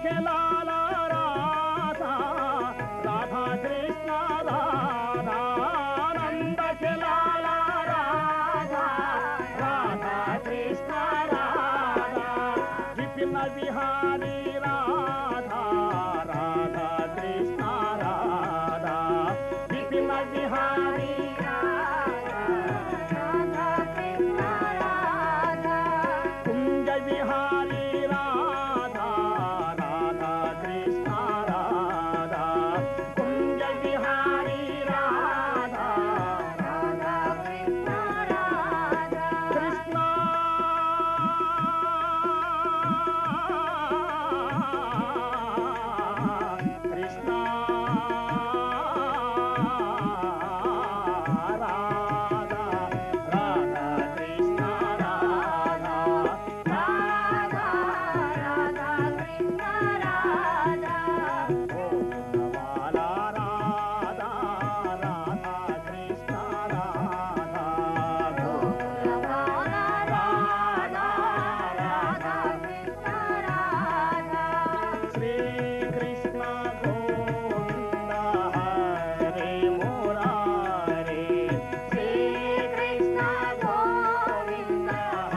ఖిలాల రాధా రాధా కృష్ణ రాధా నంద ఖిలాల రాధా రాధా కృష్ణ రాధా విపిన విహారీ రాధా రాధా కృష్ణ రాధా విపిన విహారీ కుంజ విహారీ రాధా రాధా కృష్ణ రాధా కుంజ విహారీ రాధా కృష్ణ కృష్ణ రాధా రాధా కృష్ణ రాధా గోపాల రాధా రాధా కృష్ణ రాధా శ్రీకృష్ణ గోవింద హరే మురారే శ్రీకృష్ణ గోవింద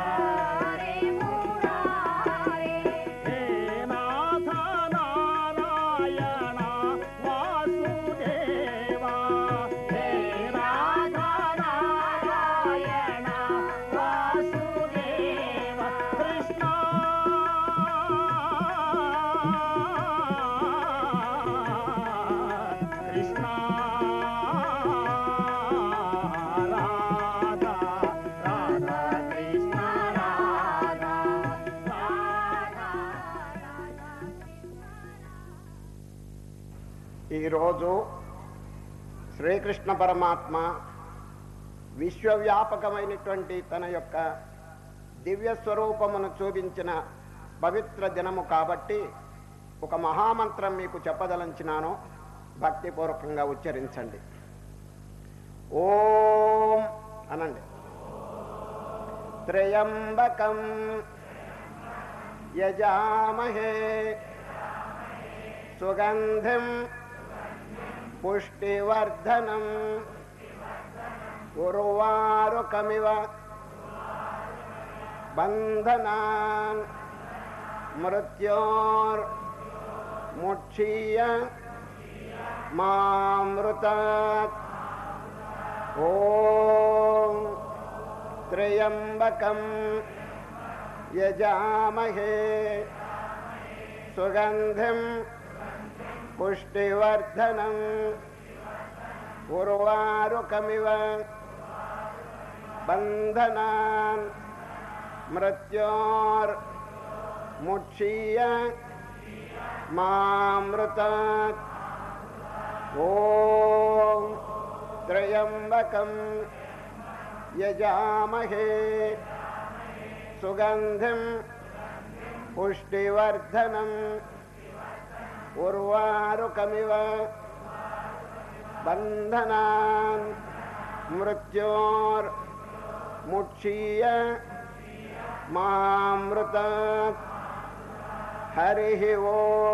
హే నాథ నారాయణ వాసుదేవా హే నాథ నారాయణ వాసుదేవ కృష్ణ కృష్ణ రాధా రాధా కృష్ణ రాధా ఈరోజు శ్రీకృష్ణ పరమాత్మ విశ్వవ్యాపకమైనటువంటి తన యొక్క దివ్య స్వరూపమును చూపించిన పవిత్ర దినము కాబట్టి ఒక మహామంత్రం మీకు చెప్పదలంచినాను భక్తిపూర్వకంగా ఉచ్చరించండి ఓం అనండి త్రయంబకం యజామహే సుగంధిం పుష్టివర్ధనం ఉర్వారుకమివ బంధనాన్ మృత్యోర్ ముక్షీయ మామృతాత్ ఓం త్రయంబకం యజామహే సుగంధిం పుష్టివర్ధనం ఉర్వారుకమివ బంధనాన్ మృత్యోర్ ముక్షీయ మామృతాత్ ఓం త్రయంబకం యజామహే సుగంధిం పుష్టివర్ధనం ఉర్వారుకమివ బంధనాన్ మృత్యోర్ ముక్షీయ మామృతాత్ హరి ఓ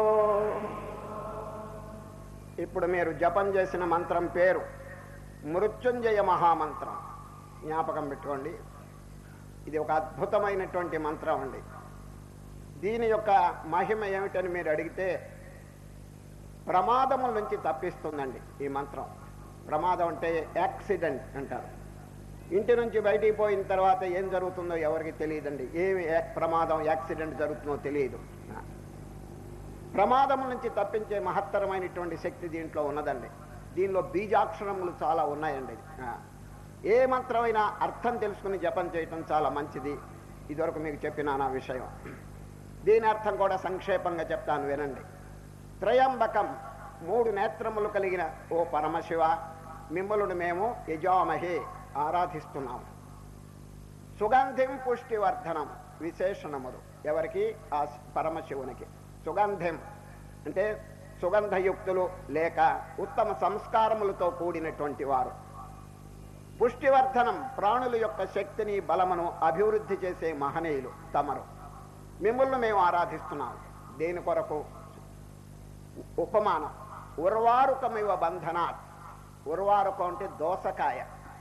ఇప్పుడు మీరు జపం చేసిన మంత్రం పేరు మృత్యుంజయ మహామంత్రం జ్ఞాపకం పెట్టుకోండి ఇది ఒక అద్భుతమైనటువంటి మంత్రం అండి దీని యొక్క మహిమ ఏమిటని మీరు అడిగితే ప్రమాదముల నుంచి తప్పిస్తుందండి ఈ మంత్రం ప్రమాదం అంటే యాక్సిడెంట్ అంటారు ఇంటి నుంచి బయటికి పోయిన తర్వాత ఏం జరుగుతుందో ఎవరికి తెలియదండి ఏమి యా- ప్రమాదం యాక్సిడెంట్ జరుగుతుందో తెలియదు ప్రమాదం నుంచి తప్పించే మహత్తరమైనటువంటి శక్తి దీంట్లో ఉన్నదండి దీనిలో బీజాక్షరములు చాలా ఉన్నాయండి ఆ. ఏ మంత్రమైనా అర్థం తెలుసుకుని జపం చేయటం చాలా మంచిది ఇదివరకు మీకు చెప్పిన నా విషయం దీని అర్థం కూడా సంక్షేపంగా చెప్తాను వినండి త్రయంబకం మూడు నేత్రములు కలిగిన ఓ పరమశివ మిమ్మలును మేము యజామహే ఆరాధిస్తున్నాము సుగంధిం పుష్టివర్ధనం విశేషణములు ఎవరికి ఆ పరమశివునికి సుగంధిం అంటే సుగంధయుక్తులు లేక ఉత్తమ సంస్కారములతో కూడినటువంటి వారు పుష్టివర్ధనం ప్రాణుల యొక్క శక్తిని బలమును అభివృద్ధి చేసే మహనీయులు తమరు మిమ్మల్ని మేము ఆరాధిస్తున్నాం దేని కొరకు ఉపమానం ఉర్వారుకమివ బంధనాత్ ఉర్వారుకం అంటే దోసకాయ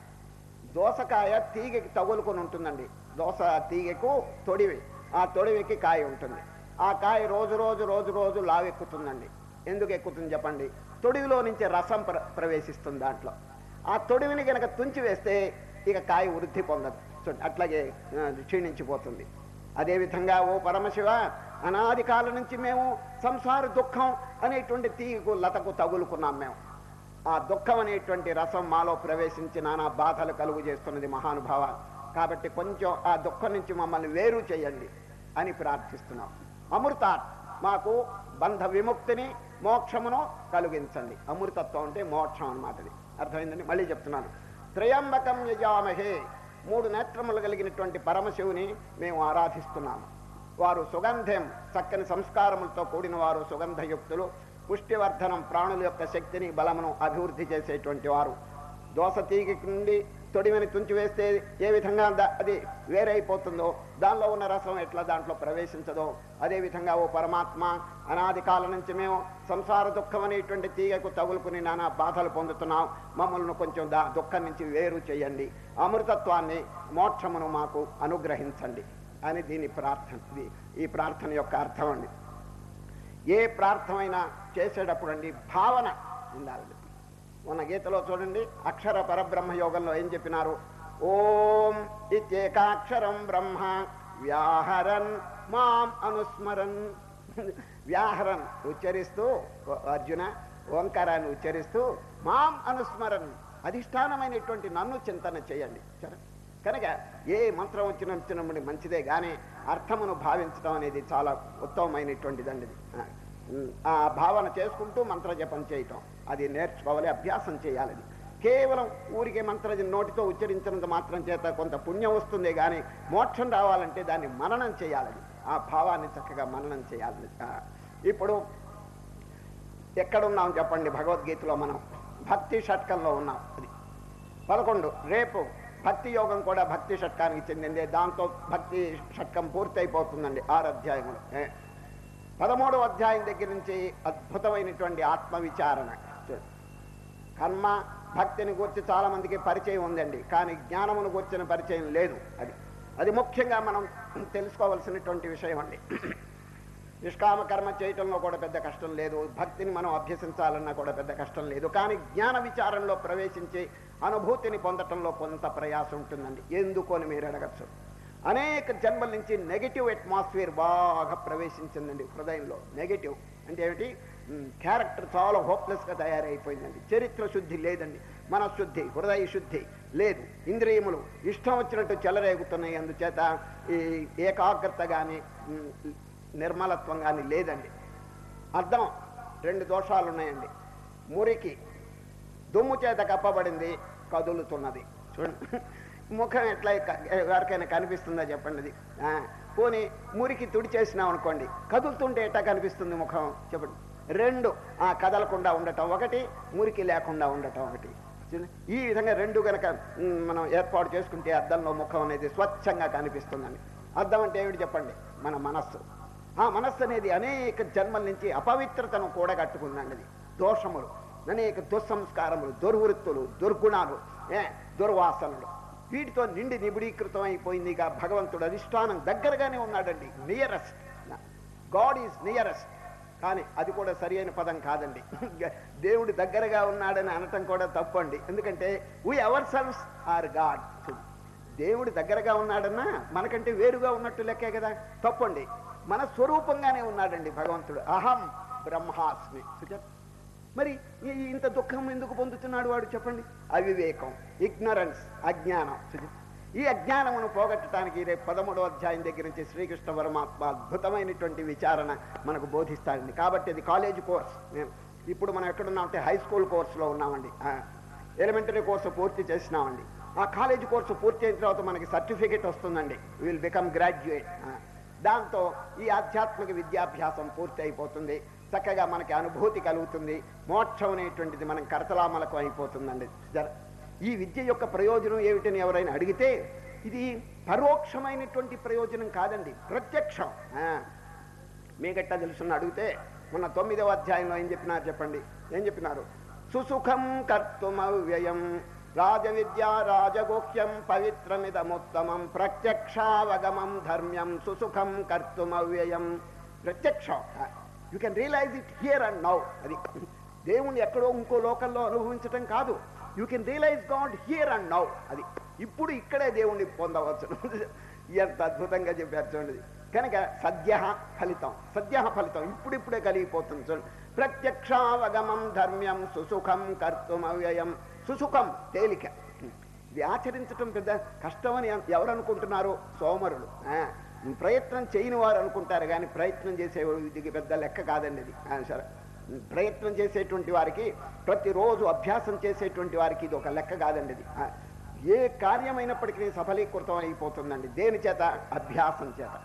దోసకాయ తీగకి తగులుకొని ఉంటుందండి దోస తీగకు తొడివి ఆ తొడివికి కాయ ఉంటుంది ఆ కాయ రోజు రోజు రోజు రోజు లావెక్కుతుందండి ఎందుకు ఎక్కుతుంది చెప్పండి తొడివిలో నుంచి రసం ప్ర ప్రవేశిస్తుంది దాంట్లో ఆ తొడివిని కనుక తుంచి వేస్తే ఇక కాయ వృద్ధి పొందదు చూడండి అట్లాగే ఆ, క్షీణించిపోతుంది అదేవిధంగా ఓ పరమశివ అనాది కాలం నుంచి మేము సంసార దుఃఖం అనేటువంటి తీగకు లతకు తగులుకున్నాం మేము ఆ దుఃఖం అనేటువంటి రసం మాలో ప్రవేశించి నానా బాధలు కలుగు చేస్తున్నది మహానుభావ కాబట్టి కొంచెం ఆ దుఃఖం నుంచి మమ్మల్ని వేరు చేయండి అని ప్రార్థిస్తున్నాం అమృతాత్ మాకు బంధ విముక్తిని మోక్షమును కలిగించండి అమృతత్వం అంటే మోక్షం అన్నమాట ఇది అర్థమైందండి మళ్ళీ చెప్తున్నాను త్రయంబకం యజామహే మూడు నేత్రములు కలిగినటువంటి పరమశివుని మేము ఆరాధిస్తున్నాము వారు సుగంధం చక్కని సంస్కారములతో కూడిన వారు సుగంధయుక్తులు పుష్టివర్ధనం ప్రాణుల యొక్క శక్తిని బలమును అభివృద్ధి చేసేటువంటి వారు దోస తీగి నుండి తొడిమని తుంచివేస్తే ఏ విధంగా ద- అది వేరైపోతుందో దానిలో ఉన్న రసం ఎట్లా దాంట్లో ప్రవేశించదో అదేవిధంగా ఓ పరమాత్మ అనాది కాలం నుంచి మేము సంసార దుఃఖం అనేటువంటి తీగకు తగులుకుని నానా బాధలు పొందుతున్నాం మమ్మల్ని కొంచెం దా దుఃఖం నుంచి వేరు చేయండి అమృతత్వాన్ని మోక్షమును మాకు అనుగ్రహించండి అని దీని ప్రార్థన ఇది ఈ ప్రార్థన యొక్క అర్థం అండి ఏ ప్రార్థమైనా చేసేటప్పుడు అండి భావన ఉండాలి మన గీతలో చూడండి అక్షర పరబ్రహ్మ యోగంలో ఏం చెప్పినారు ఓం ఇత్యేకాక్షరం బ్రహ్మ వ్యాహరన్ మాం అనుస్మరన్ వ్యాహరన్ ఉచ్చరిస్తూ ఓ- అర్జున ఓంకారాన్ని ఉచ్చరిస్తూ మాం అనుస్మరన్ అధిష్టానమైనటువంటి నన్ను చింతన చేయండి సరే కనుక ఏ మంత్రం వచ్చిన వచ్చినప్పుడు మంచిదే కానీ అర్థమును భావించడం అనేది చాలా ఉత్తమమైనటువంటిదండి ఇది. ఆ, ఉమ్, ఆ భావన చేసుకుంటూ మంత్ర జపం చేయటం అది నేర్చుకోవాలి అభ్యాసం చేయాలి అది. కేవలం ఊరికే మంత్ర నోటితో ఉచ్చరించినంత మాత్రం చేత కొంత పుణ్యం వస్తుంది కానీ మోక్షం రావాలంటే దాన్ని మననం చేయాలి ఆ భావాన్ని చక్కగా మననం చేయాలి ఆ, ఇప్పుడు ఎక్కడున్నాం చెప్పండి భగవద్గీతలో మనం భక్తి షట్కంలో ఉన్నాం అది పదకొండు రేపు భక్తి యోగం కూడా భక్తి షట్కానికి చెందింది దాంతో భక్తి షట్కం పూర్తయిపోతుందండి ఆరు అధ్యాయములు ఏ. పదమూడవ అధ్యాయం దగ్గర నుంచి అద్భుతమైనటువంటి ఆత్మ విచారణ చూడు. కర్మ భక్తిని గురించి చాలా మందికి పరిచయం ఉందండి కానీ జ్ఞానమును గురించిన పరిచయం లేదు అది అది ముఖ్యంగా మనం తెలుసుకోవలసినటువంటి విషయం అండి నిష్కామ కర్మ చేయటంలో కూడా పెద్ద కష్టం లేదు భక్తిని మనం అభ్యసించాలన్నా కూడా పెద్ద కష్టం లేదు కానీ జ్ఞాన విచారంలో ప్రవేశించి అనుభూతిని పొందటంలో కొంత ప్రయాసం ఉంటుందండి ఎందుకు అని మీరు అడగచ్చు అనేక జన్మల నుంచి నెగిటివ్ అట్మాస్ఫియర్ బాగా ప్రవేశించిందండి హృదయంలో నెగిటివ్ అంటే ఏమిటి క్యారెక్టర్ చాలా హోప్లెస్గా తయారైపోయిందండి చరిత్ర శుద్ధి లేదండి మనశుద్ధి హృదయ శుద్ధి లేదు ఇంద్రియములు ఇష్టం వచ్చినట్టు చెలరేగుతున్నాయి అందుచేత ఈ ఏకాగ్రత కానీ నిర్మలత్వం కానీ లేదండి అర్థం రెండు దోషాలు ఉన్నాయండి మురికి దుమ్ము చేత కప్పబడింది కదులుతున్నది చూడండి ముఖం ఎట్లా క- ఎవరికైనా కనిపిస్తుందా చెప్పండి అది ఆ, పోనీ మురికి తుడిచేసినాం అనుకోండి కదులుతుంటే ఎట్లా కనిపిస్తుంది ముఖం చెప్పండి రెండు ఆ కదలకుండా ఉండటం ఒకటి మురికి లేకుండా ఉండటం ఒకటి చూడండి. ఈ విధంగా రెండు గనక మ్, మనం ఏర్పాటు చేసుకుంటే అద్దంలో ముఖం అనేది స్వచ్ఛంగా కనిపిస్తుందండి అద్దం అంటే ఏమిటి చెప్పండి మన మనస్సు ఆ మనస్సు అనేది అనేక జన్మల నుంచి అపవిత్రతను కూడగట్టుకుందండి అది దోషములు అనేక దుస్సంస్కారములు దుర్వృత్తులు దుర్గుణాలు ఏ దుర్వాసనలు వీటితో నిండి నిబిడీకృతం అయిపోయింది ఇక భగవంతుడు అధిష్టానం దగ్గరగానే ఉన్నాడండి నియరెస్ట్ గాడ్ ఈజ్ నియరెస్ట్ కానీ అది కూడా సరి అయిన పదం కాదండి దేవుడు దగ్గరగా ఉన్నాడని అనటం కూడా తప్పండి ఎందుకంటే we ourselves are God దేవుడు దగ్గరగా ఉన్నాడన్నా మనకంటే వేరుగా ఉన్నట్టు లెక్కే కదా తప్పండి మన స్వరూపంగానే ఉన్నాడండి భగవంతుడు అహం బ్రహ్మాస్మి సుజాత మరి ఈ- ఇంత దుఃఖం ఎందుకు పొందుతున్నాడు వాడు చెప్పండి అవివేకం ఇగ్నరెన్స్ అజ్ఞానం సుజాత ఈ అజ్ఞానమును పోగొట్టడానికి రేపు పదమూడవ అధ్యాయం దగ్గర నుంచి శ్రీకృష్ణ పరమాత్మ అద్భుతమైనటువంటి విచారణ మనకు బోధిస్తాడండి కాబట్టి అది కాలేజ్ కోర్స్ నేను ఇప్పుడు మనం ఎక్కడున్నామంటే హై స్కూల్ కోర్సులో ఉన్నామండి ఎలిమెంటరీ కోర్సు పూర్తి చేసినామండి ఆ కాలేజ్ కోర్సు పూర్తి అయిన తర్వాత మనకి సర్టిఫికేట్ వస్తుందండి విల్ బికమ్ గ్రాడ్యుయేట్ దాంతో ఈ ఆధ్యాత్మిక విద్యాభ్యాసం పూర్తి అయిపోతుంది చక్కగా మనకి అనుభూతి కలుగుతుంది మోక్షం అనేటువంటిది మనం కరతలామలకు అయిపోతుందండి జర ఈ విద్య యొక్క ప్రయోజనం ఏమిటని ఎవరైనా అడిగితే ఇది పరోక్షమైనటువంటి ప్రయోజనం కాదండి ప్రత్యక్షం ఆ, మీకెట్టా తెలుసున్న అడిగితే మొన్న తొమ్మిదవ అధ్యాయంలో ఏం చెప్పినారు చెప్పండి ఏం చెప్పినారు సుసుఖం కర్తుమవ్యయం రాజవిద్య రాజగుహ్యం పవిత్రమిదముత్తమం ప్రత్యక్షావగమం ధర్మ్యం సుసుఖం కర్తుమవ్యయం ప్రత్యక్షం you can realise it here and now అది దేవుణ్ణి ఎక్కడో ఇంకో లోకంలో అనుభవించటం కాదు you can realise God here and now అది ఇప్పుడు ఇక్కడే దేవుణ్ణి పొందవచ్చు ఎంత అద్భుతంగా చెప్పారు చూడండి కనుక సద్య ఫలితం సద్య ఫలితం ఇప్పుడిప్పుడే కలిగిపోతుంది చూడండి ప్రత్యక్షావగమం ధర్మ్యం సుసుఖం కర్తుమవ్యయం సుసుఖం తేలిక ఇది ఆచరించటం పెద్ద కష్టమని ఎవరు అనుకుంటున్నారు సోమరులు ఆ, ప్రయత్నం చేయని వారు అనుకుంటారు కానీ ప్రయత్నం చేసేవాడు ఇది పెద్ద లెక్క కాదండి ఇది ఆ, సరే ప్రయత్నం చేసేటువంటి వారికి ప్రతిరోజు అభ్యాసం చేసేటువంటి వారికి ఇది ఒక లెక్క కాదండి ఇది ఆ, ఏ కార్యమైనప్పటికీ సఫలీకృతం అయిపోతుందండి దేని చేత అభ్యాసం చేత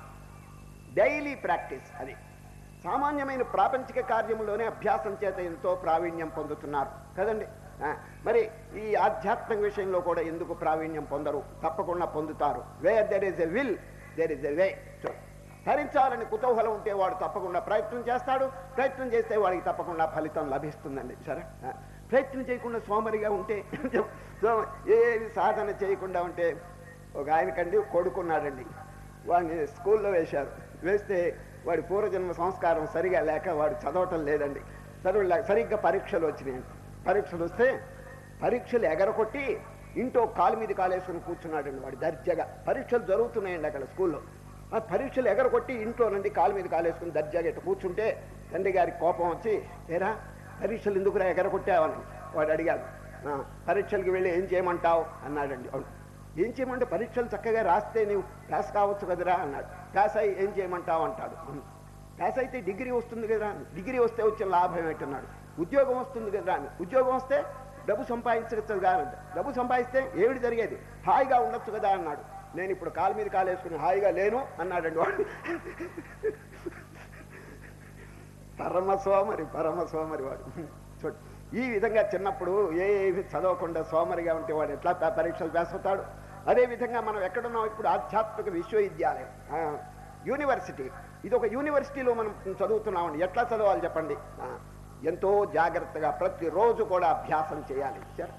డైలీ ప్రాక్టీస్ అది సామాన్యమైన ప్రాపంచిక కార్యములోనే అభ్యాసం చేత ఎంతో ప్రావీణ్యం పొందుతున్నారు కదండి ఆ, మరి ఈ ఆధ్యాత్మిక విషయంలో కూడా ఎందుకు ప్రావీణ్యం పొందరు తప్పకుండా పొందుతారు where there is a will there is a way ధరించాలని కుతూహలం ఉంటే వాడు తప్పకుండా ప్రయత్నం చేస్తాడు ప్రయత్నం చేస్తే వాడికి తప్పకుండా ఫలితం లభిస్తుందండి సరే ఆ, ప్రయత్నం చేయకుండా సోమరిగా ఉంటే సో ఏమి సాధన చేయకుండా ఉంటే ఒక ఆయనకండి కొడుకున్నాడండి వాడిని స్కూల్లో వేశారు వేస్తే వాడి పూర్వజన్మ సంస్కారం సరిగా లేక వాడు చదవటం లేదండి చదువు సరిగ్గా పరీక్షలు వచ్చినాయండి పరీక్షలు వస్తే పరీక్షలు ఎగరకొట్టి ఇంట్లో కాలు మీద కాలేసుకుని కూర్చున్నాడండి వాడు దర్జాగా పరీక్షలు జరుగుతున్నాయండి అక్కడ స్కూల్లో ఆ పరీక్షలు ఎగరకొట్టి ఇంట్లో నుండి కాలు మీద కాలేసుకుని దర్జాగా ఇట్లా కూర్చుంటే తండ్రి గారికి కోపం వచ్చి ఏరా పరీక్షలు ఎందుకురా ఎగరకొట్టావని వాడు అడిగాడు "ఆ, పరీక్షలకు వెళ్ళి ఏం చేయమంటావు అన్నాడండి అవును ఏం చేయమంటే పరీక్షలు చక్కగా రాస్తే నీవు పాస్ కావచ్చు కదరా అన్నాడు పాస్ అయ్యి ఏం చేయమంటావు అంటాడు "ఉమ్. పాస్ అయితే డిగ్రీ వస్తుంది కదరా అని. డిగ్రీ వస్తే వచ్చిన లాభం ఏంటన్నాడు ఉద్యోగం వస్తుంది కదరా అని ఉద్యోగం వస్తే డబ్బు సంపాదించవచ్చు కదా అన్నాడు. డబ్బు సంపాదిస్తే ఏమిటి జరిగేది హాయిగా ఉండొచ్చు కదా అన్నాడు నేను ఇప్పుడు కాలు మీద కాలు వేసుకుని హాయిగా లేను అన్నాడండి వాడు పరమ సోమరి పరమ సోమరి వాడు చూడు ఈ విధంగా చిన్నప్పుడు ఏమి చదవకుండా సోమరిగా ఉంటే వాడు ఎట్లా ప- పరీక్షలు వేసుతాడు అదే విధంగా మనం ఎక్కడున్నాం ఇప్పుడు ఆధ్యాత్మిక విశ్వవిద్యాలయం ఆ, యూనివర్సిటీ ఇది ఒక యూనివర్సిటీలో మనం చదువుతున్నామండి ఎట్లా చదవాలి చెప్పండి ఆ, ఎంతో జాగ్రత్తగా ప్రతిరోజు కూడా అభ్యాసం చేయాలి సరే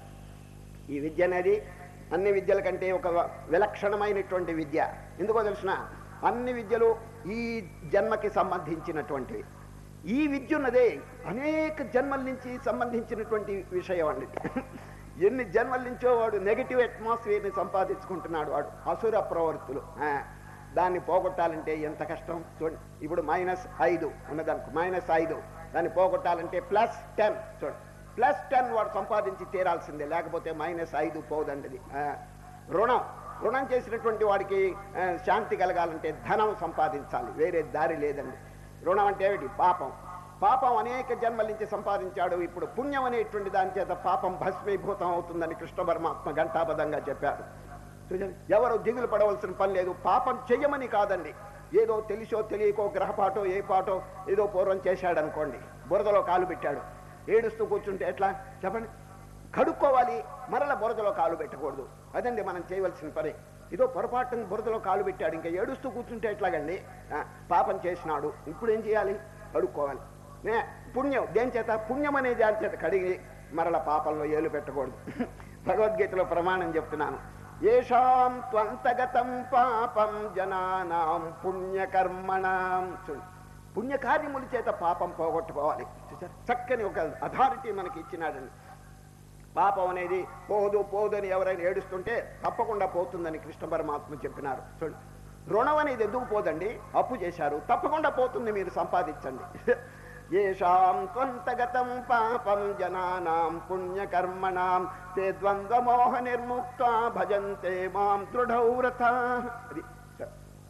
ఈ విద్య అనేది అన్ని విద్యల కంటే ఒక విలక్షణమైనటువంటి విద్య ఎందుకో తెలిసిన అన్ని విద్యలు ఈ జన్మకి సంబంధించినటువంటివి ఈ విద్య ఉన్నదే అనేక జన్మల నుంచి సంబంధించినటువంటి విషయం అండి ఎన్ని జన్మల నుంచో వాడు నెగిటివ్ అట్మాస్ఫియర్ని సంపాదించుకుంటున్నాడు వాడు అసుర ప్రవృత్తులు ఆ, దాన్ని పోగొట్టాలంటే ఎంత కష్టం చూడండి ఇప్పుడు మైనస్ ఐదు ఉన్నదనుకో మైనస్ ఐదు దాన్ని పోగొట్టాలంటే ప్లస్ టెన్ చూడండి ప్లస్ టెన్ వాడు సంపాదించి తీరాల్సిందే లేకపోతే మైనస్ ఐదు పోదండి అది. ఆ, రుణం రుణం చేసినటువంటి వాడికి ఆ, శాంతి కలగాలంటే ధనం సంపాదించాలి వేరే దారి లేదండి రుణం అంటే ఏమిటి పాపం పాపం అనేక జన్మల నుంచి సంపాదించాడు ఇప్పుడు పుణ్యం అనేటువంటి దాని చేత పాపం భస్మీభూతం అవుతుందని కృష్ణ పరమాత్మ ఘంటాపదంగా చెప్పారు చూడండి, ఎవరు దిగులు పడవలసిన పని లేదు పాపం చెయ్యమని కాదండి ఏదో తెలిసో తెలియకో గ్రహపాటో ఏ పాటో ఏదో పూర్వం చేశాడు అనుకోండి బురదలో కాలు పెట్టాడు ఏడుస్తూ కూర్చుంటే ఎట్లా చెప్పండి కడుక్కోవాలి మరల బురదలో కాలు పెట్టకూడదు అదండి మనం చేయవలసిన పని ఇదో పొరపాటున బురదలో కాలు పెట్టాడు ఇంకా ఏడుస్తూ కూర్చుంటే ఎట్లాగండి ఆ, పాపం చేసినాడు ఇప్పుడు ఏం చేయాలి కడుక్కోవాలి నే పుణ్యం దేని చేత పుణ్యం అనే దాని చేత కడిగి మరల పాపంలో ఏలు పెట్టకూడదు భగవద్గీతలో ప్రమాణం చెప్తున్నాను ఏషాం త్వంతగతం పాపం జనానాం పుణ్యకర్మణాం చూడు పుణ్యకార్యముల చేత పాపం పోగొట్టుకోవాలి చూసారా చక్కని ఒక అథారిటీ మనకి ఇచ్చినాడండి పాపం అనేది పోదు పోదు అని ఎవరైనా ఏడుస్తుంటే తప్పకుండా పోతుందని కృష్ణ పరమాత్మ చెప్పినారు చూడండి రుణం అనేది ఎందుకు పోదండి అప్పు చేశారు తప్పకుండా పోతుంది మీరు సంపాదించండి ఏషాం త్వంతగతం పాపం జనానాం పుణ్యకర్మణాం తే ద్వంద్వమోహ నిర్ముక్త భజంతే మాం దృఢవ్రత అది సరే.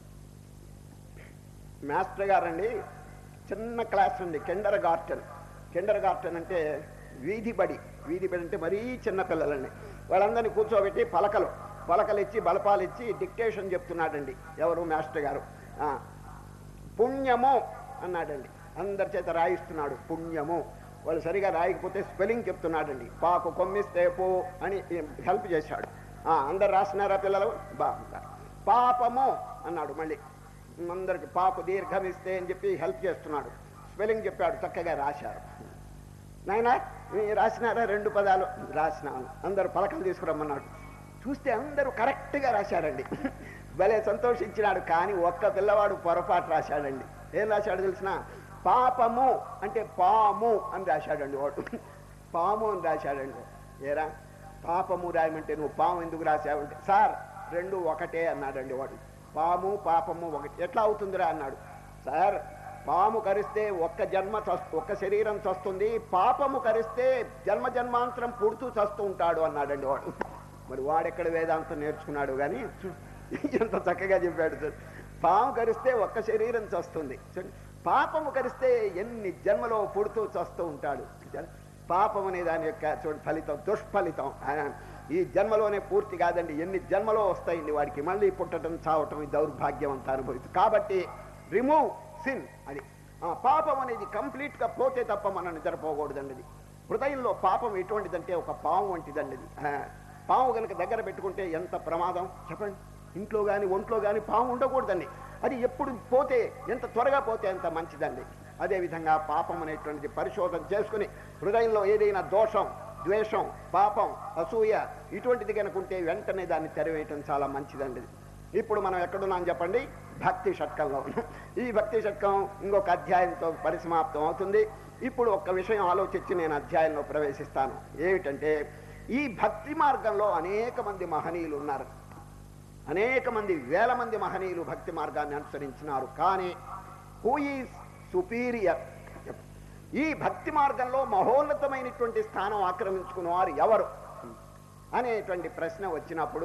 మాస్టర్ గారండి చిన్న క్లాస్ అండి కెండర్ గార్టెన్ కెండర్ గార్టెన్ అంటే వీధి బడి వీధి బడి అంటే మరీ చిన్న పిల్లలండి వాళ్ళందరినీ కూర్చోబెట్టి పలకలు పలకలు ఇచ్చి బలపాలు ఇచ్చి డిక్టేషన్ చెప్తున్నాడండి ఎవరు మాస్టర్ గారు ఆ, పుణ్యము అన్నాడండి అందరి చేత రాయిస్తున్నాడు పుణ్యము వాళ్ళు సరిగా రాయకపోతే స్పెల్లింగ్ చెప్తున్నాడండి పాకు కొమ్మిస్తే పో అని హెల్ప్ చేశాడు ఆ, అందరు రాసినారా పిల్లలు బాగుంటారు పాపము అన్నాడు మళ్ళీ అందరికి పాకు దీర్ఘమిస్తే అని చెప్పి హెల్ప్ చేస్తున్నాడు స్పెల్లింగ్ చెప్పాడు చక్కగా రాశారు నాయనా మీరు రాసినారా రెండు పదాలు రాసినాను అందరూ పలకలు తీసుకురమ్మన్నాడు చూస్తే అందరూ కరెక్ట్గా రాశాడండి భలే సంతోషించినాడు కానీ ఒక్క పిల్లవాడు పొరపాటు రాశాడండి ఏం రాశాడు తెలిసిన పాపము అంటే పాము అని రాశాడండి వాడు పాము అని రాశాడండి ఏరా పాపము రాయమంటే నువ్వు పాము ఎందుకు రాశావంటే సార్ రెండు ఒకటే అన్నాడండి వాడు పాము పాపము ఒకటి ఎట్లా అవుతుందిరా అన్నాడు సార్ పాము కరిస్తే ఒక్క జన్మ చస్తు ఒక్క శరీరం చస్తుంది పాపము కరిస్తే జన్మ జన్మాంతరం పుడుతూ చస్తూ ఉంటాడు అన్నాడండి వాడు మరి వాడెక్కడ వేదాంతం నేర్చుకున్నాడు కానీ చూ- ఎంత చక్కగా చెప్పాడు సార్ పాము కరిస్తే ఒక్క శరీరం చస్తుంది చూడండి, పాపము కరిస్తే ఎన్ని జన్మలో పుడుతూ చస్తూ ఉంటాడు చూచారా? పాపం అనే దాని యొక్క చూడు ఫలితం దుష్ఫలితం ఆ, ఈ జన్మలోనే పూర్తి కాదండి ఎన్ని జన్మలో వస్తాయండి వాడికి మళ్ళీ పుట్టడం చావటం ఈ దౌర్భాగ్యం అంతా అనుభవిస్తుంది కాబట్టి రిమూవ్ సిన్ అది ఆ పాపం అనేది కంప్లీట్గా పోతే తప్ప మనం నిద్రపోకూడదండి అది హృదయంలో పాపం ఎటువంటిదంటే ఒక పాము వంటిదండి అది ఆ, పాము కనుక దగ్గర పెట్టుకుంటే ఎంత ప్రమాదం చెప్పండి ఇంట్లో కానీ ఒంట్లో కానీ పాము ఉండకూడదండి అది ఎప్పుడు పోతే ఎంత త్వరగా పోతే అంత మంచిదండి అదేవిధంగా పాపం అనేటువంటిది పరిశోధన చేసుకుని హృదయంలో ఏదైనా దోషం ద్వేషం పాపం అసూయ ఇటువంటిది కనుక ఉంటే వెంటనే దాన్ని తెరవేయటం చాలా మంచిదండి ఇప్పుడు మనం ఎక్కడున్నాం చెప్పండి భక్తి షట్కంలో ఉన్నాం. ఈ భక్తి షట్కం ఇంకొక అధ్యాయంతో పరిసమాప్తం అవుతుంది ఇప్పుడు ఒక్క విషయం ఆలోచించి నేను అధ్యాయంలో ప్రవేశిస్తాను ఏమిటంటే ఈ భక్తి మార్గంలో అనేక మంది మహనీయులు ఉన్నారు అనేక మంది వేల మంది మహనీయులు భక్తి మార్గాన్ని అనుసరించినారు కానీ హూ ఈజ్ సుపీరియర్ ఈ భక్తి మార్గంలో మహోన్నతమైనటువంటి స్థానం ఆక్రమించుకున్న వారు ఎవరు అనేటువంటి ప్రశ్న వచ్చినప్పుడు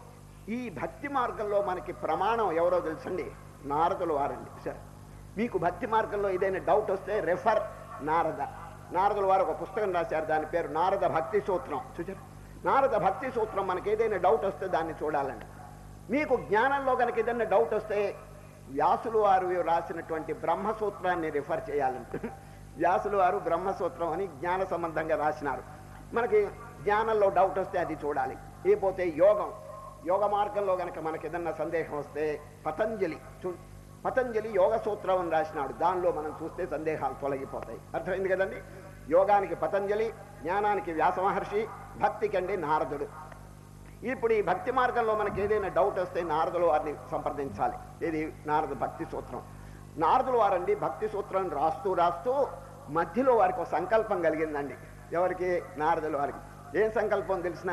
ఈ భక్తి మార్గంలో మనకి ప్రమాణం ఎవరో తెలుసండి నారదులు వారండి సార్ మీకు భక్తి మార్గంలో ఏదైనా డౌట్ వస్తే రెఫర్ నారద నారదుల వారు ఒక పుస్తకం రాశారు దాని పేరు నారద భక్తి సూత్రం చూచారు నారద భక్తి సూత్రం మనకి ఏదైనా డౌట్ వస్తే దాన్ని చూడాలండి మీకు జ్ఞానంలో కనుక ఏదైనా డౌట్ వస్తే వ్యాసులు వారు రాసినటువంటి బ్రహ్మసూత్రాన్ని రిఫర్ చేయాలండి వ్యాసులు వారు బ్రహ్మసూత్రం అని జ్ఞాన సంబంధంగా రాసినారు మనకి జ్ఞానంలో డౌట్ వస్తే అది చూడాలి లేకపోతే యోగం యోగ మార్గంలో కనుక మనకి ఏదన్నా సందేహం వస్తే పతంజలి చూ పతంజలి యోగ సూత్రం అని రాసినాడు దానిలో మనం చూస్తే సందేహాలు తొలగిపోతాయి అర్థమైంది కదండి యోగానికి పతంజలి జ్ఞానానికి వ్యాస మహర్షి భక్తికి అండి నారదుడు ఇప్పుడు ఈ భక్తి మార్గంలో మనకి ఏదైనా డౌట్ వస్తే నారదుల వారిని సంప్రదించాలి ఇది నారద భక్తి సూత్రం నారదుల వారండి భక్తి సూత్రం రాస్తూ రాస్తూ మధ్యలో వారికి ఒక సంకల్పం కలిగిందండి ఎవరికి నారదుల వారికి ఏం సంకల్పం తెలిసిన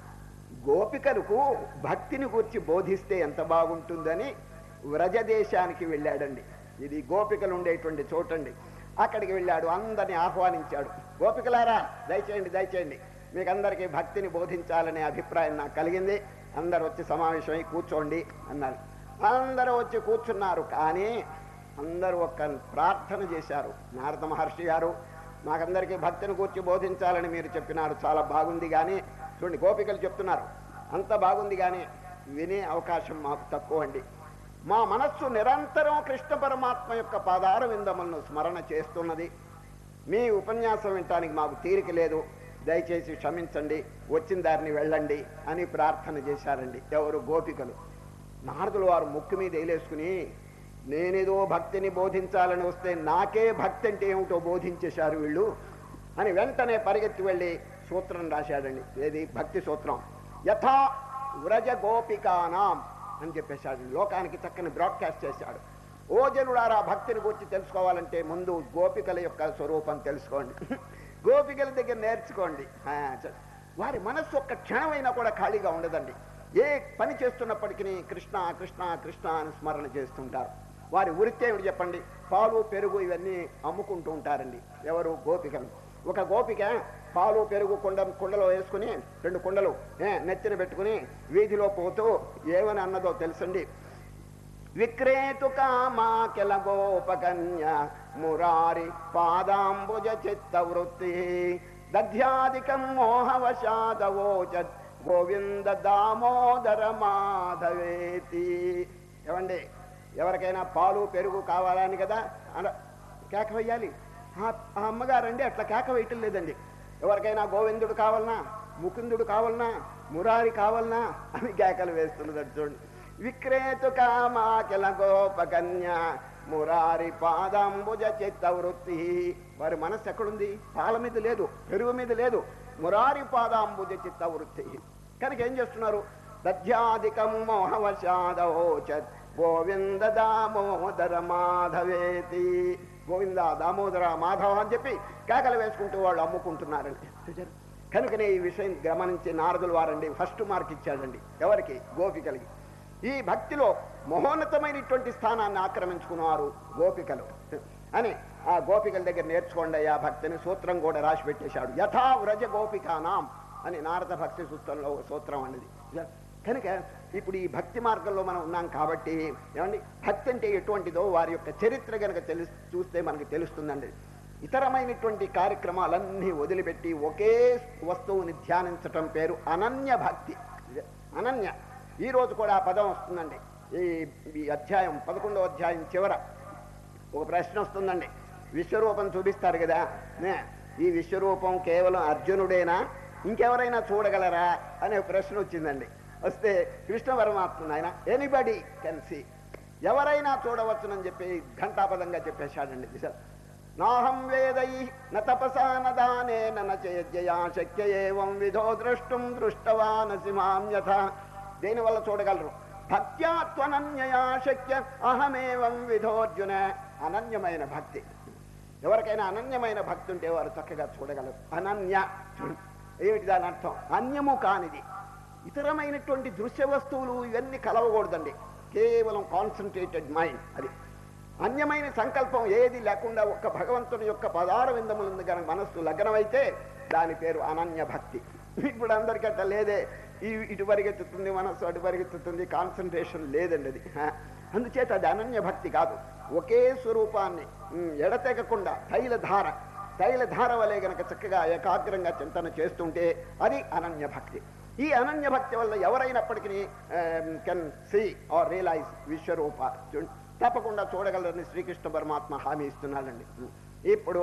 గోపికలకు భక్తిని గురించి బోధిస్తే ఎంత బాగుంటుందని వ్రజదేశానికి వెళ్ళాడండి ఇది గోపికలు ఉండేటువంటి చోటండి అక్కడికి వెళ్ళాడు అందరిని ఆహ్వానించాడు గోపికలారా దయచేయండి దయచేయండి మీకు అందరికీ భక్తిని బోధించాలనే అభిప్రాయం నాకు కలిగింది అందరు వచ్చి సమావేశమై కూర్చోండి అన్నారు అందరూ వచ్చి కూర్చున్నారు కానీ అందరూ ఒక్క ప్రార్థన చేశారు నారద మహర్షి గారు మాకందరికీ భక్తిని కూర్చి బోధించాలని మీరు చెప్పినారు చాలా బాగుంది కానీ చూడండి గోపికలు చెప్తున్నారు అంత బాగుంది కానీ వినే అవకాశం మాకు తక్కువ అండి మా మనస్సు నిరంతరం కృష్ణ పరమాత్మ యొక్క పాదార విందములను స్మరణ చేస్తున్నది మీ ఉపన్యాసం వినటానికి మాకు తీరిక లేదు దయచేసి క్షమించండి వచ్చిన దారిని వెళ్ళండి అని ప్రార్థన చేశారండి ఎవరు గోపికలు నారదులు వారు ముక్కు మీద వేలేసుకుని నేనేదో భక్తిని బోధించాలని వస్తే నాకే భక్తి అంటే ఏమిటో బోధించేశారు వీళ్ళు అని వెంటనే పరిగెత్తి వెళ్ళి సూత్రం రాశాడండి ఏది భక్తి సూత్రం యథా వ్రజ గోపికానాం అని చెప్పేశాడు లోకానికి చక్కని బ్రాడ్కాస్ట్ చేశాడు ఓ జనుడారా భక్తిని గురించి తెలుసుకోవాలంటే ముందు గోపికల యొక్క స్వరూపం తెలుసుకోండి గోపికల దగ్గర నేర్చుకోండి ఆ, చ- వారి మనస్సు ఒక్క క్షణమైనా కూడా ఖాళీగా ఉండదండి ఏ పని చేస్తున్నప్పటికీ కృష్ణ కృష్ణ కృష్ణ అని స్మరణ చేస్తుంటారు వారి వృత్తి ఏమిటి చెప్పండి పాలు పెరుగు ఇవన్నీ అమ్ముకుంటూ ఉంటారండి ఎవరు గోపికలు ఒక గోపిక పాలు పెరుగు కుండ కుండలో వేసుకుని రెండు కుండలు ఏ, నెత్తిన పెట్టుకుని వీధిలో పోతూ ఏమని అన్నదో తెలుసండి విక్రేతు కామాకెల గోపకన్య మురారి పాదాంబుజ చిత్త వృత్తి దధ్యాధికం మోహవశాదవోచత్ గోవింద దామోదర మాధవేతి ఏమండి ఎవరికైనా పాలు పెరుగు కావాలని కదా అన కేక వేయాలి ఆ ఆ అమ్మగారండి అట్లా కేక వేయటం లేదండి ఎవరికైనా గోవిందుడు కావాలనా ముకుందుడు కావాలనా మురారి కావాలనా అని కేకలు వేస్తున్నది చూడండి విక్రేతు కామాకిల గోపకన్య మురారి పాదాంబుజ చిత్తవృత్తి వారి మనస్సు ఎక్కడుంది పాల మీద లేదు పెరుగు మీద లేదు మురారి పాదాంబుజ చిత్తవృత్తి కనుక ఏం చేస్తున్నారు దధ్యాధికం మోహవశాదోచత్ గోవింద దామోదర మాధవేతి గోవింద దామోదర మాధవ అని చెప్పి కేకలు వేసుకుంటూ వాళ్ళు అమ్ముకుంటున్నారండి చూచారు కనుకనే ఈ విషయం గమనించి నారదులు వారండి ఫస్ట్ మార్క్ ఇచ్చాడండి ఎవరికి గోపికలకి ఈ భక్తిలో మహోన్నతమైనటువంటి స్థానాన్ని ఆక్రమించుకున్నారు గోపికలు అని ఆ గోపికల దగ్గర నేర్చుకోండి ఆ భక్తిని సూత్రం కూడా రాసి పెట్టేశాడు యథా వ్రజ గోపికానాం అని నారద భక్తి సూత్రంలో ఒక సూత్రం అనేది కనుక ఇప్పుడు ఈ భక్తి మార్గంలో మనం ఉన్నాం కాబట్టి ఏమండి భక్తి అంటే ఎటువంటిదో వారి యొక్క చరిత్ర కనుక తెలు చూస్తే మనకు తెలుస్తుందండి ఇతరమైనటువంటి కార్యక్రమాలన్నీ వదిలిపెట్టి ఒకే వస్తువుని ధ్యానించటం పేరు అనన్య భక్తి అనన్య ఈ రోజు కూడా ఆ పదం వస్తుందండి ఈ ఈ అధ్యాయం పదకొండవ అధ్యాయం చివర ఒక ప్రశ్న వస్తుందండి విశ్వరూపం చూపిస్తారు కదా నే, ఈ విశ్వరూపం కేవలం అర్జునుడేనా ఇంకెవరైనా చూడగలరా అనే ప్రశ్న వచ్చిందండి వస్తే కృష్ణ పరమాత్మ ఆయన ఎనీబడి కెన్ సీ ఎవరైనా చూడవచ్చునని చెప్పి ఘంటాపదంగా చెప్పేశాడండి దిశ నాహం వేదై న తపసా న దానేన న చేద్యయా శక్య ఏవం విధో ద్రష్టుం దృష్టవానసి మాం యథ దేనివల్ల చూడగలరు భక్త్యా త్వనన్యయా శక్య అహమేవం విధోర్జున అనన్యమైన భక్తి ఎవరికైనా అనన్యమైన భక్తి ఉంటే వారు చక్కగా చూడగలరు అనన్య ఏమిటి దాని అర్థం అన్యము కానిది ఇతరమైనటువంటి దృశ్య వస్తువులు ఇవన్నీ కలవకూడదండి కేవలం కాన్సన్ట్రేటెడ్ మైండ్ అది అన్యమైన సంకల్పం ఏది లేకుండా ఒక్క భగవంతుని యొక్క పదార విందములందు కనుక మనస్సు లగ్నమైతే దాని పేరు అనన్య భక్తి ఇప్పుడు అందరికీ అట్లా లేదే ఈ ఇటు పరిగెత్తుతుంది మనస్సు అటు పరిగెత్తుతుంది కాన్సన్ట్రేషన్ లేదండి అది హ. అందుచేత అది అనన్య భక్తి కాదు ఒకే స్వరూపాన్ని ఉమ్, ఎడతెగకుండా తైలధార తైలధార వలె గనక చక్కగా ఏకాగ్రంగా చింతన చేస్తుంటే అది అనన్య భక్తి ఈ అనన్య భక్తి వల్ల ఎవరైనప్పటికీ కెన్ సీ ఆర్ రియలైజ్ విశ్వరూప చూడండి, తప్పకుండా చూడగలరని శ్రీకృష్ణ పరమాత్మ హామీ ఇస్తున్నాడండి ఇప్పుడు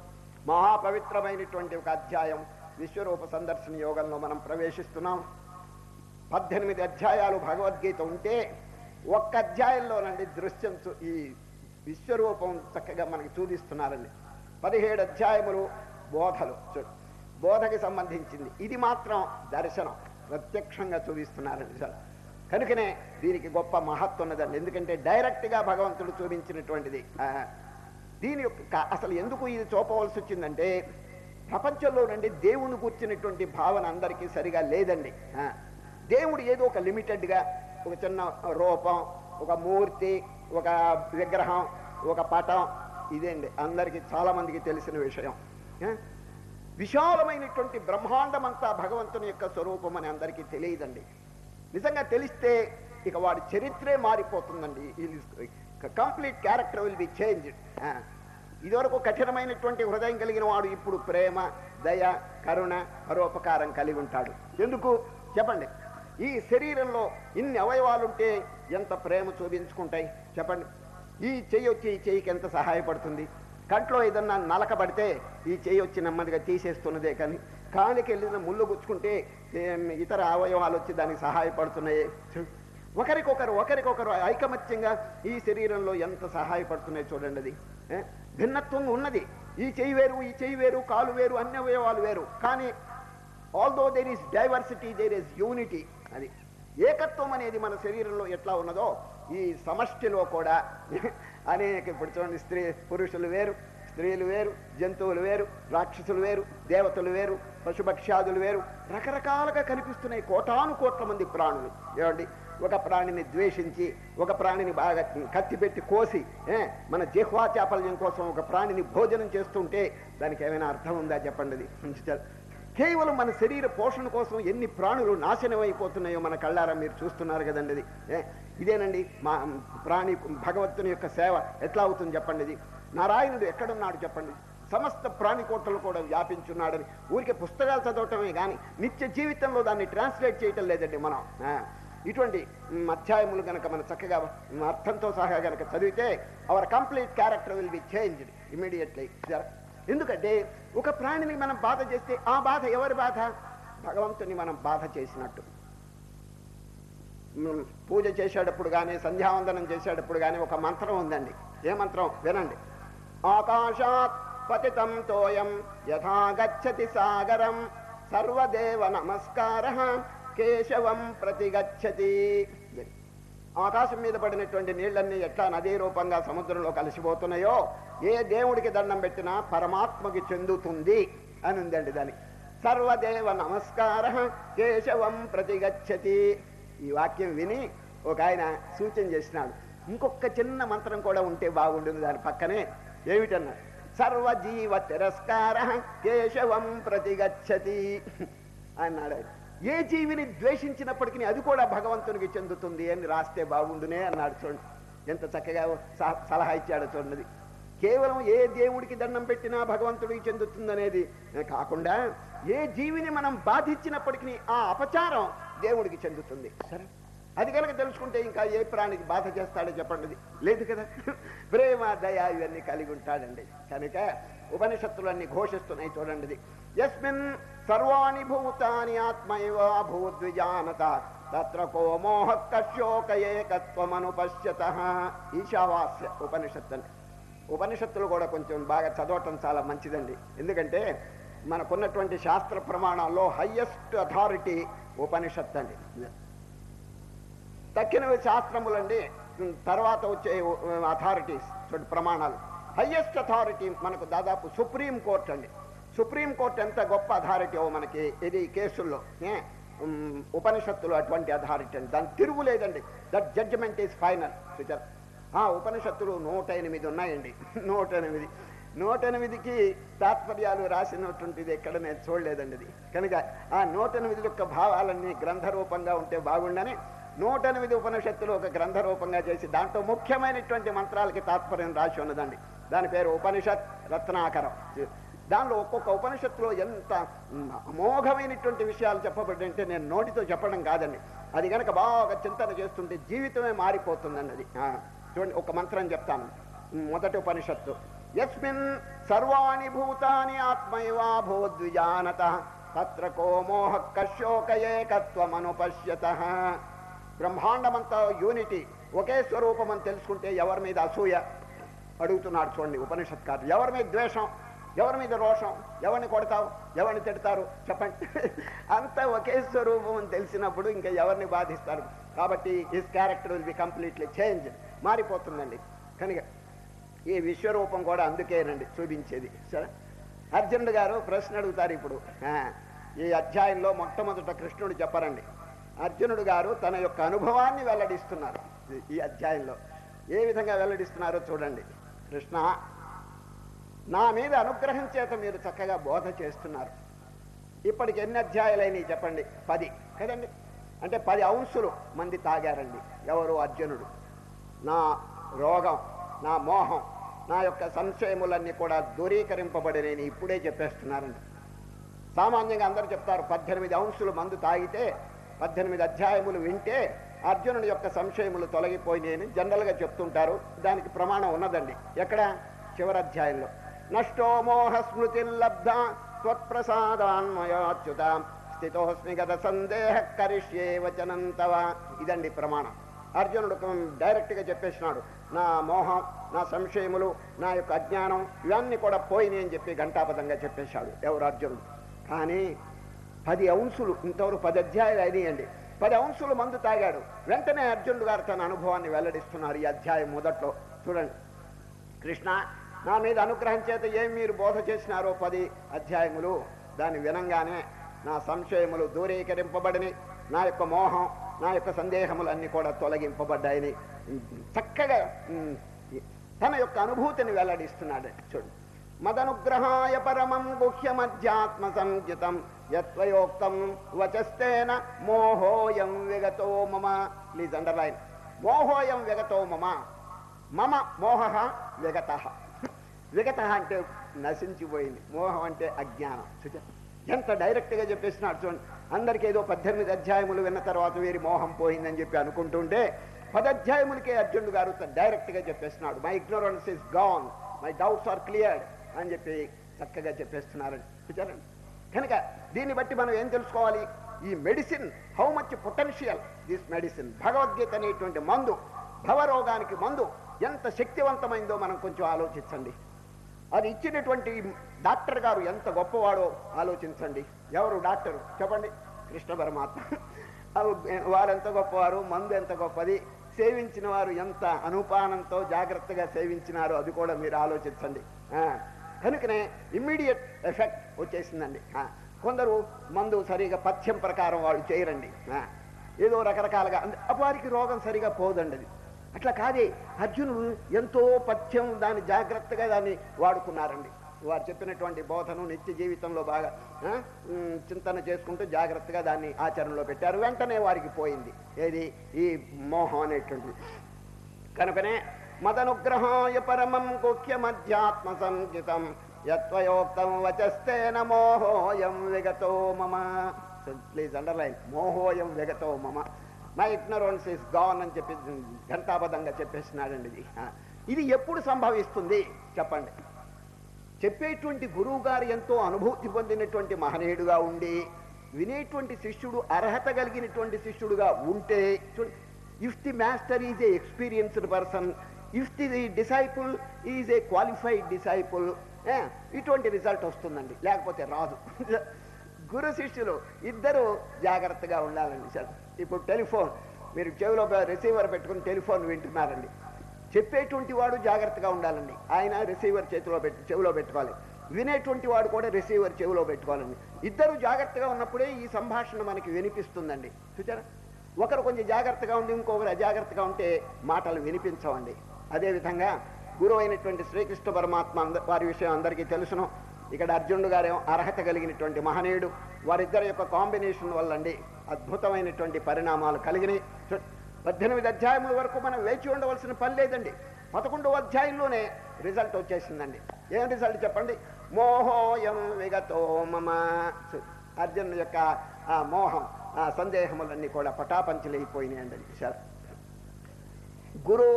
మహాపవిత్రమైనటువంటి ఒక అధ్యాయం విశ్వరూప సందర్శన యోగంలో మనం ప్రవేశిస్తున్నాం పద్దెనిమిది అధ్యాయాలు భగవద్గీత ఉంటే ఒక్క అధ్యాయంలోనండి దృశ్యం చూ- ఈ విశ్వరూపం చక్కగా మనకి చూపిస్తున్నారండి పదిహేడు అధ్యాయములు బోధలు చూడు బోధకి సంబంధించింది ఇది మాత్రం దర్శనం ప్రత్యక్షంగా చూపిస్తున్నారండి సార్ కనుకనే దీనికి గొప్ప మహత్వం ఉన్నదండి ఎందుకంటే డైరెక్ట్గా భగవంతుడు చూపించినటువంటిది ఆ, దీని యొక్క కా- అసలు ఎందుకు ఇది చూపవలసి వచ్చిందంటే ప్రపంచంలో నుండి దేవుని కూర్చున్నటువంటి భావన అందరికీ సరిగా లేదండి ఆ, దేవుడు ఏదో ఒక లిమిటెడ్గా ఒక చిన్న రూపం ఒక మూర్తి ఒక విగ్రహం ఒక పటం ఇదేండి అందరికీ చాలా మందికి తెలిసిన విషయం ఆ? విశాలమైనటువంటి బ్రహ్మాండమంతా భగవంతుని యొక్క స్వరూపం అని అందరికీ తెలియదండి నిజంగా తెలిస్తే ఇక వాడి చరిత్రే మారిపోతుందండి complete character will be change ఇదివరకు కఠినమైనటువంటి హృదయం కలిగిన వాడు ఇప్పుడు ప్రేమ దయ కరుణ పరోపకారం కలిగి ఉంటాడు ఎందుకు చెప్పండి ఈ శరీరంలో ఇన్ని అవయవాలుంటే ఎంత ప్రేమ చూపించుకుంటాయి చెప్పండి ఈ చెయ్యి వచ్చి ఈ చెయ్యికి ఎంత సహాయపడుతుంది కంట్లో ఏదన్నా నలకబడితే ఈ చెయ్యి వచ్చి నెమ్మదిగా తీసేస్తున్నదే కానీ కాలికి వెళ్ళిన ముళ్ళు గుచ్చుకుంటే ఏం, ఇతర అవయవాలు వచ్చి దానికి సహాయపడుతున్నాయి చూ- ఒకరికొకరు ఒకరికొకరు ఐకమత్యంగా ఈ శరీరంలో ఎంత సహాయపడుతున్నాయి చూడండి అది ఏ? భిన్నత్వం ఉన్నది ఈ చెయ్యి వేరు ఈ చెయ్యి వేరు కాలు వేరు అన్ని అవయవాలు వేరు కానీ although there is diversity there is unity అది ఏకత్వం అనేది మన శరీరంలో ఎట్లా ఉన్నదో ఈ సమష్టిలో కూడా అనేక ఇప్పుడు చూడండి స్త్రీ పురుషులు వేరు స్త్రీలు వేరు జంతువులు వేరు రాక్షసులు వేరు దేవతలు వేరు పశుపక్ష్యాదులు వేరు రకరకాలుగా కనిపిస్తున్నాయి కోటాను కోట్ల మంది ప్రాణులు ఏమండి ఒక ప్రాణిని ద్వేషించి ఒక ప్రాణిని బాగా కత్తి పెట్టి కోసి ఏ, మన జిహ్వా చాపల్యం కోసం ఒక ప్రాణిని భోజనం చేస్తుంటే దానికి ఏమైనా అర్థం ఉందా చెప్పండి అది ఉంచుతారు కేవలం మన శరీర పోషణ కోసం ఎన్ని ప్రాణులు నాశనం అయిపోతున్నాయో మన కళ్ళారా మీరు చూస్తున్నారు కదండి ఇది ఏ, ఇదేనండి మా ప్రాణి భగవంతుని యొక్క సేవ ఎట్లా అవుతుంది చెప్పండి ఇది నారాయణుడు ఎక్కడున్నాడు చెప్పండి సమస్త ప్రాణికోటలు కూడా వ్యాపించున్నాడని ఊరికే పుస్తకాలు చదవటమే కానీ నిత్య జీవితంలో దాన్ని ట్రాన్స్లేట్ చేయటం లేదండి మనం ఆ, ఇటువంటి మ్, అధ్యాయములు గనక మన చక్కగా మ్, అర్థంతో సహా గనక చదివితే our complete character will be changed immediately ఎందుకంటే ఒక ప్రాణిని మనం బాధ చేస్తే ఆ బాధ ఎవరి బాధ భగవంతుని మనం బాధ చేసినట్టు మ్, పూజ చేసేటప్పుడు కానీ సంధ్యావందనం చేసేటప్పుడు కానీ ఒక మంత్రం ఉందండి ఏ మంత్రం వినండి ఆకాశాత్ పతితం తోయం యథా గచ్చతి సాగరం సర్వదేవ నమస్కార కేశవం ప్రతిగచ్చతి ఆకాశం మీద పడినటువంటి నీళ్ళన్నీ ఎట్లా నదీ రూపంగా సముద్రంలో కలిసిపోతున్నాయో ఏ దేవుడికి దండం పెట్టినా పరమాత్మకి చెందుతుంది అని ఉందండి దానికి సర్వదేవ నమస్కార కేశవం ప్రతిగచ్చతి ఈ వాక్యం విని ఒక ఆయన సూచన చేసినాడు ఇంకొక చిన్న మంత్రం కూడా ఉంటే బాగుంటుంది దాని పక్కనే ఏమిటన్నా సర్వజీవ తిరస్కార కేశవం ప్రతిగచ్చతి అన్నాడు ఆయన. ఏ జీవిని ద్వేషించినప్పటికీ అది కూడా భగవంతునికి చెందుతుంది అని రాస్తే బాగుండునే అన్నాడు చూడండి ఎంత చక్కగా స- సలహా ఇచ్చాడో చూడండి కేవలం ఏ దేవుడికి దండం పెట్టినా భగవంతుడికి చెందుతుందనేది కాకుండా ఏ జీవిని మనం బాధించినప్పటికీ ఆ అపచారం దేవుడికి చెందుతుంది సరే అది కనుక తెలుసుకుంటే ఇంకా ఏ ప్రాణికి బాధ చేస్తాడో చెప్పండి ఇది. లేదు కదా ప్రేమ దయ ఇవన్నీ కలిగి ఉంటాడండి కనుక ఉపనిషత్తులన్నీ ఘోషిస్తున్నాయి చూడండి ఇది. యస్మిన్ సర్వాణి భూతాని ఆత్మైవ భూద్విజానత తత్ర కో మోహ కశోక ఏకత్వమనుపశ్యత ఈశావాస్య ఉపనిషత్తు అండి ఉపనిషత్తులు కూడా కొంచెం బాగా చదవటం చాలా మంచిదండి ఎందుకంటే మనకున్నటువంటి శాస్త్ర ప్రమాణాల్లో హయ్యెస్ట్ అథారిటీ ఉపనిషత్తు అండి తక్కినవి శాస్త్రములండి ఉమ్, తర్వాత వచ్చే అథారిటీస్ చూడండి ప్రమాణాలు హయ్యెస్ట్ అథారిటీ మనకు దాదాపు సుప్రీం కోర్ట్ అండి సుప్రీం కోర్ట్ ఎంత గొప్ప అథారిటీ మనకి ఇది కేసుల్లో ఏ? ఉమ్, ఉపనిషత్తులు అటువంటి అథారిటీ అండి దాని తిరుగులేదండి దట్ జడ్జిమెంట్ ఈస్ ఫైనల్ చూచారు ఆ ఉపనిషత్తులు నూట ఎనిమిది ఉన్నాయండి నూట ఎనిమిది నూట ఎనిమిదికి తాత్పర్యాలు రాసినటువంటిది ఎక్కడ నేను చూడలేదండి ఇది కనుక ఆ నూట ఎనిమిది యొక్క భావాలన్నీ గ్రంథ రూపంగా ఉంటే బాగుండని నూట ఎనిమిది ఉపనిషత్తులు ఒక గ్రంథ రూపంగా చేసి దాంట్లో ముఖ్యమైనటువంటి మంత్రాలకి తాత్పర్యం రాసి ఉన్నదండి దాని పేరు ఉపనిషత్ రత్నాకరం దానిలో ఒక్కొక్క ఉపనిషత్తులో ఎంత మ్, అమోఘమైనటువంటి విషయాలు చెప్పబడి అంటే నేను నోటితో చెప్పడం కాదండి అది కనుక బాగా చింతన చేస్తుంటే జీవితమే మారిపోతుందండి అది ఆ, చూడండి ఒక మంత్రం చెప్తాను మ్, మొదటి ఉపనిషత్తు యస్మిన్ సర్వాణి భూతాని ఆత్మైవా భూద్విజానత తత్ర కో మోహ కశోక ఏకత్వమనుపశ్యత బ్రహ్మాండమంతా యూనిటీ ఒకే స్వరూపం అని తెలుసుకుంటే ఎవరి మీద అసూయ అడుగుతున్నాడు చూడండి ఉపనిషత్కారు ఎవరి మీద ద్వేషం ఎవరి మీద రోషం ఎవరిని కొడతావు ఎవరిని తిడతారు చెప్పండి అంతా ఒకే స్వరూపం అని తెలిసినప్పుడు ఇంకా ఎవరిని బాధిస్తారు కాబట్టి his character will be completely change మారిపోతుందండి కనుక ఈ విశ్వరూపం కూడా అందుకేనండి చూపించేది సరే అర్జునుడు గారు ప్రశ్న అడుగుతారు ఇప్పుడు ఆ, ఈ అధ్యాయంలో మొట్టమొదట కృష్ణుడు చెప్పరండి అర్జునుడు గారు తన యొక్క అనుభవాన్ని వెల్లడిస్తున్నారు ఈ- ఈ అధ్యాయంలో ఏ విధంగా వెల్లడిస్తున్నారో చూడండి కృష్ణ నా మీద అనుగ్రహం చేత మీరు చక్కగా బోధ చేస్తున్నారు ఇప్పటికి ఎన్ని అధ్యాయాలైనవి చెప్పండి పది కదండి అంటే పది అంశులు మంది తాగారండి ఎవరు అర్జునుడు నా రోగం నా మోహం నా యొక్క సంశయములన్నీ కూడా దూరీకరింపబడినని ఇప్పుడే చెప్పేస్తున్నారండి సామాన్యంగా అందరూ చెప్తారు పద్దెనిమిది అంశులు మందు తాగితే పద్దెనిమిది అధ్యాయములు వింటే అర్జునుడి యొక్క సంశయములు తొలగిపోయినాయని జనరల్గా చెప్తుంటారు దానికి ప్రమాణం ఉన్నదండి ఎక్కడ చివరి అధ్యాయంలో నష్టో మోహ స్మృతి లబ్ధ త్వత్ప్రసాదాన్మయోచ్యుత స్థితోస్మి గత సందేహ కరిష్యే వచనం తవ ఇదండి ప్రమాణం అర్జునుడు డైరెక్ట్గా చెప్పేసినాడు నా మోహం నా సంశయములు నా యొక్క అజ్ఞానం ఇవన్నీ కూడా పోయినాయి అని చెప్పి ఘంటాపదంగా చెప్పేశాడు ఎవరు అర్జునుడు కానీ పది అంశులు ఇంతవరకు పది అధ్యాయాలు అయినాయండి పది అంశులు మందు తాగాడు వెంటనే అర్జునుడు గారు తన అనుభవాన్ని వెల్లడిస్తున్నారు ఈ అధ్యాయం మొదట్లో చూడండి కృష్ణ నా మీద అనుగ్రహం చేత ఏం మీరు బోధ చేసినారో పది అధ్యాయములు దాన్ని వినంగానే నా సంశయములు దూరీకరింపబడిని నా యొక్క మోహం నా యొక్క సందేహములన్నీ కూడా తొలగింపబడ్డాయని చక్కగా ఉమ్, తన యొక్క అనుభూతిని వెల్లడిస్తున్నాడు చూడు మదనుగ్రహాయ పరమం గుహ్యమధ్యాత్మ సంజితం యత్వయోక్తం వచస్తేన మోహోయం విగతో మమ ప్లీజ్ అండర్లైన్ మోహోయం విగతో మమ మమ మోహ విగత విగత అంటే నశించిపోయింది మోహం అంటే అజ్ఞానం చూచా ఎంత డైరెక్ట్గా చెప్పేసినాడు చూడండి అందరికీ ఏదో పద్దెనిమిది అధ్యాయములు విన్న తర్వాత వీరి మోహం పోయిందని చెప్పి అనుకుంటుంటే పదధ్యాయములకే అర్జునుడు గారు డైరెక్ట్గా చెప్పేస్తున్నాడు my ignorance is gone my doubts are cleared అని చెప్పి చక్కగా చెప్పేస్తున్నారండి చూచారండి కనుక దీన్ని బట్టి మనం ఏం తెలుసుకోవాలి ఈ medicine how much potential this medicine Bhagavad Gita అనేటువంటి మందు భవరోగానికి మందు ఎంత శక్తివంతమైందో మనం కొంచెం ఆలోచించండి అది ఇచ్చినటువంటి డాక్టర్ గారు ఎంత గొప్పవాడో ఆలోచించండి ఎవరు డాక్టరు చెప్పండి కృష్ణ పరమాత్మ అవి వారు ఎంత గొప్పవారు మందు ఎంత గొప్పది సేవించిన వారు ఎంత అనుపానంతో జాగ్రత్తగా సేవించినారో అది కూడా మీరు ఆలోచించండి ఆ, కనుకనే ఇమ్మీడియట్ ఎఫెక్ట్ వచ్చేసిందండి ఆ, కొందరు మందు సరిగా పథ్యం ప్రకారం వాళ్ళు చేయరండి ఆ, ఏదో రకరకాలుగా అంటే వారికి రోగం సరిగా పోదండి అది అట్లా కాదే అర్జునుడు ఎంతో పథ్యం దాన్ని జాగ్రత్తగా దాన్ని వాడుకున్నారండి వారు చెప్పినటువంటి బోధను నిత్య జీవితంలో బాగా ఆ, ఉమ్, చింతన చేసుకుంటూ జాగ్రత్తగా దాన్ని ఆచరణలో పెట్టారు వెంటనే వారికి పోయింది ఏది ఈ మోహం అనేటువంటిది కనుకనే మదనుగ్రహాయ పరమం గుహ్యమధ్యాత్మ సంచితం యత్వయోక్తం వచస్తేన మోహోయం విగతో మమ ప్లీజ్ అండర్లైన్ మోహోయం విగతో మమ మై ఇగ్నరెన్స్ ఇస్ గాన్ అని చెప్పి ఘంటాబద్ధంగా చెప్పేసినాడండి ఇది ఆ, ఇది ఎప్పుడు సంభవిస్తుంది చెప్పండి చెప్పేటువంటి గురువు గారు ఎంతో అనుభూతి పొందినటువంటి మహనీయుడుగా ఉండి వినేటువంటి శిష్యుడు అర్హత కలిగినటువంటి శిష్యుడుగా ఉంటే if the master is a experienced person if the disciple is a qualified disciple ఇటువంటి రిజల్ట్ వస్తుందండి లేకపోతే రాదు గురు శిష్యులు ఇద్దరు జాగ్రత్తగా ఉండాలండి సార్ ఇప్పుడు టెలిఫోన్ మీరు చెవిలో రిసీవర్ పెట్టుకుని టెలిఫోన్ వింటున్నారండి చెప్పేటువంటి వాడు జాగ్రత్తగా ఉండాలండి ఆయన రిసీవర్ చేతిలో పెట్టి చెవిలో పెట్టుకోవాలి వినేటువంటి వాడు కూడా రిసీవర్ చెవిలో పెట్టుకోవాలండి ఇద్దరు జాగ్రత్తగా ఉన్నప్పుడే ఈ సంభాషణ మనకి వినిపిస్తుందండి చూచారా ఒకరు కొంచెం జాగ్రత్తగా ఉండి ఇంకొకరు అజాగ్రత్తగా ఉంటే మాటలు వినిపించవండి అదేవిధంగా గురువు అయినటువంటి శ్రీకృష్ణ పరమాత్మ అంద- వారి విషయం అందరికీ తెలుసును ఇక్కడ అర్జునుడు గారేమో అర్హత కలిగినటువంటి మహనీయుడు వారిద్దరి యొక్క కాంబినేషన్ వల్ల అండి అద్భుతమైనటువంటి పరిణామాలు కలిగినాయి చూ- పద్దెనిమిది అధ్యాయముల వరకు మనం వేచి ఉండవలసిన పని లేదండి పదకొండవ అధ్యాయంలోనే రిజల్ట్ వచ్చేసిందండి ఏం రిజల్ట్ చెప్పండి మోహోయం విగతో మమ చూ- అర్జునుడి యొక్క ఆ మోహం ఆ సందేహములన్నీ కూడా పటాపంచలైపోయినాయండి అది విషయాలు గురువు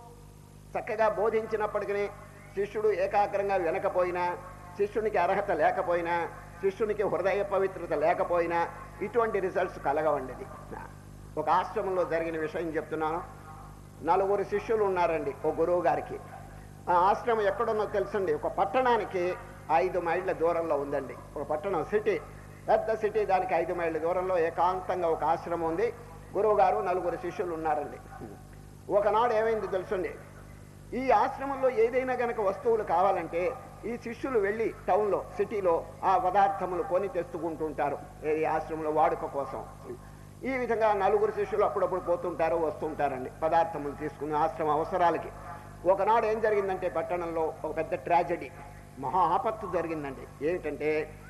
చక్కగా బోధించినప్పటికీ శిష్యుడు ఏకాగ్రంగా వినకపోయినా శిష్యునికి అర్హత లేకపోయినా శిష్యునికి హృదయ పవిత్రత లేకపోయినా ఇటువంటి రిజల్ట్స్ కలగవండి ఇది. ఒక ఆశ్రమంలో జరిగిన విషయం చెప్తున్నాను నలుగురు శిష్యులు ఉన్నారండి ఓ గురువు గారికి ఆ ఆశ్రమం ఎక్కడున్నో తెలుసండి ఒక పట్టణానికి ఐదు మైళ్ళ దూరంలో ఉందండి ఒక పట్టణం సిటీ పెద్ద సిటీ దానికి ఐదు మైళ్ళ దూరంలో ఏకాంతంగా ఒక ఆశ్రమం ఉంది గురువు గారు నలుగురు శిష్యులు ఉన్నారండి ఒకనాడు ఏమైంది తెలుసండి ఈ ఆశ్రమంలో ఏదైనా గనక వస్తువులు కావాలంటే ఈ శిష్యులు వెళ్ళి టౌన్లో సిటీలో ఆ పదార్థములు కొని తెచ్చుకుంటుంటారు ఈ ఆశ్రమంలో వాడుక కోసం ఈ విధంగా నలుగురు శిష్యులు అప్పుడప్పుడు పోతుంటారు వస్తుంటారండి పదార్థములు తీసుకుని ఆశ్రమ అవసరాలకి ఒకనాడు ఏం జరిగిందంటే పట్టణంలో ఒక పెద్ద ట్రాజడీ మహా ఆపత్తు జరిగిందండి ఏమిటంటే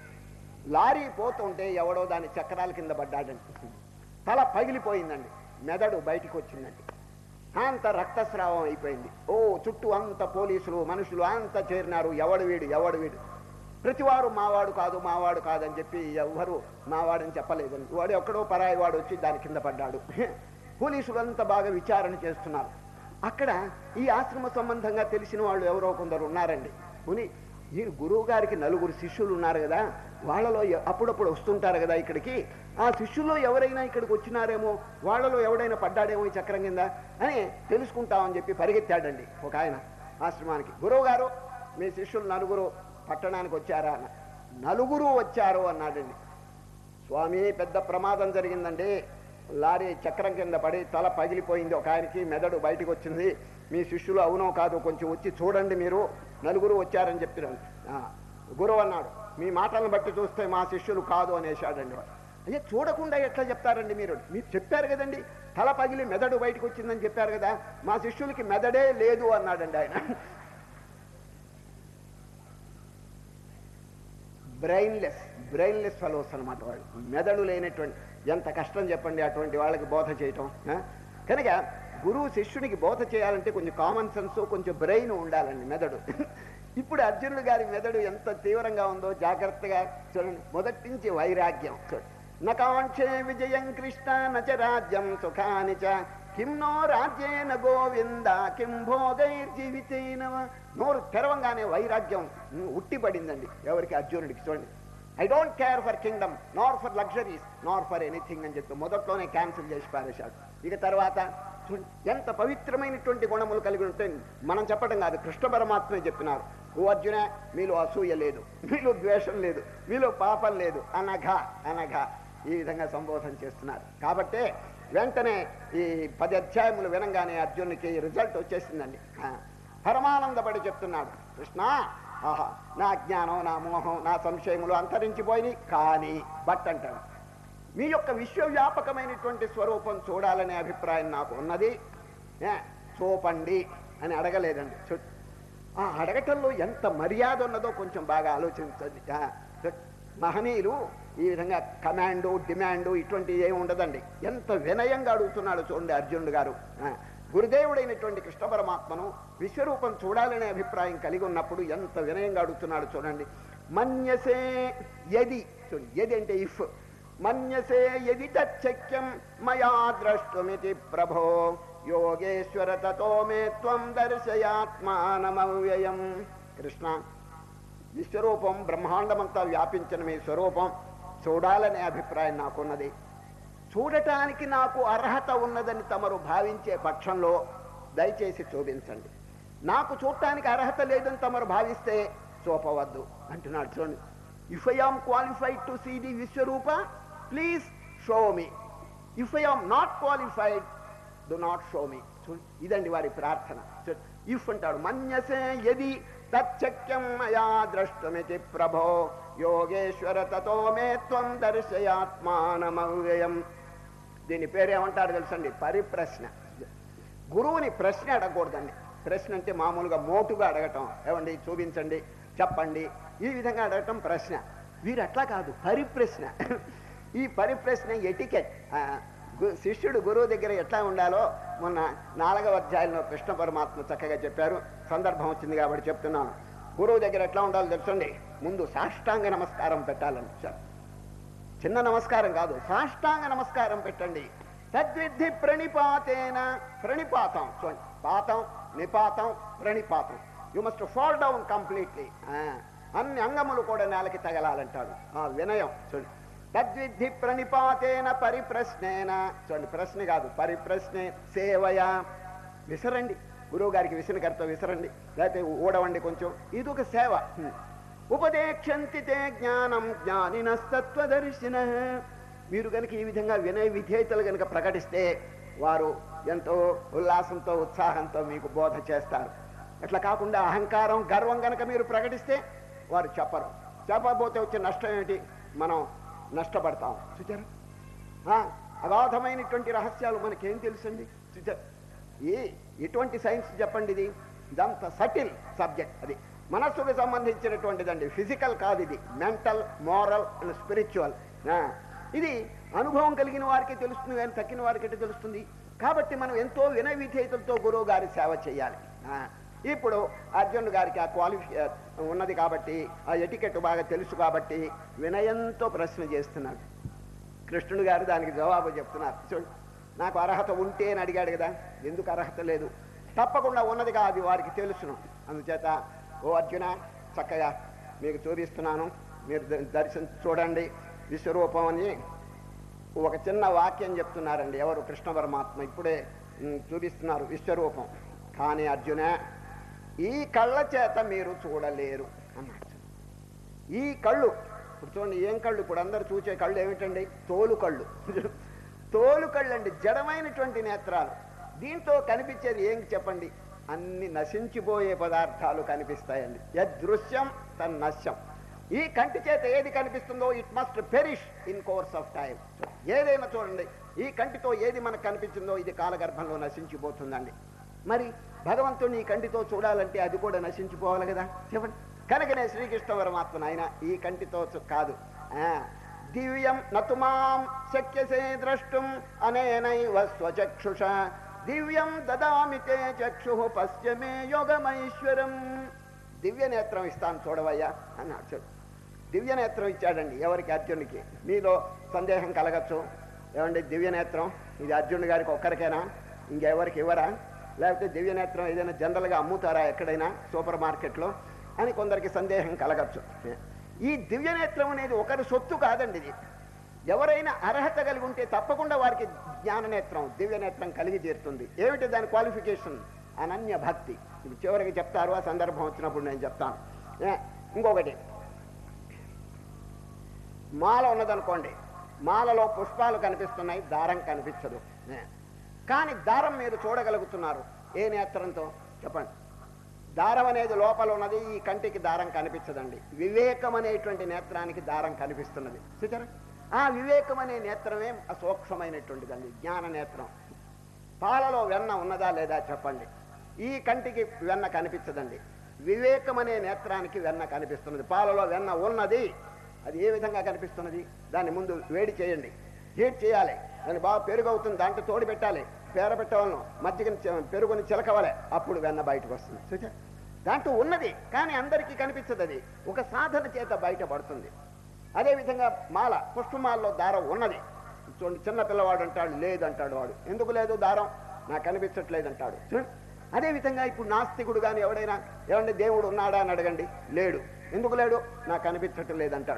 లారీ పోతుంటే ఎవడో దాని చక్రాల కింద పడ్డాడండి తల పగిలిపోయిందండి మెదడు బయటికి వచ్చిందండి అంత రక్తస్రావం అయిపోయింది ఓ చుట్టూ అంత పోలీసులు మనుషులు అంత చేరినారు ఎవడు వీడు ఎవడు వీడు ప్రతివారు మావాడు కాదు మావాడు కాదని చెప్పి ఎవ్వరు మావాడని చెప్పలేదండి వాడు ఎక్కడో పరాయి వాడు వచ్చి దాని కింద పడ్డాడు పోలీసులు అంతా బాగా విచారణ చేస్తున్నారు అక్కడ ఈ ఆశ్రమ సంబంధంగా తెలిసిన వాళ్ళు ఎవరో కొందరు ఉన్నారండి ముని ఈ గురువు గారికి నలుగురు శిష్యులు ఉన్నారు కదా వాళ్ళలో ఎ- అప్పుడప్పుడు వస్తుంటారు కదా ఇక్కడికి ఆ శిష్యుల్లో ఎవరైనా ఇక్కడికి వచ్చినారేమో వాళ్ళలో ఎవడైనా పడ్డాడేమో ఈ చక్రం కింద అని తెలుసుకుంటామని చెప్పి పరిగెత్తాడండి ఒక ఆయన ఆశ్రమానికి గురువు గారు మీ శిష్యులు నలుగురు పట్టణానికి వచ్చారా అన్న నలుగురు వచ్చారు అన్నాడండి స్వామి పెద్ద ప్రమాదం జరిగిందండి లారీ చక్రం కింద పడి తల పగిలిపోయింది ఒక ఆయనకి మెదడు బయటికి వచ్చింది మీ శిష్యులు అవునో కాదో కొంచెం వచ్చి చూడండి మీరు నలుగురు వచ్చారని చెప్పినాడు ఆ, గురువు అన్నాడు మీ మాటలను బట్టి చూస్తే మా శిష్యులు కాదు అనేసాడండి వాడు అయ్యా చూడకుండా ఎట్లా చెప్తారండి మీరు మీరు చెప్పారు కదండి తల పగిలి మెదడు బయటకు వచ్చిందని చెప్పారు కదా మా శిష్యులకి మెదడే లేదు అన్నాడండి ఆయన బ్రెయిన్లెస్ బ్రెయిన్లెస్ ఫెలోస్ అనమాట వాళ్ళు మెదడు లేనటువంటి ఎంత కష్టం చెప్పండి అటువంటి వాళ్ళకి బోధ చేయటం ఆ? కనుక గురువు శిష్యునికి బోధ చేయాలంటే కొంచెం కామన్ సెన్స్ కొంచెం బ్రెయిన్ ఉండాలండి మెదడు ఇప్పుడు అర్జునుడు గారి మెదడు ఎంత తీవ్రంగా ఉందో జాగ్రత్తగా చూడండి మొదటి నుంచి వైరాగ్యం చూడండి నకాంక్షే విజయం కృష్ణ నచ రాజ్యం సుఖాని చ కిం నో రాజ్యేన గోవింద కిం భోగైర్జీవితేన నోరు తెరవంగానే వైరాగ్యం ఉమ్, ఉట్టిపడిందండి ఎవరికి అర్జునుడికి చూడండి I don't care for kingdom nor for luxuries nor for anything అని చెప్పి మొదట్లోనే క్యాన్సిల్ చేసి పారేశాడు ఇక తర్వాత చూడండి, ఎంత పవిత్రమైనటువంటి గుణములు కలిగి ఉంటే మనం చెప్పడం కాదు కృష్ణ పరమాత్మే చెప్పినారు ఓ అర్జున మీలో అసూయ లేదు మీలో ద్వేషం లేదు మీలో పాపం లేదు అనఘ అనఘ ఈ విధంగా సంబోధన చేస్తున్నారు కాబట్టే వెంటనే ఈ పది అధ్యాయములు వినంగానే అర్జునునికి రిజల్ట్ వచ్చేసిందండి ఆ, పరమానందపడి చెప్తున్నాడు కృష్ణ ఆహా నా జ్ఞానం నా మోహం నా సంశయములు అంతరించిపోయినాయి కానీ బట్ అంటాడు మీ యొక్క విశ్వవ్యాపకమైనటువంటి స్వరూపం చూడాలనే అభిప్రాయం నాకు ఉన్నది ఏ, చూపండి అని అడగలేదండి చూ ఆ అడగటంలో ఎంత మర్యాద ఉన్నదో కొంచెం బాగా ఆలోచించండి ఆ, చూ- మహనీయులు ఈ విధంగా కమాండు డిమాండు ఇటువంటివి ఏమి ఉండదండి ఎంత వినయంగా అడుగుతున్నాడు చూడండి అర్జునుడు గారు ఆ, గురుదేవుడైనటువంటి కృష్ణ పరమాత్మను విశ్వరూపం చూడాలనే అభిప్రాయం కలిగి ఉన్నప్పుడు ఎంత వినయంగా అడుగుతున్నాడు చూడండి మన్యసే యది చూడండి యది అంటే ఇఫ్ మన్యసే యది తచ్చక్యం మయా ద్రష్టుమితి ప్రభో యోగేశ్వర తతో మే త్వం దర్శయాత్మానమవ్యయం కృష్ణ విశ్వరూపం బ్రహ్మాండమంతా వ్యాపించిన మీ స్వరూపం చూడాలనే అభిప్రాయం నాకున్నది చూడటానికి నాకు అర్హత ఉన్నదని తమరు భావించే పక్షంలో దయచేసి చూపించండి నాకు చూడటానికి అర్హత లేదని తమరు భావిస్తే చూపవద్దు అంటున్నాడు చూడండి if I am qualified to see the విశ్వరూప please show me if I am not qualified do not show me ఇదండి వారి ప్రార్థన ఇఫ్ అంటాడు మన్యసే యది తచ్చక్యం మయా ద్రష్టమితి ప్రభో యోగేశ్వర తతో మే త్వం దర్శయాత్మానమవ్యయం దీని పేరేమంటారు తెలుసండి పరిప్రశ్న గురువుని ప్రశ్న అడగకూడదండి ప్రశ్న అంటే మామూలుగా మోటుగా అడగటం ఏమండి చూపించండి చెప్పండి ఈ విధంగా అడగటం ప్రశ్న వీరు అట్లా కాదు పరిప్రశ్న ఈ పరిప్రశ్న ఎటికెట్ ఆ, గు- శిష్యుడు గురువు దగ్గర ఎట్లా ఉండాలో మొన్న నాలుగవ అధ్యాయంలో కృష్ణ పరమాత్మ చక్కగా చెప్పారు సందర్భం వచ్చింది కాబట్టి చెప్తున్నాను గురువు దగ్గర ఎట్లా ఉండాలో తెలుసండి ముందు సాష్టాంగ నమస్కారం పెట్టాలని సార్ చిన్న నమస్కారం కాదు సాష్టాంగ నమస్కారం పెట్టండి తద్విద్ధి ప్రణిపాతేన ప్రణిపాతం చూడండి పాతం నిపాతం ప్రణిపాతం you must fall down completely అన్ని అంగములు కూడా నేలకి తగలాలంటాడు ఆ వినయం చూడండి తద్విద్ధి ప్రణిపాతేన పరిప్రశ్నేన చూడండి ప్రశ్న కాదు పరిప్రశ్నే సేవయా విసరండి గురువు గారికి విసనకర్త విసరండి లేకపోతే ఊడవండి కొంచెం ఇది ఒక సేవ హ్మ్. ఉపదేక్షంతి తే జ్ఞానం జ్ఞానినస్తత్వదర్శిన మీరు కనుక ఈ విధంగా వినయ విధేయతలు కనుక ప్రకటిస్తే వారు ఎంతో ఉల్లాసంతో ఉత్సాహంతో మీకు బోధ చేస్తారు అట్లా కాకుండా అహంకారం గర్వం కనుక మీరు ప్రకటిస్తే వారు చెప్పరు చెప్పకపోతే వచ్చే నష్టం ఏమిటి మనం నష్టపడతాం చూచారా ఆ, అగాధమైనటువంటి రహస్యాలు మనకేం తెలుసండి చూచారా ఈ ఎటువంటి సైన్స్ చెప్పండి ఇది ఇదంత సటిల్ సబ్జెక్ట్ అది మనస్సుకు సంబంధించినటువంటిదండి ఫిజికల్ కాదు ఇది మెంటల్ మోరల్ అండ్ స్పిరిచువల్ ఇది అనుభవం కలిగిన వారికి తెలుస్తుంది కానీ తక్కిన వారికి ఎట్లా తెలుస్తుంది కాబట్టి మనం ఎంతో వినయ విధేయతలతో గురువు గారి సేవ చేయాలి ఆ, ఇప్పుడు అర్జున్ గారికి ఆ క్వాలిఫి ఉన్నది కాబట్టి ఆ ఎటికెట్ బాగా తెలుసు కాబట్టి వినయంతో ప్రశ్న చేస్తున్నాడు కృష్ణుడు గారు దానికి జవాబు చెప్తున్నారు చూడండి నాకు అర్హత ఉంటే అని అడిగాడు కదా ఎందుకు అర్హత లేదు తప్పకుండా ఉన్నదిగా అది వారికి తెలుసును అందుచేత ఓ అర్జున చక్కగా మీకు చూపిస్తున్నాను మీరు ద- దర్శనం చూడండి విశ్వరూపం అని ఒక చిన్న వాక్యం చెప్తున్నారండి ఎవరు కృష్ణ పరమాత్మ ఇప్పుడే ఉమ్, చూపిస్తున్నారు విశ్వరూపం కానీ అర్జున ఈ కళ్ళ చేత మీరు చూడలేరు అన్నాడు ఈ కళ్ళు ఇప్పుడు చూడండి ఏం కళ్ళు ఇప్పుడు అందరు చూసే కళ్ళు ఏమిటండి తోలు కళ్ళు తోలు కళ్ళు అండి జడమైనటువంటి నేత్రాలు దీంతో కనిపించేది ఏం చెప్పండి అన్ని నశించిపోయే పదార్థాలు కనిపిస్తాయండి యదృశ్యం తన్నశ్యం ఈ కంటి చేత ఏది కనిపిస్తుందో it must perish in course of time ఏదైనా చూడండి ఈ కంటితో ఏది మనకు కనిపించిందో ఇది కాలగర్భంలో నశించిపోతుందండి మరి భగవంతుని ఈ కంటితో చూడాలంటే అది కూడా నశించిపోవాలి కదా చెప్పండి కనుకనే శ్రీకృష్ణ పరమాత్మ నాయన ఈ కంటితో చూ- కాదు ఆ, దివ్యం నతుమాం శక్యసే ద్రష్టుం అనేనైవ స్వచక్షుష దివ్యం దదామి తే చక్షు పశ్చమే యోగమైశ్వరం దివ్య నేత్రం ఇస్తాను చూడవయ్యా అన్నాడు చూడు దివ్య నేత్రం ఇచ్చాడండి ఎవరికి అర్జునుడికి మీలో సందేహం కలగచ్చు ఏమండి దివ్య నేత్రం ఇది అర్జునుడి గారికి ఒక్కరికైనా ఇంకెవరికి ఇవ్వరా లేకపోతే దివ్య నేత్రం ఏదైనా జనరల్గా అమ్ముతారా ఎక్కడైనా సూపర్ మార్కెట్లో అని కొందరికి సందేహం కలగచ్చు ఈ దివ్యనేత్రం అనేది ఒకరి సొత్తు కాదండి ఇది ఎవరైనా అర్హత కలిగి ఉంటే తప్పకుండా వారికి జ్ఞాననేత్రం దివ్యనేత్రం కలిగి తీరుతుంది ఏమిటి దాని క్వాలిఫికేషన్ అనన్య భక్తి ఇది చివరికి చెప్తారు ఆ సందర్భం వచ్చినప్పుడు నేను చెప్తాను ఏ, ఇంకొకటి మాల ఉన్నదనుకోండి మాలలో పుష్పాలు కనిపిస్తున్నాయి దారం కనిపించదు ఏ. కానీ దారం మీరు చూడగలుగుతున్నారు ఏ నేత్రంతో చెప్పండి దారం అనేది లోపల ఉన్నది ఈ కంటికి దారం కనిపించదండి వివేకం అనేటువంటి నేత్రానికి దారం కనిపిస్తున్నది చూచారా ఆ వివేకం అనే నేత్రమే సూక్ష్మమైనటువంటిదండి జ్ఞాన నేత్రం పాలలో వెన్న ఉన్నదా లేదా చెప్పండి ఈ కంటికి వెన్న కనిపించదండి వివేకం అనే నేత్రానికి వెన్న కనిపిస్తున్నది పాలలో వెన్న ఉన్నది అది ఏ విధంగా కనిపిస్తున్నది దాన్ని ముందు వేడి చేయండి హీట్ చేయాలి దాన్ని బాగా పెరుగు అవుతుంది దాంట్లో తోడి పెట్టాలి పేర పెట్టవలను మజ్జిగని చె- పెరుగుని చిలకవాలి అప్పుడు వెన్న బయటకు వస్తుంది చూచా దాంట్లో ఉన్నది కానీ అందరికీ కనిపించదు అది ఒక సాధన చేత బయటపడుతుంది అదేవిధంగా మాల పుష్పమాలలో దారం ఉన్నది చూడండి చిన్న పిల్లవాడు అంటాడు లేదంటాడు వాడు ఎందుకు లేదు దారం నాకు కనిపించట్లేదు అంటాడు చూడండి అదేవిధంగా ఇప్పుడు నాస్తికుడు కానీ ఎవడైనా ఏమంటే దేవుడు ఉన్నాడా అని అడగండి లేడు ఎందుకు లేడు నాకు కనిపించటం లేదంటాడు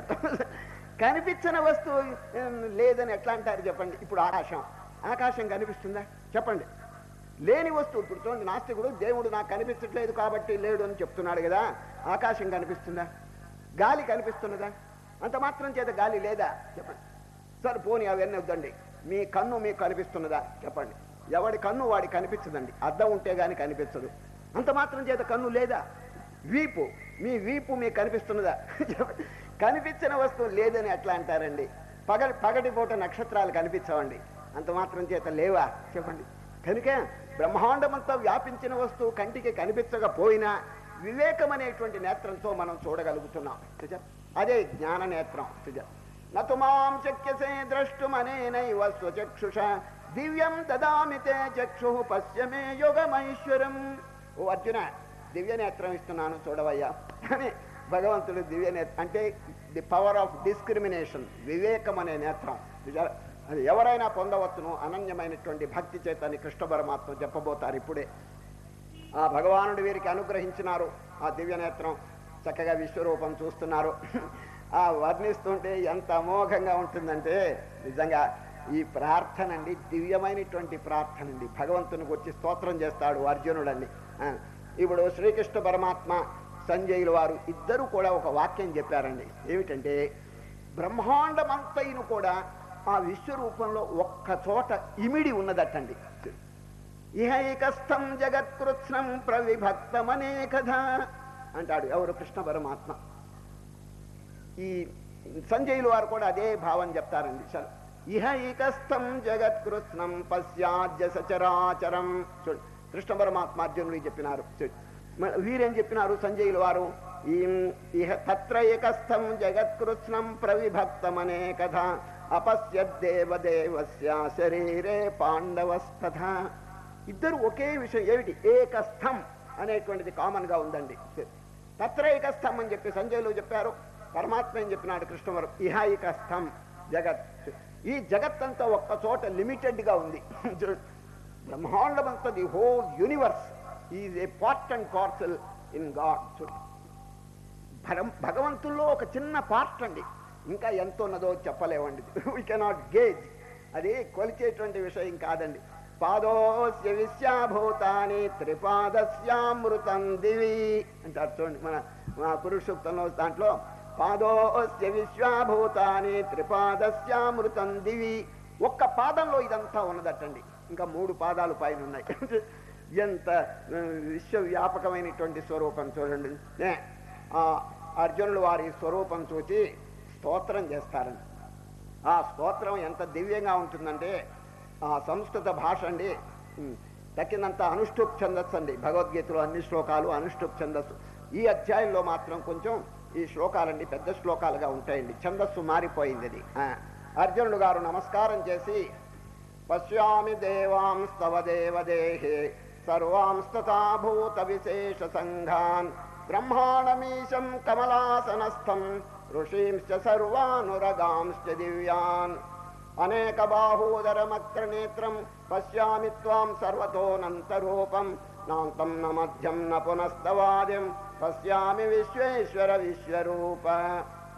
కనిపించిన వస్తువు ఏం, లేదని ఎట్లా అంటారు చెప్పండి ఇప్పుడు ఆకాశం ఆకాశం కనిపిస్తుందా చెప్పండి లేని వస్తువు ఇప్పుడు చూడండి నాస్తికుడు దేవుడు నాకు కనిపించట్లేదు కాబట్టి లేడు అని చెప్తున్నాడు కదా ఆకాశం కనిపిస్తుందా గాలి కనిపిస్తున్నదా అంత మాత్రం చేత గాలి లేదా చెప్పండి సరే పోనీ అవన్నీ వద్దండి మీ కన్ను మీకు కనిపిస్తున్నదా చెప్పండి ఎవడి కన్ను వాడి కనిపించదండి అద్దం ఉంటే గాని కనిపించదు అంత మాత్రం చేత కన్ను లేదా వీపు మీ వీపు మీకు కనిపిస్తున్నదా చెప్పండి. కనిపించిన వస్తువు లేదని ఎట్లా అంటారండి పగ పగటిపూట నక్షత్రాలు కనిపించవండి అంత మాత్రం చేత లేవా చెప్పండి కనుక బ్రహ్మాండమంతా వ్యాపించిన వస్తువు కంటికి కనిపించకపోయినా వివేకం అనేటువంటి నేత్రంతో మనం చూడగలుగుతున్నాం సుజ అదే జ్ఞాన నేత్రం సుజ నతు మాం శక్యసే ద్రష్టుమనేనైవ స్వచక్షుష దివ్యం దదామి తే చక్షు పశ్యమే యోగమైశ్వరం ఓ అర్జున దివ్య నేత్రం ఇస్తున్నాను చూడవయ్యా అని భగవంతుడు దివ్య నేత్రం అంటే ది పవర్ ఆఫ్ డిస్క్రిమినేషన్ వివేకం అనే నేత్రం చూసారా? అది ఎవరైనా పొందవచ్చును అనన్యమైనటువంటి భక్తి చేతని కృష్ణ పరమాత్మ చెప్పబోతారు ఇప్పుడే ఆ భగవానుడు వీరికి అనుగ్రహించినారు ఆ దివ్య నేత్రం చక్కగా విశ్వరూపం చూస్తున్నారు ఆ వర్ణిస్తుంటే ఎంత అమోఘంగా ఉంటుందంటే నిజంగా ఈ ప్రార్థన అండి దివ్యమైనటువంటి ప్రార్థన అండి భగవంతుని గురించి స్తోత్రం చేస్తాడు అర్జునుడండి ఆ, ఇప్పుడు శ్రీకృష్ణ పరమాత్మ సంజయులు వారు ఇద్దరు కూడా ఒక వాక్యం చెప్పారండి ఏమిటంటే బ్రహ్మాండమంతైన కూడా ఆ విశ్వరూపంలో ఒక్క చోట ఇమిడి ఉన్నదటండి ఇహైకస్థం జగత్కృత్స్నం ప్రవిభక్తమనేకథ అంటాడు ఎవరు కృష్ణ పరమాత్మ ఈ సంజయులు వారు కూడా అదే భావం చెప్తారండి చలో ఇహైకస్థం జగత్కృత్స్నం పశ్చాద్య సచరాచరం చూడు కృష్ణ పరమాత్మ అర్జునుడికి చెప్పినారు చూడు మ- వీరేం చెప్పినారు సంజయులు వారు ఈ ఇహ తత్ర ఏకస్థం జగత్కృత్స్నం ప్రవిభక్తమనే కథ అపశ్యద్దేవదేవస్య శరీరే పాండవస్తథ ఇద్దరు ఒకే విషయం ఏమిటి ఏకస్థం అనేటువంటిది కామన్ గా ఉందండి తత్ర ఏకస్థం అని చెప్పి సంజయులు చెప్పారు పరమాత్మ ఏం చెప్పినాడు కృష్ణవరం ఇహ ఏకస్థం జగత్ ఈ జగత్ అంతా ఒక్క చోట లిమిటెడ్ గా ఉంది బ్రహ్మాండమంతా the whole universe is a part and parcel in God భగం భగవంతుల్లో ఒక చిన్న పార్ట్ అండి ఇంకా ఎంత ఉన్నదో చెప్పలేవండి వీ కెనాట్ గేజ్ అది కొలిచేటువంటి విషయం కాదండి పాదోస్య విశ్యాభూతాని త్రిపాదస్యామృతం దివి అంటారు చూడండి మన మన పురుషోక్తంలో దాంట్లో పాదోస్య విశ్వాభూతాని త్రిపాదస్యామృతం దివి ఒక్క పాదంలో ఇదంతా ఉన్నదటండి ఇంకా మూడు పాదాలు పైన ఉన్నాయి ఎంత ఆ, విశ్వవ్యాపకమైనటువంటి స్వరూపం చూడండి నే, ఆ అర్జునులు వారి స్వరూపం చూసి స్తోత్రం చేస్తారండి ఆ స్తోత్రం ఎంత దివ్యంగా ఉంటుందంటే ఆ సంస్కృత భాష అండి ఉమ్, తక్కినంత అనుష్ఠుప్ ఛందస్సు అండి భగవద్గీతలో అన్ని శ్లోకాలు అనుష్ఠుప్ ఛందస్సు ఈ అధ్యాయంలో మాత్రం కొంచెం ఈ శ్లోకాలండి పెద్ద శ్లోకాలుగా ఉంటాయండి ఛందస్సు మారిపోయింది అది ఆ, అర్జునుడు గారు నమస్కారం చేసి పశ్యామి దేవాంస్తవ దేవదేహే సర్వాంస్తథా భూత విశేష సంఘాన్ బ్రహ్మాణమీశం కమలాసనస్థం ఋషీంశ్చ సర్వానురగాంశ్చ దివ్యాన్ అనేక బాహూదరమక్ర నేత్రం పశ్యామి త్వాం సర్వతోనంతరూపం నాంతం న మధ్యం న పునస్తవాద్యం పశ్యామి విశ్వేశ్వర విశ్వరూప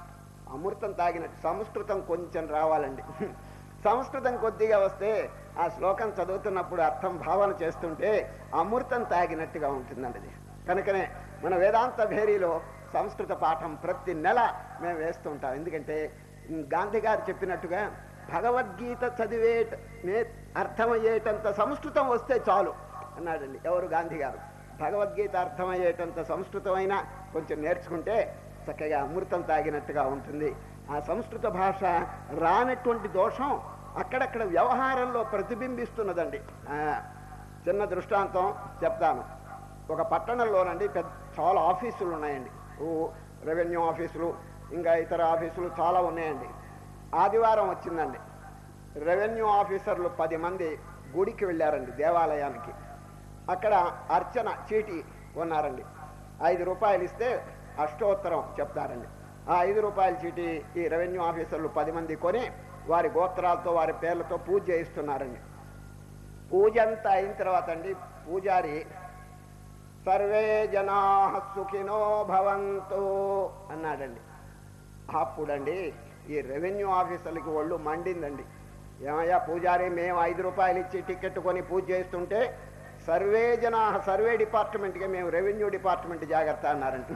అమృతం తాగినట్టు సంస్కృతం కొంచెం రావాలండి సంస్కృతం కొద్దిగా వస్తే ఆ శ్లోకం చదువుతున్నప్పుడు అర్థం భావన చేస్తుంటే అమృతం తాగినట్టుగా ఉంటుందండి అది కనుకనే మన వేదాంత భేరీలో సంస్కృత పాఠం ప్రతి నెల మేము వేస్తూ ఉంటాం ఎందుకంటే ఉమ్, గాంధీ గారు చెప్పినట్టుగా భగవద్గీత చదివే నే అర్థమయ్యేటంత సంస్కృతం వస్తే చాలు అన్నాడండి ఎవరు గాంధీ గారు భగవద్గీత అర్థమయ్యేటంత సంస్కృతమైనా కొంచెం నేర్చుకుంటే చక్కగా అమృతం తాగినట్టుగా ఉంటుంది ఆ సంస్కృత భాష రానటువంటి దోషం అక్కడక్కడ వ్యవహారంలో ప్రతిబింబిస్తున్నదండి ఆ, చిన్న దృష్టాంతం చెప్తాను ఒక పట్టణంలోనండి పెద్ద చాలా ఆఫీసులు ఉన్నాయండి ఓ రెవెన్యూ ఆఫీసులు ఇంకా ఇతర ఆఫీసులు చాలా ఉన్నాయండి ఆదివారం వచ్చిందండి రెవెన్యూ ఆఫీసర్లు పది మంది గుడికి వెళ్ళారండి దేవాలయానికి అక్కడ అర్చన చీటీ కొన్నారండి ఐదు రూపాయలు ఇస్తే అష్టోత్తరం చెప్తారండి ఆ ఐదు రూపాయల చీటీ ఈ రెవెన్యూ ఆఫీసర్లు పది మంది కొని వారి గోత్రాలతో వారి పేర్లతో పూజ చేయిస్తున్నారండి పూజ అంతా అయిన తర్వాత అండి పూజారి సర్వే జనా సుఖినో భవంతు అన్నాడండి అప్పుడండి ఈ రెవెన్యూ ఆఫీసర్లకి ఒళ్ళు మండిందండి ఏమయ్యా పూజారి మేము ఐదు రూపాయలు ఇచ్చి టికెట్ కొని పూజ చేస్తుంటే సర్వే జనా సర్వే డిపార్ట్మెంట్కి మేము రెవెన్యూ డిపార్ట్మెంట్ జాగ్రత్త అన్నారంట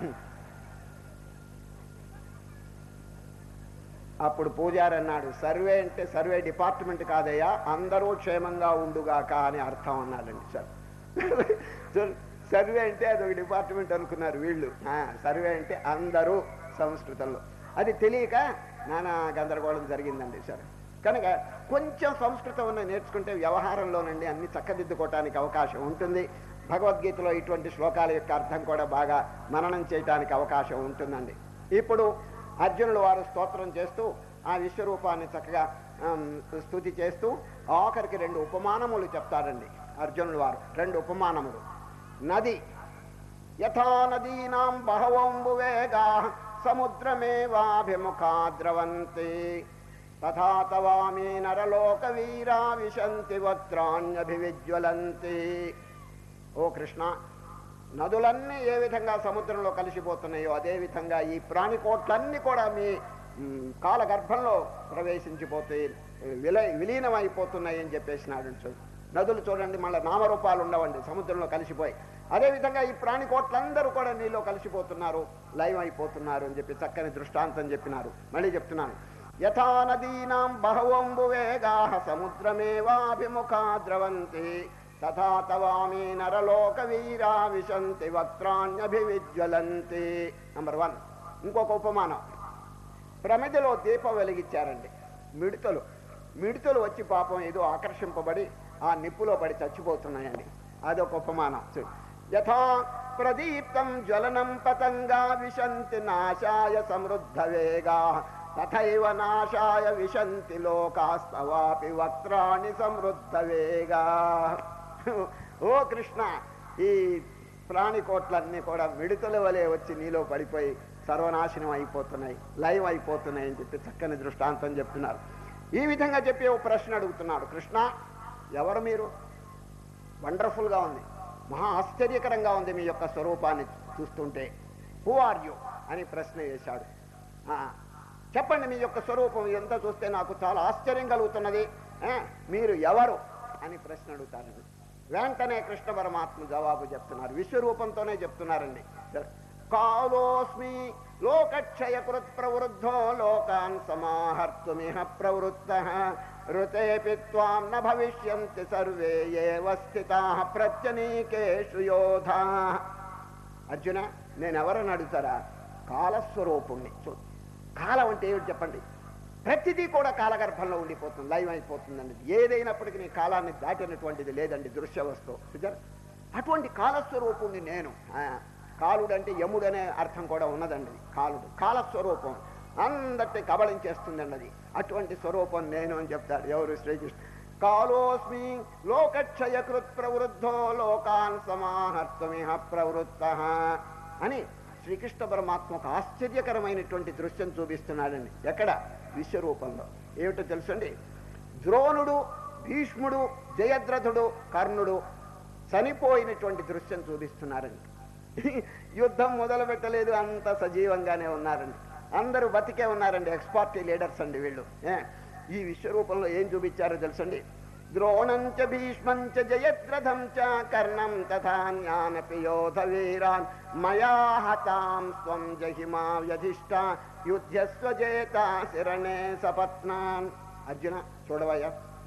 అప్పుడు పూజారి అన్నాడు సర్వే అంటే సర్వే డిపార్ట్మెంట్ కాదయ్యా అందరూ క్షేమంగా ఉండుగాక అని అర్థం అన్నాడండి సార్ సార్, సర్వే అంటే అదొక డిపార్ట్మెంట్ అనుకున్నారు వీళ్ళు ఆ, సర్వే అంటే అందరూ సంస్కృతంలో అది తెలియక నానా గందరగోళం జరిగిందండి సార్ కనుక కొంచెం సంస్కృతం ఉన్న నేర్చుకుంటే వ్యవహారంలోనండి అన్ని చక్కదిద్దుకోవటానికి అవకాశం ఉంటుంది భగవద్గీతలో ఇటువంటి శ్లోకాల యొక్క అర్థం కూడా బాగా మననం చేయటానికి అవకాశం ఉంటుందండి ఇప్పుడు అర్జునుడు వారు స్తోత్రం చేస్తూ ఆ విశ్వరూపాన్ని చక్కగా ఆమ్, స్తుతి చేస్తూ ఆఖరికి రెండు ఉపమానములు చెప్తారండి అర్జునుడు వారు రెండు ఉపమానములు నది యథా నదీనాం బహవంబు వేగా సముద్రమేవాభిముఖా ద్రవంతి తథా తవామి నరలోక వీరా విశంతి వక్త్రాణ్యభివిజ్వలంతి ఓ కృష్ణ నదులన్నీ ఏ విధంగా సముద్రంలో కలిసిపోతున్నాయో అదే విధంగా ఈ ప్రాణికోట్లన్నీ కూడా మీ మ్, కాలగర్భంలో ప్రవేశించిపోతే విల విలీనమైపోతున్నాయి అని చెప్పేసినాడు చూ- నదులు చూడండి మళ్ళీ నామరూపాలు ఉండవండి సముద్రంలో కలిసిపోయి అదేవిధంగా ఈ ప్రాణికోట్లందరూ కూడా నీలో కలిసిపోతున్నారు లైవ్ అయిపోతున్నారు అని చెప్పి చక్కని దృష్టాంతం చెప్పినారు మళ్ళీ చెప్తున్నాను యథా నదీనాం బహవంబు వేగా సముద్రమేవాభిముఖా ద్రవంతి తథా తవామి నరలోక వీరా విశంతి వక్త్రాణ్యభివిజ్వలంతి నంబర్ వన్ ఇంకొక ఉపమానం ప్రమిదలో దీపం వెలిగించారండి మిడతలు మిడతలు వచ్చి పాపం ఏదో ఆకర్షింపబడి ఆ నిప్పులో పడి చచ్చిపోతున్నాయండి అదొక ఉపమానం చూడు. యథా ప్రదీప్తం జ్వలనం పతంగా విశంతి నాశాయ సమృద్ధ వేగా తథైవ నాశాయ విశంతి లోకాస్తవాపి వక్త్రాణి సమృద్ధ వేగా ఓ కృష్ణ ఈ ప్రాణికోట్లన్నీ కూడా మిడతల వలె వచ్చి నీలో పడిపోయి సర్వనాశనం అయిపోతున్నాయి లైవ్ అయిపోతున్నాయి అని చెప్పి చక్కని దృష్టాంతం చెప్తున్నారు ఈ విధంగా చెప్పి ఓ ప్రశ్న అడుగుతున్నాడు కృష్ణ ఎవరు మీరు వండర్ఫుల్గా ఉంది మహా ఆశ్చర్యకరంగా ఉంది మీ యొక్క స్వరూపాన్ని చూస్తుంటే హూ ఆర్ యు అని ప్రశ్న వేశాడు ఆ, చెప్పండి మీ యొక్క స్వరూపం ఎంత చూస్తే నాకు చాలా ఆశ్చర్యం కలుగుతున్నది ఆ, మీరు ఎవరు అని ప్రశ్న అడుగుతారండి వెంటనే కృష్ణ పరమాత్మ జవాబు చెప్తున్నారు విశ్వరూపంతోనే చెప్తున్నారండి కాలోస్మి లోకక్షయ కృత్ ప్రవృద్ధో లోకాన్ సమాహర్తుమిహ ప్రవృత్త ఋతేపి త్వాం న భవిష్యంతి సర్వే ఏవ స్థితా ప్రత్యనీకేషు యోధా అర్జున నేను ఎవరని అడుగుతారా కాలస్వరూపుణ్ణి చూ కాలం అంటే ఏమిటి చెప్పండి ప్రతిదీ కూడా కాలగర్భంలో ఉండిపోతుంది లైవ్ అయిపోతుందండి ఏదైనప్పటికీ నీ కాలాన్ని దాటినటువంటిది లేదండి దృశ్య వస్తువు చూచారు అటువంటి కాలస్వరూపుణ్ణి నేను ఆ, కాలుడు అంటే యముడు అనే అర్థం కూడా ఉన్నదండి కాలుడు కాలస్వరూపం అందరినీ కబళించేస్తుందండి అది అటువంటి స్వరూపం నేను అని చెప్తాడు ఎవరు శ్రీకృష్ణ కాలోస్మి లోకక్షయ కృత్ ప్రవృద్ధో లోకాన్ సమాహర్తమిహ ప్రవృత్త అని శ్రీకృష్ణ పరమాత్మ ఒక ఆశ్చర్యకరమైనటువంటి దృశ్యం చూపిస్తున్నాడండి ఎక్కడ విశ్వరూపంలో ఏమిటో తెలుసండి ద్రోణుడు భీష్ముడు జయద్రథుడు కర్ణుడు చనిపోయినటువంటి దృశ్యం చూపిస్తున్నారండి యుద్ధం మొదలు పెట్టలేదు అంత సజీవంగానే ఉన్నారండి అందరూ బతికే ఉన్నారండి ఎక్స్పార్టీ లీడర్స్ అండి వీళ్ళు ఏ, ఈ విశ్వరూపంలో ఏం చూపించారో తెలుసండి ద్రోణం చ భీష్మం చ జయద్రథం చ కర్ణం తథా జ్ఞానపి యోధ వీరాన్ మయా హతాం స్వం జహిమా వ్యధిష్ట యుద్ధస్వ జేత శరణే సపత్నాన్ అర్జున చూడవయ్యా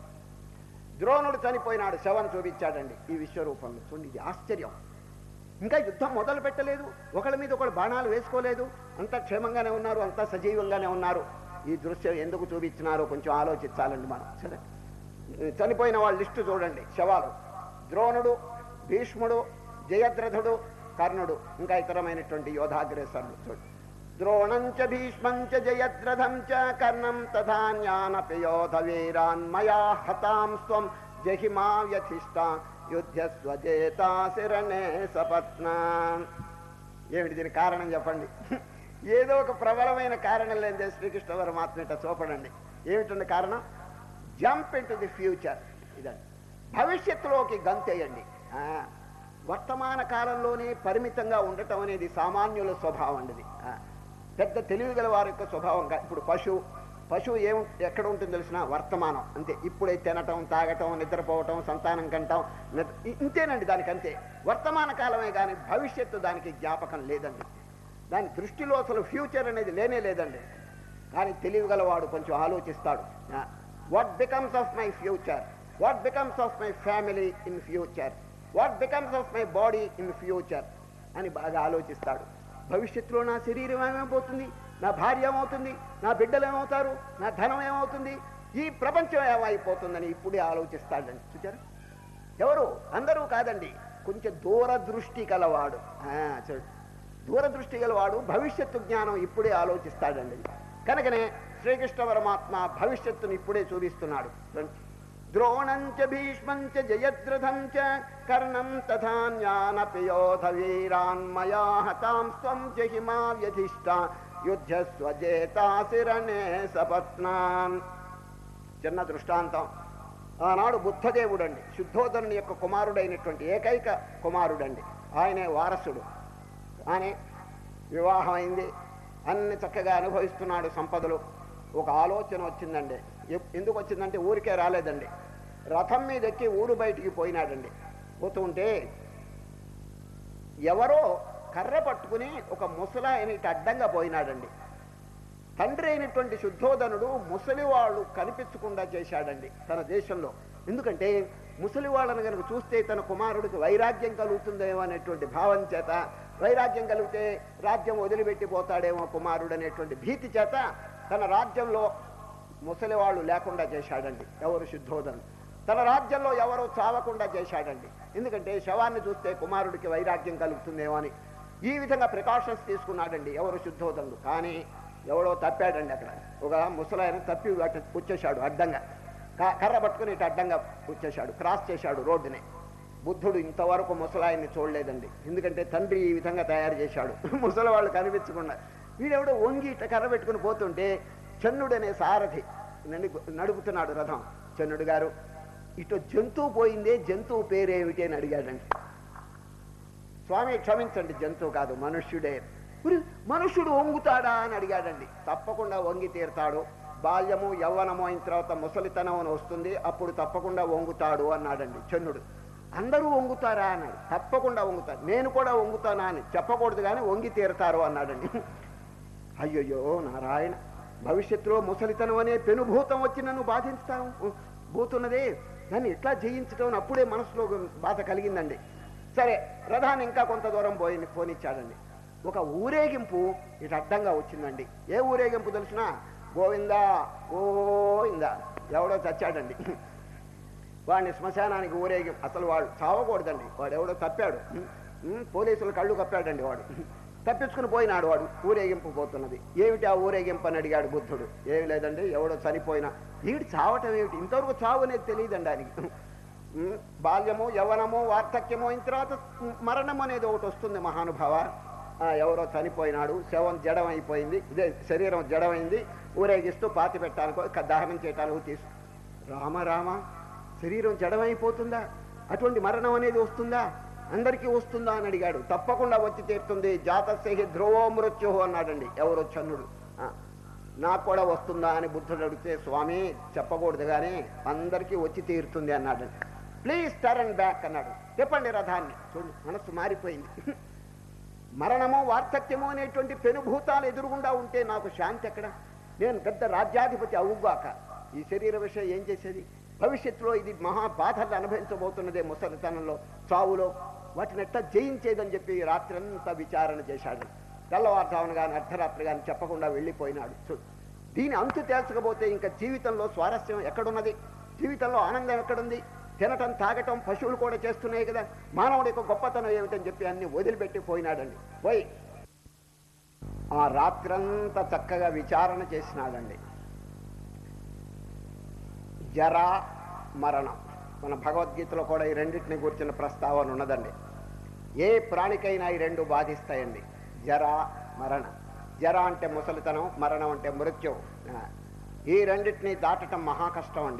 ద్రోణుడు చనిపోయినాడు శవం చూపించాడండి ఈ విశ్వరూపంలో చూడండి ఇది ఆశ్చర్యం ఇంకా యుద్ధం మొదలు పెట్టలేదు ఒకళ్ళ మీద ఒకళ్ళు బాణాలు వేసుకోలేదు అంతా క్షేమంగానే ఉన్నారు అంతా సజీవంగానే ఉన్నారు ఈ దృశ్యం ఎందుకు చూపించినారో కొంచెం ఆలోచించాలండి మనం సరే చనిపోయిన వాళ్ళ లిస్టు చూడండి శవాలు ద్రోణుడు భీష్ముడు జయద్రథుడు కర్ణుడు ఇంకా ఇతరమైనటువంటి యోధాగ్రేసరులు చూడండి ద్రోణం చ భీష్మం చ జయద్రథం చ కర్ణం తథా జ్ఞానపి యోధ వీరాన్ మయా హతాం స్వం జహిమా వ్యధిష్ట యుద్ధస్వజేతా శరణే సపత్న ఏమిటి దీని కారణం చెప్పండి ఏదో ఒక ప్రబలమైన కారణం లేదే శ్రీకృష్ణ పరమాత్మ ఇట్ట చూపడండి ఏమిటండి కారణం జంప్ ఇన్ ది ఫ్యూచర్ ఇదండి భవిష్యత్తులోకి గంతేయండి ఆ, వర్తమాన కాలంలోనే పరిమితంగా ఉండటం అనేది సామాన్యుల స్వభావం అండి ఇది. ఆ, పెద్ద తెలివి గల వారి యొక్క స్వభావం కా- ఇప్పుడు పశువు పశువు ఏం ఎక్కడ ఉంటుందో తెలిసిన వర్తమానం అంతే ఇప్పుడే తినటం తాగటం నిద్రపోవటం సంతానం కంటం నిద్ర- ఇ- ఇంతేనండి దానికి అంతే వర్తమాన కాలమే కానీ భవిష్యత్తు దానికి జ్ఞాపకం లేదండి దాని దృష్టిలో అసలు ఫ్యూచర్ అనేది లేనే లేదండి కానీ తెలివిగలవాడు కొంచెం ఆలోచిస్తాడు what becomes of my future what becomes of my family in future what becomes of my body in future అని బాగా ఆలోచిస్తాడు భవిష్యత్తులో నా శరీరం ఏమైపోతుంది నా భార్య ఏమవుతుంది నా బిడ్డలు ఏమవుతారు నా ధనం ఏమవుతుంది ఈ ప్రపంచం ఏమైపోతుందని ఇప్పుడే ఆలోచిస్తాడండి చూచారు ఎవరు అందరూ కాదండి కొంచెం దూరదృష్టి కలవాడు ఆ, చూడు దూరదృష్టి గలవాడు భవిష్యత్తు జ్ఞానం ఇప్పుడే ఆలోచిస్తాడండి కనుకనే శ్రీకృష్ణ పరమాత్మ భవిష్యత్తును ఇప్పుడే చూపిస్తున్నాడు ద్రోణం చ భీష్మం చ జయద్రథం చ కర్ణం తథా జ్ఞానపి యోధ వీరాన్ మయా హతాం స్వం జహిమా వ్యధిష్ట యుద్ధస్వజేతాశిరణే సపత్నాన్ చిన్న దృష్టాంతం ఆనాడు బుద్ధదేవుడండి శుద్ధోదరుని యొక్క కుమారుడైనటువంటి ఏకైక కుమారుడండి ఆయనే వారసుడు ఆయన వివాహం అయింది అన్ని చక్కగా అనుభవిస్తున్నాడు సంపదలు ఒక ఆలోచన వచ్చిందండి ఎప్- ఎందుకు వచ్చిందంటే ఊరికే రాలేదండి రథం మీద ఎక్కి ఊరు బయటికి పోయినాడండి పోతుంటే ఎవరో కర్ర పట్టుకుని ఒక ముసలాయని ఇటు అడ్డంగా పోయినాడండి తండ్రి అయినటువంటి శుద్ధోదనుడు ముసలి వాళ్ళు కనిపించకుండా చేశాడండి తన దేశంలో ఎందుకంటే ముసలి వాళ్ళని కనుక చూస్తే తన కుమారుడికి వైరాగ్యం కలుగుతుందేమో అనేటువంటి భావం చేత వైరాగ్యం కలిగితే రాజ్యం వదిలిపెట్టి పోతాడేమో కుమారుడు అనేటువంటి భీతి చేత తన రాజ్యంలో ముసలి వాళ్ళు లేకుండా చేశాడండి ఎవరు శుద్ధోదనుడు తన రాజ్యంలో ఎవరో చావకుండా చేశాడండి ఎందుకంటే శవాన్ని చూస్తే కుమారుడికి వైరాగ్యం కలుగుతుందేమో అని ఈ విధంగా ప్రికాషన్స్ తీసుకున్నాడండి ఎవరు శుద్ధోదనుడు కానీ ఎవడో తప్పాడండి అక్కడ ఒక ముసలాయన తప్పి అటు వచ్చేశాడు అడ్డంగా క- కర్ర పట్టుకుని ఇటు అడ్డంగా వచ్చేశాడు క్రాస్ చేశాడు రోడ్డుని బుద్ధుడు ఇంతవరకు ముసలాయన్ని చూడలేదండి ఎందుకంటే తండ్రి ఈ విధంగా తయారు చేశాడు ముసలి వాళ్ళు కనిపించకుండా వీడెవడో వంగి ఇట్ట కర్ర పెట్టుకుని పోతుంటే చన్నుడనే సారథి నడి- నడుపుతున్నాడు రథం చన్నుడు గారు ఇటు జంతువు పోయిందే జంతువు పేరేమిటి అని అడిగాడండి స్వామి క్షమించండి జంతువు కాదు మనుష్యుడే ఉరి, మనుష్యుడు వంగుతాడా అని అడిగాడండి తప్పకుండా వంగి తీరుతాడు బాల్యము యవ్వనము అయిన తర్వాత ముసలితనం అని వస్తుంది అప్పుడు తప్పకుండా వంగుతాడు అన్నాడండి చన్నుడు అందరూ వంగుతారా అన్నాడు తప్పకుండా వంగుతారు నేను కూడా వంగుతానా అని చెప్పకూడదు కానీ వంగి తీరుతారు అన్నాడండి అయ్యయ్యో నారాయణ భవిష్యత్తులో ముసలితనం అనే పెనుభూతం వచ్చి నన్ను బాధించుతాను పోతున్నదే దాన్ని ఎట్లా జయించడం అని అప్పుడే మనసులో బాధ కలిగిందండి సరే రథాన్ని ఇంకా కొంత దూరం పోయి పోనిచ్చాడండి ఒక ఊరేగింపు ఇటు అడ్డంగా వచ్చిందండి ఏ ఊరేగింపు తెలిసిన గోవిందా గోవిందా ఎవడో చచ్చాడండి వాడిని శ్మశానానికి ఊరేగి అసలు వాడు చావకూడదండి వాడు ఎవడో తప్పాడు ఉమ్, పోలీసులు కళ్ళు కప్పాడండి వాడు తప్పించుకుని పోయినాడు వాడు ఊరేగింపు పోతున్నది ఏమిటి ఆ ఊరేగింపు అని అడిగాడు బుద్ధుడు ఏమి లేదండి ఎవడో చనిపోయినా ఏమిటి చావటం ఏమిటి ఇంతవరకు చావు అనేది తెలియదండి ఆయనకి ఉమ్, బాల్యము యవ్వనము వార్ధక్యము అయిన తర్వాత మరణం అనేది ఒకటి వస్తుంది మహానుభావ ఆ, ఎవరో చనిపోయినాడు శవం జడం అయిపోయింది ఇదే శరీరం జడమైంది ఊరేగిస్తూ పాతి పెట్టానికో క- దహనం చేయటానికో తీసు రామ రామ శరీరం జడమైపోతుందా అటువంటి మరణం అనేది వస్తుందా అందరికీ వస్తుందా అని అడిగాడు తప్పకుండా వచ్చి తీరుతుంది జాతస్య ధ్రువో మృత్యు అన్నాడండి ఎవరో చన్నుడు ఆ, నాకు కూడా వస్తుందా అని బుద్ధుడు అడిగితే స్వామి చెప్పకూడదు కానీ అందరికీ వచ్చి తీరుతుంది అన్నాడు ప్లీజ్ టర్న్ బ్యాక్ అన్నాడు చెప్పండి రథాన్ని చూడు మనస్సు మారిపోయింది మరణము వార్ధక్యము అనేటువంటి పెనుభూతాలు ఎదురుగుండా ఉంటే నాకు శాంతి ఎక్కడ నేను పెద్ద రాజ్యాధిపతి అవుగాక ఈ శరీర విషయం ఏం చేసేది భవిష్యత్తులో ఇది మహా బాధలు అనుభవించబోతున్నదే ముసలితనంలో చావులో వాటిని ఎట్లా జయించేదని చెప్పి రాత్రంతా విచారణ చేశాడు తెల్లవారుజామున కానీ అర్ధరాత్రి కానీ చెప్పకుండా వెళ్ళిపోయినాడు చూ దీని అంతు తేల్చకపోతే ఇంకా జీవితంలో స్వారస్యం ఎక్కడున్నది జీవితంలో ఆనందం ఎక్కడుంది తినటం తాగటం పశువులు కూడా చేస్తున్నాయి కదా మానవుడి యొక్క గొప్పతనం ఏమిటని చెప్పి అన్ని వదిలిపెట్టి పోయినాడండి పోయి ఆ రాత్రంతా చక్కగా విచారణ చేసినాడండి జర మరణం మన భగవద్గీతలో కూడా ఈ రెండింటిని గురించిన ప్రస్తావన ఉన్నదండి ఏ ప్రాణికైనా ఈ రెండు బాధిస్తాయండి జర మరణ జర అంటే ముసలితనం మరణం అంటే మృత్యువు ఆ, ఈ రెండింటిని దాటటం మహా కష్టం అండి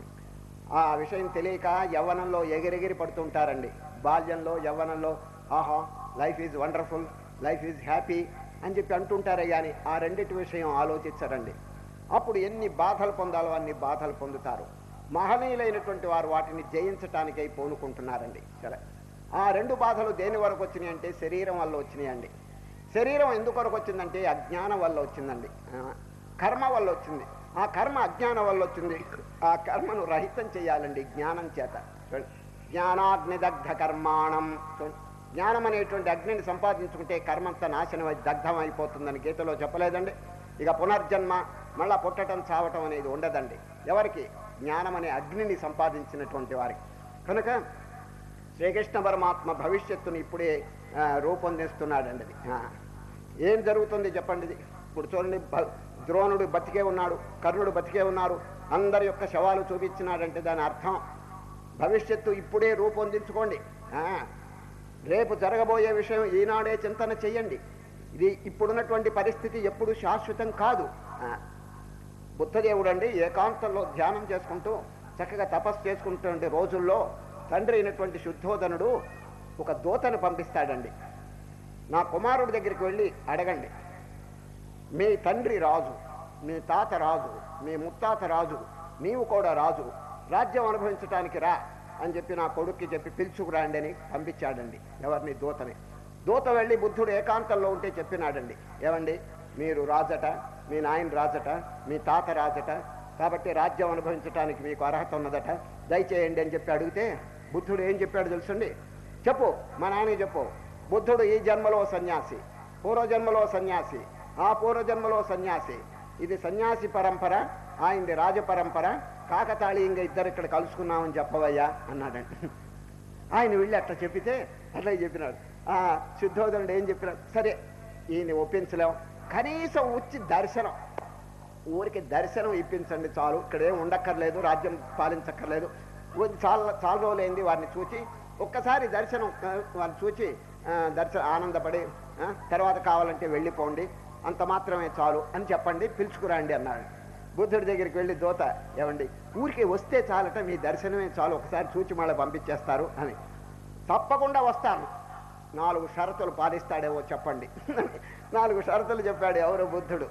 ఆ విషయం తెలియక యవ్వనంలో ఎగిరెగిరి పడుతుంటారండి బాల్యంలో యవ్వనంలో ఆహా life is wonderful life is happy అని చెప్పి అంటుంటారే కానీ ఆ రెండింటి విషయం ఆలోచించరండి అప్పుడు ఎన్ని బాధలు పొందాలో అన్ని బాధలు పొందుతారు మహనీయులైనటువంటి వారు వాటిని జయించటానికై పూనుకుంటున్నారండి సరే ఆ రెండు బాధలు దేని వరకు వచ్చినాయి అంటే శరీరం వల్ల వచ్చినాయండి శరీరం ఎందుకు వరకు వచ్చిందంటే అజ్ఞానం వల్ల వచ్చిందండి ఆ, కర్మ వల్ల వచ్చింది ఆ కర్మ అజ్ఞానం వల్ల వచ్చింది ఆ కర్మను రహితం చేయాలండి జ్ఞానం చేత చూడండి జ్ఞానాగ్నిదగ్ధ కర్మాణం చూడండి జ్ఞానం అనేటువంటి అగ్నిని సంపాదించుకుంటే కర్మంతా నాశనం అయి దగ్ధం అయిపోతుందని గీతలో చెప్పలేదండి ఇక పునర్జన్మ మళ్ళా పుట్టడం చావటం అనేది ఉండదండి ఎవరికి జ్ఞానం అనే అగ్నిని సంపాదించినటువంటి వారికి కనుక శ్రీకృష్ణ పరమాత్మ భవిష్యత్తుని ఇప్పుడే ఆ, రూపొందిస్తున్నాడండి అది ఆ. ఏం జరుగుతుంది చెప్పండి ఇది ఇప్పుడు చూడండి భ- ద్రోణుడు బతికే ఉన్నాడు కర్ణుడు బతికే ఉన్నారు అందరి యొక్క శవాలు చూపించినాడంటే దాని అర్థం భవిష్యత్తు ఇప్పుడే రూపొందించుకోండి ఆ. రేపు జరగబోయే విషయం ఈనాడే చింతన చెయ్యండి ఇది ఇప్పుడున్నటువంటి పరిస్థితి ఎప్పుడు శాశ్వతం కాదు ఆ. బుద్ధదేవుడు అండి ఏకాంతంలో ధ్యానం చేసుకుంటూ చక్కగా తపస్సు చేసుకుంటున్న రోజుల్లో తండ్రి అయినటువంటి శుద్ధోదనుడు ఒక దూతను పంపిస్తాడండి నా కుమారుడి దగ్గరికి వెళ్ళి అడగండి మీ తండ్రి రాజు మీ తాత రాజు మీ ముత్తాత రాజు నీవు కూడా రాజు రాజ్యం అనుభవించటానికి రా అని చెప్పి నా కొడుక్కి చెప్పి పిలుచుకురాండి అని పంపించాడండి ఎవరిని దూతని దూత వెళ్ళి బుద్ధుడు ఏకాంతంలో ఉంటే చెప్పినాడండి ఏమండి మీరు రాజట మీ నాయన రాజట మీ తాత రాజట కాబట్టి రాజ్యం అనుభవించటానికి మీకు అర్హత ఉన్నదట దయచేయండి అని చెప్పి అడిగితే బుద్ధుడు ఏం చెప్పాడు తెలుసండి చెప్పు మా నాయన చెప్పు బుద్ధుడు ఈ జన్మలో సన్యాసి పూర్వజన్మలో సన్యాసి ఆ పూర్వజన్మలో సన్యాసి ఇది సన్యాసి పరంపర ఆయనది రాజ పరంపర కాకతాళీయంగా ఇద్దరు ఇక్కడ కలుసుకున్నామని చెప్పవయ్యా అన్నాడండి ఆయన వెళ్ళి అట్లా చెప్పితే అట్లా చెప్పినాడు ఆ శుద్ధోదనుడు ఏం చెప్పినాడు సరే ఈయన ఒప్పించలేం కనీసం వచ్చి దర్శనం ఊరికి దర్శనం ఇప్పించండి చాలు ఇక్కడ ఏం ఉండక్కర్లేదు రాజ్యం పాలించక్కర్లేదు ఊరికి చాలా చాలా రోజులైంది వారిని చూచి ఒక్కసారి దర్శనం ఆ, వారిని చూచి ఆ, దర్శన ఆనందపడి ఆ, తర్వాత కావాలంటే వెళ్ళిపోండి అంత మాత్రమే చాలు అని చెప్పండి పిలుచుకురండి అన్నాడు బుద్ధుడి దగ్గరికి వెళ్ళి దోత ఏమండి ఊరికి వస్తే చాలట మీ దర్శనమే చాలు ఒకసారి చూచి మళ్ళీ పంపించేస్తారు అని తప్పకుండా వస్తాను నాలుగు షరతులు పాలిస్తాడేమో చెప్పండి నాలుగు షరతులు చెప్పాడు ఎవరు బుద్ధుడు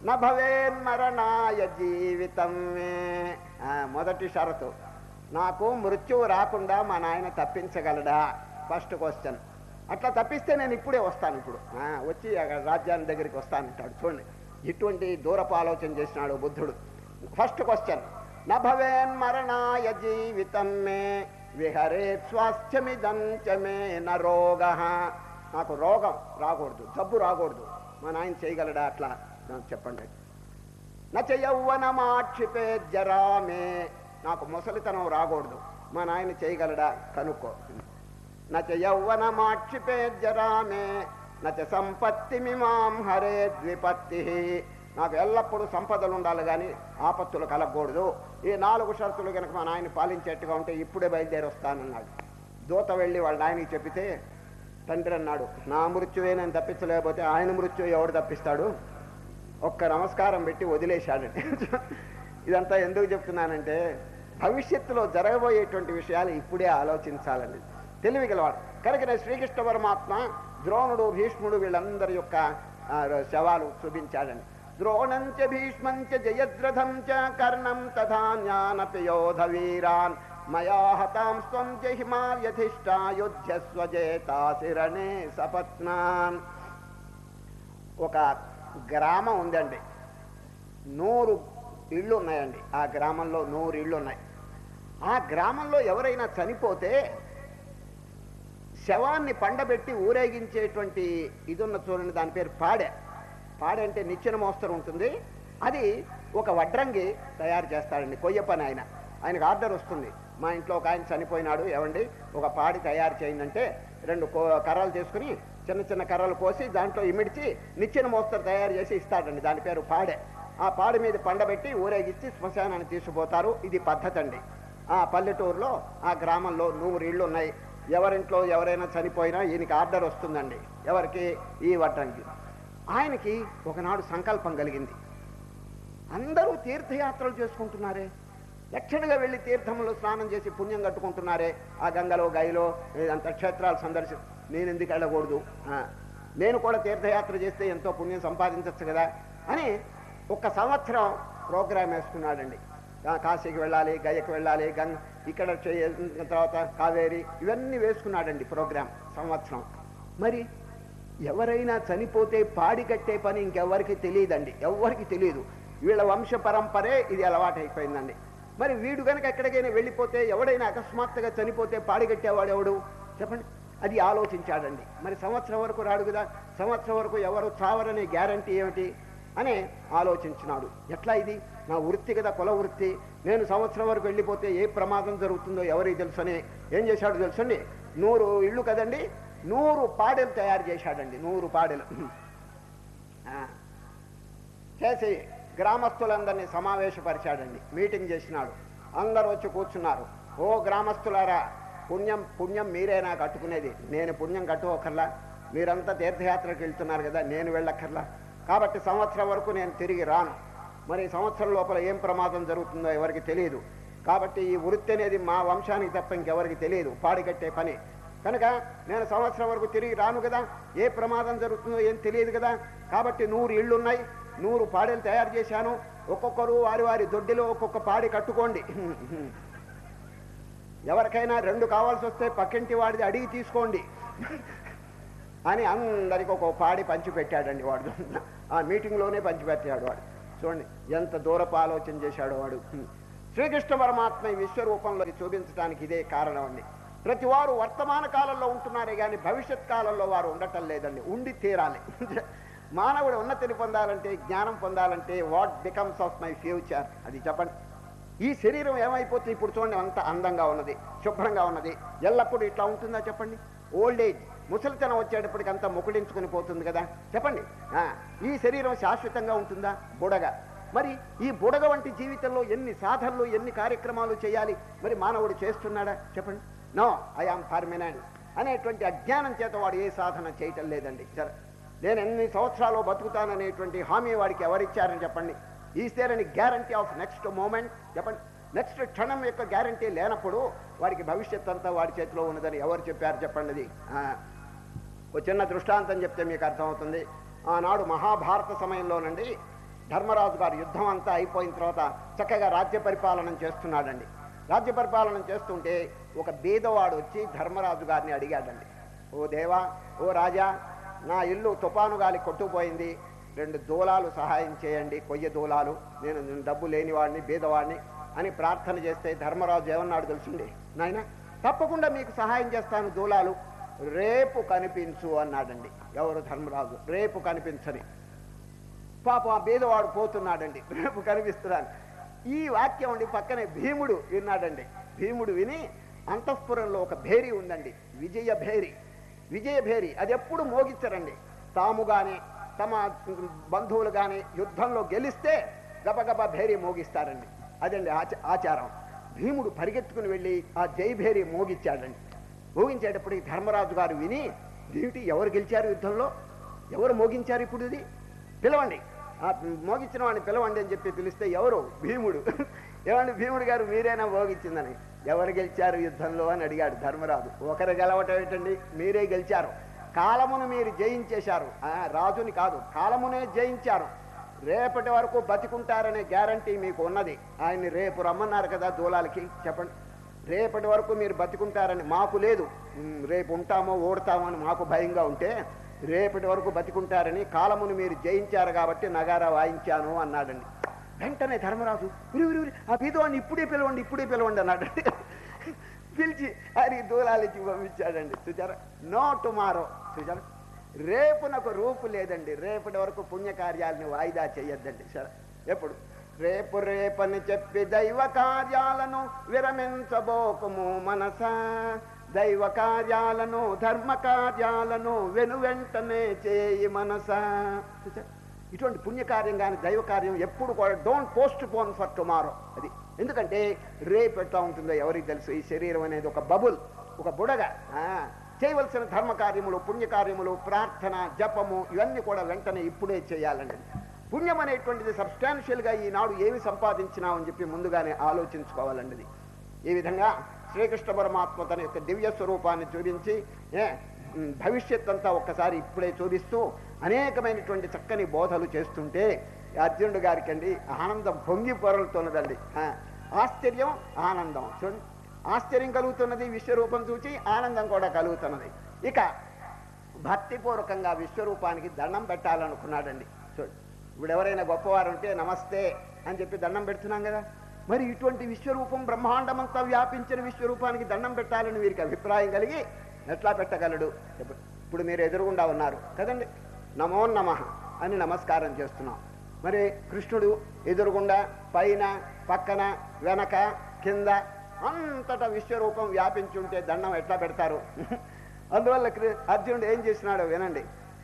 నభవేన్మరణాయ జీవితం మే. ఆ, మొదటి షరతు నాకు మృత్యువు రాకుండా మా నాయన తప్పించగలడా ఫస్ట్ క్వశ్చన్ అట్లా తప్పిస్తే నేను ఇప్పుడే వస్తాను ఇప్పుడు ఆ, వచ్చి అక్కడ రాజ్యాన్ని దగ్గరికి వస్తానంటాడు చూడండి ఇటువంటి దూరపు ఆలోచన చేసినాడు బుద్ధుడు ఫస్ట్ క్వశ్చన్ నభవేన్మరణాయ జీవితం మే విహరే స్వాస్థ్యమిదంచ మే న రోగ నాకు రోగం రాకూడదు జబ్బు రాకూడదు మా నాయన చేయగలడా అట్లా నాకు చెప్పండి నచ యౌవనమాక్షిపే జరామే నాకు ముసలితనం రాకూడదు మా నాయన చేయగలడా కనుక్కో నచ యౌవనమాక్షిపే జరామే నచ సంపత్తిమిమాం హరే ద్విపత్తి నాకు ఎల్లప్పుడూ సంపదలు ఉండాలి కానీ ఆపత్తులు కలగకూడదు ఈ నాలుగు షరతులు కనుక మా నాయన పాలించేట్టుగా ఉంటే ఇప్పుడే బయలుదేరి వస్తానన్నాడు దూత వెళ్ళి వాళ్ళ నాయనకి చెప్పితే తండ్రి అన్నాడు నా మృత్యువే నేను తప్పించలేకపోతే ఆయన మృత్యు ఎవడు తప్పిస్తాడు ఒక్క నమస్కారం పెట్టి వదిలేశాడండి ఇదంతా ఎందుకు చెప్తున్నానంటే భవిష్యత్తులో జరగబోయేటువంటి విషయాలు ఇప్పుడే ఆలోచించాలండి తెలివి గలవాడు కనుక నేను శ్రీకృష్ణ పరమాత్మ ద్రోణుడు భీష్ముడు వీళ్ళందరి యొక్క ఆ, శవాలు చూపించాడండి ద్రోణం చ భీష్మం చ జయద్రథం చ కర్ణం తథా జ్ఞానపి యోధ వీరాన్ మయా హతాం స్వం జహిమాయధిష్టాయుధ్యస్వ జేతాశిరణే సపత్నాన్ ఒక గ్రామం ఉందండి నూరు ఇళ్ళు ఉన్నాయండి ఆ గ్రామంలో నూరు ఇళ్ళు ఉన్నాయి ఆ గ్రామంలో ఎవరైనా చనిపోతే శవాన్ని పండబెట్టి ఊరేగించేటువంటి ఇది ఉన్న చూడండి దాని పేరు పాడె పాడె అంటే నిచ్చెన మోస్తరు ఉంటుంది అది ఒక వడ్రంగి తయారు చేస్తాడండి కొయ్య పని ఆయన ఆయనకు ఆర్డర్ వస్తుంది మా ఇంట్లో ఒక ఆయన చనిపోయినాడు ఏమండి ఒక పాడి తయారు చేయండి రెండు కో- కర్రలు తీసుకుని చిన్న చిన్న కర్రలు కోసి దాంట్లో ఇమిడిచి నిచ్చెన మోస్తరు తయారు చేసి ఇస్తాడండి దాని పేరు పాడె ఆ పాడి మీద పండబెట్టి ఊరేగించి శ్మశానాన్ని తీసుకుపోతారు ఇది పద్ధతి అండి ఆ పల్లెటూరులో ఆ గ్రామంలో నూరు ఇళ్ళు ఉన్నాయి ఎవరింట్లో ఎవరైనా చనిపోయినా ఈయనకి ఆర్డర్ వస్తుందండి ఎవరికి ఈ వడ్రంగి ఆయనకి ఒకనాడు సంకల్పం కలిగింది అందరూ తీర్థయాత్రలు చేసుకుంటున్నారే లక్షణగా వెళ్ళి తీర్థంలో స్నానం చేసి పుణ్యం కట్టుకుంటున్నారే ఆ గంగలో గైలో అంత క్షేత్రాలు సందర్శి నేను ఎందుకు వెళ్ళకూడదు ఆ, నేను కూడా తీర్థయాత్ర చేస్తే ఎంతో పుణ్యం సంపాదించవచ్చు కదా అని ఒక సంవత్సరం ప్రోగ్రామ్ వేసుకున్నాడండి ఆ, కాశీకి వెళ్ళాలి గయకి వెళ్ళాలి గంగ ఇక్కడ చేయ- తర్వాత కావేరి ఇవన్నీ వేసుకున్నాడండి ప్రోగ్రామ్ సంవత్సరం మరి ఎవరైనా చనిపోతే పాడి కట్టే పని ఇంకెవరికి తెలియదండి ఎవరికి తెలియదు వీళ్ళ వంశ పరంపరే ఇది అలవాటు అయిపోయిందండి మరి వీడు కనుక ఎక్కడికైనా వెళ్ళిపోతే ఎవడైనా అకస్మాత్తుగా చనిపోతే పాడి కట్టేవాడు ఎవడు చెప్పండి అది ఆలోచించాడండి మరి సంవత్సరం వరకు రాడు కదా సంవత్సరం వరకు ఎవరు చావరనే గ్యారంటీ ఏమిటి అని ఆలోచించినాడు ఎట్లా ఇది నా వృత్తి కదా కుల వృత్తి నేను సంవత్సరం వరకు వెళ్ళిపోతే ఏ ప్రమాదం జరుగుతుందో ఎవరికి తెలుసని ఏం చేశాడు తెలుసండి నూరు ఇళ్ళు కదండి నూరు పాడెలు తయారు చేశాడండి నూరు పాడెలు ఆ, చేసి గ్రామస్తులందరినీ సమావేశపరిచాడండి మీటింగ్ చేసినాడు అందరూ వచ్చి కూర్చున్నారు ఓ గ్రామస్తులారా పుణ్యం పుణ్యం మీరే నాకు కట్టుకునేది నేను పుణ్యం కట్టుకోకర్లా మీరంతా తీర్థయాత్రకు వెళ్తున్నారు కదా నేను వెళ్ళక్కర్లా కాబట్టి సంవత్సరం వరకు నేను తిరిగి రాను మరి సంవత్సరం లోపల ఏం ప్రమాదం జరుగుతుందో ఎవరికి తెలియదు కాబట్టి ఈ వృత్తి అనేది మా వంశానికి తప్ప ఇంకెవరికి తెలియదు పాడికట్టే పని కనుక నేను సంవత్సరం వరకు తిరిగి రాను కదా ఏ ప్రమాదం జరుగుతుందో ఏం తెలియదు కదా కాబట్టి నూరు ఇళ్ళు ఉన్నాయి నూరు పాడెలు తయారు చేశాను ఒక్కొక్కరు వారి వారి దొడ్డిలో ఒక్కొక్క పాడి కట్టుకోండి ఎవరికైనా రెండు కావాల్సి వస్తే పక్కింటి వాడిది అడిగి తీసుకోండి అని అందరికి ఒక పాడి పంచి పెట్టాడండి వాడు ఆ మీటింగ్లోనే పంచిపెట్టాడు వాడు చూడండి ఎంత దూరపు ఆలోచన చేశాడు వాడు శ్రీకృష్ణ పరమాత్మ ఈ విశ్వరూపంలో చూపించడానికి ఇదే కారణం అండి ప్రతి వారు వర్తమాన కాలంలో ఉంటున్నారే కానీ భవిష్యత్ కాలంలో వారు ఉండటం లేదండి ఉండి తీరాలి మానవుడు ఉన్నతిని పొందాలంటే జ్ఞానం పొందాలంటే what becomes of my future అది చెప్పండి ఈ శరీరం ఏమైపోతుంది ఇప్పుడు చూడండి అంత అందంగా ఉన్నది శుభ్రంగా ఉన్నది ఎల్లప్పుడూ ఇట్లా ఉంటుందా చెప్పండి ఓల్డ్ ఏజ్ ముసలితనం వచ్చేటప్పటికి అంతా ముకుడించుకుని పోతుంది కదా చెప్పండి ఆ, ఈ శరీరం శాశ్వతంగా ఉంటుందా బుడగ మరి ఈ బుడగ వంటి జీవితంలో ఎన్ని సాధనలు ఎన్ని కార్యక్రమాలు చేయాలి మరి మానవుడు చేస్తున్నాడా చెప్పండి నో ఐ ఆమ్ పర్మనెంట్ అనేటువంటి అజ్ఞానం చేత వాడు ఏ సాధన చేయటం లేదండి సరే నేను ఎన్ని సంవత్సరాలు బతుకుతాననేటువంటి హామీ వాడికి ఎవరిచ్చారని చెప్పండి is there any guarantee of next moment చెప్పండి నెక్స్ట్ క్షణం యొక్క గ్యారంటీ లేనప్పుడు వాడికి భవిష్యత్ అంతా వాడి చేతిలో ఉన్నదని ఎవరు చెప్పారు చెప్పండి అది ఆ, ఒక చిన్న దృష్టాంతం చెప్తే మీకు అర్థమవుతుంది ఆనాడు మహాభారత సమయంలోనండి ధర్మరాజు గారు యుద్ధం అంతా అయిపోయిన తర్వాత చక్కగా రాజ్య పరిపాలన చేస్తున్నాడండి రాజ్య పరిపాలన చేస్తుంటే ఒక బీదవాడు వచ్చి ధర్మరాజు గారిని అడిగాడండి ఓ దేవా ఓ రాజా నా ఇల్లు తుపాను గాలి కొట్టుకుపోయింది రెండు దూలాలు సహాయం చేయండి కొయ్య దూలాలు నేను నేను డబ్బు లేనివాడిని బీదవాడిని అని ప్రార్థన చేస్తే ధర్మరాజు ఏమన్నాడు తెలుసుండి నాయన తప్పకుండా మీకు సహాయం చేస్తాను దూలాలు రేపు కనిపించు అన్నాడండి ఎవరు ధర్మరాజు రేపు కనిపించని పాపం ఆ బీదవాడు పోతున్నాడండి రేపు కనిపిస్తున్నాను ఈ వాక్యం అండి పక్కనే భీముడు విన్నాడండి భీముడు విని అంతఃపురంలో ఒక భేరి ఉందండి విజయ భేరి విజయ భేరి అది ఎప్పుడు మోగించరండి తాము గాని తమ బంధువులు గాని యుద్ధంలో గెలిస్తే గబగబా భేరి మోగిస్తారండి అదండి ఆచ- ఆచారం భీముడు పరిగెత్తుకుని వెళ్ళి ఆ జై భేరి మోగించాడండి మోగించేటప్పటికి ధర్మరాజు గారు విని ఏమిటి ఎవరు గెలిచారు యుద్ధంలో ఎవరు మోగించారు ఇప్పుడు ఇది పిలవండి ఆ మోగించిన వాడిని పిలవండి అని చెప్పి పిలిస్తే ఎవరు భీముడు ఏమండి భీముడు గారు మీరేనా మోగించిందని ఎవరు గెలిచారు యుద్ధంలో అని అడిగాడు ధర్మరాజు ఒకరు గెలవటం ఏంటండి మీరే గెలిచారు కాలమును మీరు జయించేశారు ఆ, రాజుని కాదు కాలమునే జయించారు రేపటి వరకు బతికుంటారనే గ్యారంటీ మీకు ఉన్నది ఆయన్ని రేపు రమ్మన్నారు కదా దూలాలకి చెప్పండి రేపటి వరకు మీరు బతికుంటారని మాకు లేదు ఉమ్, రేపు ఉంటామో ఓడతామో అని మాకు భయంగా ఉంటే రేపటి వరకు బతికుంటారని కాలమును మీరు జయించారు కాబట్టి నగారా వాయించాను అన్నాడండి వెంటనే ధర్మరాజు ఉరి ఉరి ఉరి ఆ బీదవాడిని ఇప్పుడే పిలవండి ఇప్పుడే పిలవండి అన్నాడండి పిలిచి ఆయన దూలాలిచ్చి పంపించాడండి చూచారా నో టుమారో చూచారా రేపు నాకు రూపు లేదండి రేపటి వరకు పుణ్యకార్యాలని వాయిదా చేయొద్దండి సరే ఎప్పుడు రేపు రేపని చెప్పి దైవ కార్యాలను విరమించబోకము మనస దైవ కార్యాలను ధర్మ కార్యాలను వెను వెంటనే చేయి మనస చూచారా ఇటువంటి పుణ్యకార్యం కానీ దైవ కార్యం ఎప్పుడు కూడా don't postpone for tomorrow అది ఎందుకంటే రేపు ఎట్లా ఉంటుందో ఎవరికి తెలుసు ఈ శరీరం అనేది ఒక బబుల్ ఒక బుడగ ఆ, చేయవలసిన ధర్మ కార్యములు పుణ్యకార్యములు ప్రార్థన జపము ఇవన్నీ కూడా వెంటనే ఇప్పుడే చేయాలండి పుణ్యం అనేటువంటిది సబ్స్టాన్షియల్గా ఈనాడు ఏమి సంపాదించినామని చెప్పి ముందుగానే ఆలోచించుకోవాలండి ఇది. ఈ విధంగా శ్రీకృష్ణ పరమాత్మ తన యొక్క దివ్య స్వరూపాన్ని చూపించి ఏ, ఉమ్, భవిష్యత్ అంతా ఒక్కసారి ఇప్పుడే చూపిస్తూ అనేకమైనటువంటి చక్కని బోధలు చేస్తుంటే అర్జునుడు గారికి అండి ఆనందం పొంగి పొరలుతున్నదండి ఆ, ఆశ్చర్యం ఆనందం చూడండి ఆశ్చర్యం కలుగుతున్నది విశ్వరూపం చూచి ఆనందం కూడా కలుగుతున్నది ఇక భక్తిపూర్వకంగా విశ్వరూపానికి దండం పెట్టాలనుకున్నాడండి చూడండి ఇప్పుడు ఎవరైనా గొప్పవారు ఉంటే నమస్తే అని చెప్పి దండం పెడుతున్నాం కదా మరి ఇటువంటి విశ్వరూపం బ్రహ్మాండమంతా వ్యాపించిన విశ్వరూపానికి దండం పెట్టాలని వీరికి అభిప్రాయం కలిగి ఎట్లా పెట్టగలడు చెప్పండి. ఇప్పుడు మీరు ఎదురుగుండా ఉన్నారు కదండి నమో నమ అని నమస్కారం చేస్తున్నాం మరి కృష్ణుడు ఎదురుగుండా పైన పక్కన వెనక కింద అంతటా విశ్వరూపం వ్యాపించుంటే దండం ఎట్లా పెడతారు అందువల్ల కృ- అర్జునుడు ఏం చేసినాడో వినండి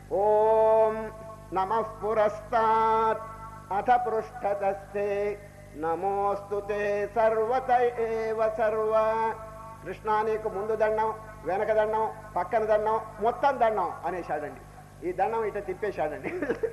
ఓం నమ పురస్తాత్ అథ పృష్ఠతస్థే నమోస్తు తే సర్వత ఏవ సర్వ కృష్ణ నీకు ముందు దండం వెనక దండం పక్కన దండం మొత్తం దండం అనేశాడండి ఈ దండం ఇట తిప్పేశాడండి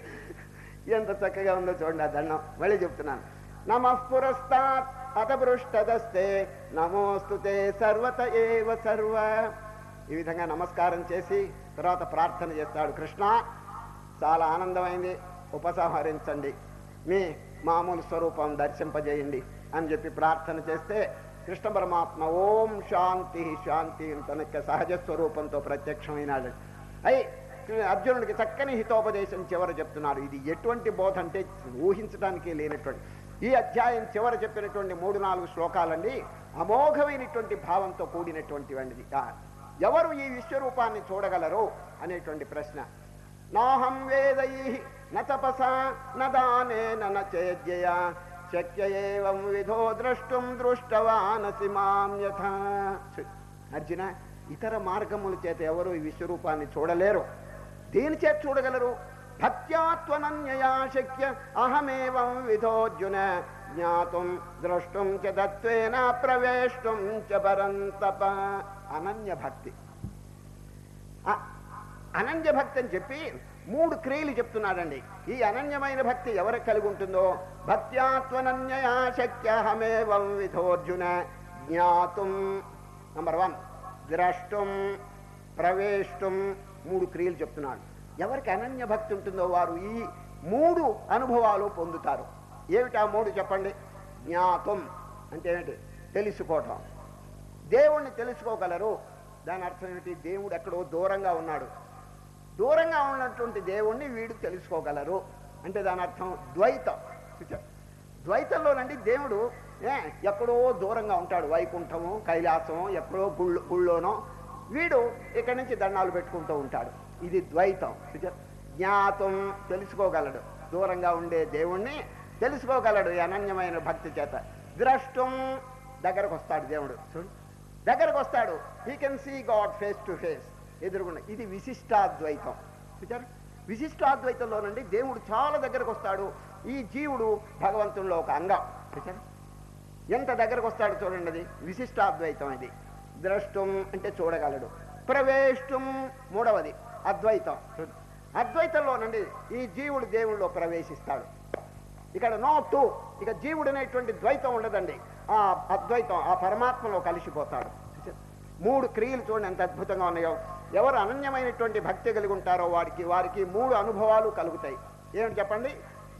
ఎంత చక్కగా ఉందో చూడండి ఆ దండం మళ్ళీ చెప్తున్నాను నమ పురస్తాత్ అతపృష్టదస్తే నమోస్తు తే సర్వత ఏవ సర్వ ఈ విధంగా నమస్కారం చేసి తర్వాత ప్రార్థన చేస్తాడు కృష్ణ చాలా ఆనందమైంది ఉపసంహరించండి మీ మామూలు స్వరూపం దర్శింపజేయండి అని చెప్పి ప్రార్థన చేస్తే కృష్ణ పరమాత్మ ఓం శాంతి శాంతి అని తన యొక్క సహజ స్వరూపంతో ప్రత్యక్షమైనాడు అయి అర్జునుడికి చక్కని హితోపదేశం చివర చెప్తున్నాడు ఇది ఎటువంటి బోధ అంటే ఊహించడానికి లేనటువంటి ఈ అధ్యాయం చివర చెప్పినటువంటి మూడు నాలుగు శ్లోకాలండి అమోఘమైనటువంటి భావంతో కూడినటువంటివంటిది ఆ, ఎవరు ఈ విశ్వరూపాన్ని చూడగలరు అనేటువంటి ప్రశ్న నాహం వేదై న తపసా న దానేన న చేద్యయ శక్య ఏవం విధో ద్రష్టుం దృష్టవానసి మాం యథా ఛీ, అర్జున ఇతర మార్గముల చేత ఎవరు ఈ విశ్వరూపాన్ని చూడలేరు దేని చేత చూడగలరు భక్త్యాత్వనన్యయా శక్య అహమేవం విధోర్జున జ్ఞాతుం ద్రష్టుం చ తత్వేన ప్రవేష్టం చ పరంతప అనన్య భక్తి ఆ, అనన్య భక్తి అని చెప్పి మూడు క్రియలు చెప్తున్నాడండి ఈ అనన్యమైన భక్తి ఎవరికి కలిగి ఉంటుందో భక్త్యాత్వనన్యయా శక్యహమేవం విధోర్జున జ్ఞాతుం నంబర్ వన్ ద్రష్టం ప్రవేష్టం మూడు క్రియలు చెప్తున్నాడు ఎవరికి అనన్య భక్తి ఉంటుందో వారు ఈ మూడు అనుభవాలు పొందుతారు ఏమిటి ఆ మూడు చెప్పండి జ్ఞాతం అంటే ఏంటి తెలుసుకోవటం దేవుణ్ణి తెలుసుకోగలరు దాని అర్థం ఏమిటి దేవుడు ఎక్కడో దూరంగా ఉన్నాడు దూరంగా ఉన్నటువంటి దేవుణ్ణి వీడు తెలుసుకోగలరు అంటే దాని అర్థం ద్వైతం చూచారు ద్వైతంలోనండి దేవుడు ఏ ఎక్కడో దూరంగా ఉంటాడు వైకుంఠము కైలాసము ఎక్కడో గుళ్ళు గుళ్ళోనో వీడు ఇక్కడి నుంచి దండాలు పెట్టుకుంటూ ఉంటాడు ఇది ద్వైతం చూచారు జ్ఞాతం తెలుసుకోగలడు దూరంగా ఉండే దేవుణ్ణి తెలుసుకోగలడు ఈ అనన్యమైన భక్తి చేత ద్రష్టం దగ్గరకు వస్తాడు దేవుడు చూడు దగ్గరకు వస్తాడు he can see God face to face ఎదురుగుండా ఇది విశిష్టాద్వైతం చూచారు విశిష్టాద్వైతంలోనండి దేవుడు చాలా దగ్గరకు వస్తాడు ఈ జీవుడు భగవంతుల్లో ఒక అంగం చూచారు ఎంత దగ్గరకు వస్తాడు చూడండి అది విశిష్టాద్వైతం ఇది ద్రష్టం అంటే చూడగలడు ప్రవేష్టం మూడవది అద్వైతం అద్వైతంలోనండి ఈ జీవుడు దేవుళ్ళలో ప్రవేశిస్తాడు ఇక్కడ నో టూ ఇక జీవుడు అనేటువంటి ద్వైతం ఉండదండి ఆ అద్వైతం ఆ పరమాత్మలో కలిసిపోతాడు మూడు క్రియలు చూడండి ఎంత అద్భుతంగా ఉన్నాయో ఎవరు అనన్యమైనటువంటి భక్తి కలిగి ఉంటారో వారికి వారికి మూడు అనుభవాలు కలుగుతాయి ఏమిటి చెప్పండి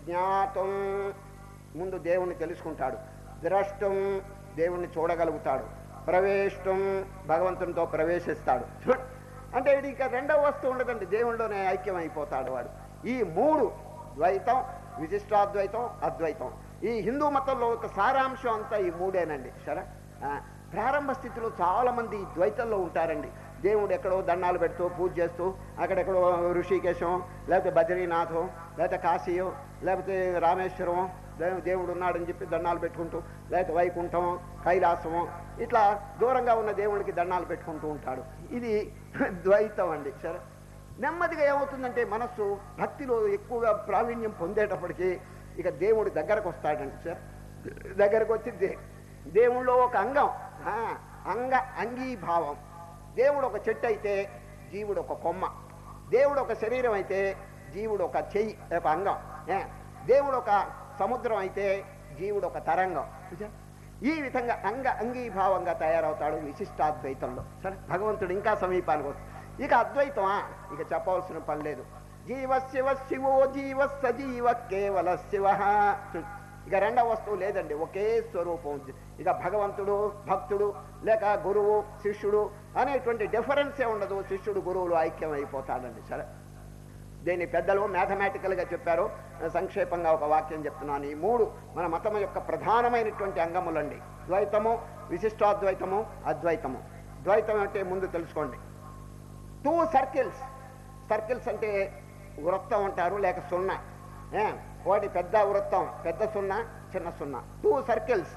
జ్ఞాతం ముందు దేవుణ్ణి తెలుసుకుంటాడు ద్రష్టం దేవుణ్ణి చూడగలుగుతాడు ప్రవేశం భగవంతునితో ప్రవేశిస్తాడు చూడు అంటే ఇది ఇక రెండవ వస్తువు ఉండదండి దేవుళ్ళలోనే ఐక్యం అయిపోతాడు వాడు ఈ మూడు ద్వైతం విశిష్టాద్వైతం అద్వైతం ఈ హిందూ మతంలో ఒక సారాంశం అంతా ఈ మూడేనండి సరే ఆ, ప్రారంభ స్థితిలో చాలా మంది ఈ ద్వైతంలో ఉంటారండి దేవుడు ఎక్కడో దండాలు పెడుతూ పూజ చేస్తూ అక్కడెక్కడో ఋషికేశం లేకపోతే బద్రీనాథం లేకపోతే కాశీయో లేకపోతే రామేశ్వరం దేవు- దేవుడు ఉన్నాడని చెప్పి దండాలు పెట్టుకుంటూ లేకపోతే వైకుంఠం కైలాసము ఇట్లా దూరంగా ఉన్న దేవుడికి దండాలు పెట్టుకుంటూ ఉంటాడు ఇది ద్వైతం అండి సరే నెమ్మదిగా ఏమవుతుందంటే మనస్సు భక్తిలో ఎక్కువగా ప్రావీణ్యం పొందేటప్పటికి ఇక దేవుడి దగ్గరకు వస్తాడండి సార్ దగ్గరకు వచ్చి దే దేవుళ్ళో ఒక అంగం ఆ, అంగ అంగీభావం దేవుడు ఒక చెట్టు అయితే జీవుడు ఒక కొమ్మ దేవుడు ఒక శరీరం అయితే జీవుడు ఒక చెయ్యి ఒక అంగం ఏ, దేవుడు ఒక సముద్రం అయితే జీవుడు ఒక తరంగం చూసా ఈ విధంగా అంగ అంగీభావంగా తయారవుతాడు విశిష్టాద్వైతంలో సరే భగవంతుడు ఇంకా సమీపానికి వస్తుంది ఇక అద్వైతమా ఇక చెప్పవలసిన పని లేదు జీవ శివ శివో జీవ సజీవ కేవల శివ చూ- ఇక రెండవ వస్తువు లేదండి ఒకే స్వరూపం ఇక భగవంతుడు భక్తుడు లేక గురువు శిష్యుడు అనేటువంటి డిఫరెన్సే ఉండదు శిష్యుడు గురువులు ఐక్యం అయిపోతాడండి సరే దీన్ని పెద్దలు మ్యాథమెటికల్గా చెప్పారు సంక్షేపంగా ఒక వాక్యం చెప్తున్నాను ఈ మూడు మన మతం యొక్క ప్రధానమైనటువంటి అంగములండి ద్వైతము విశిష్టాద్వైతము అద్వైతము ద్వైతం అంటే ముందు తెలుసుకోండి టూ సర్కిల్స్ సర్కిల్స్ అంటే వృత్తం అంటారు లేక సున్నా ఏ, ఒకటి పెద్ద వృత్తం పెద్ద సున్నా చిన్న సున్నా two circles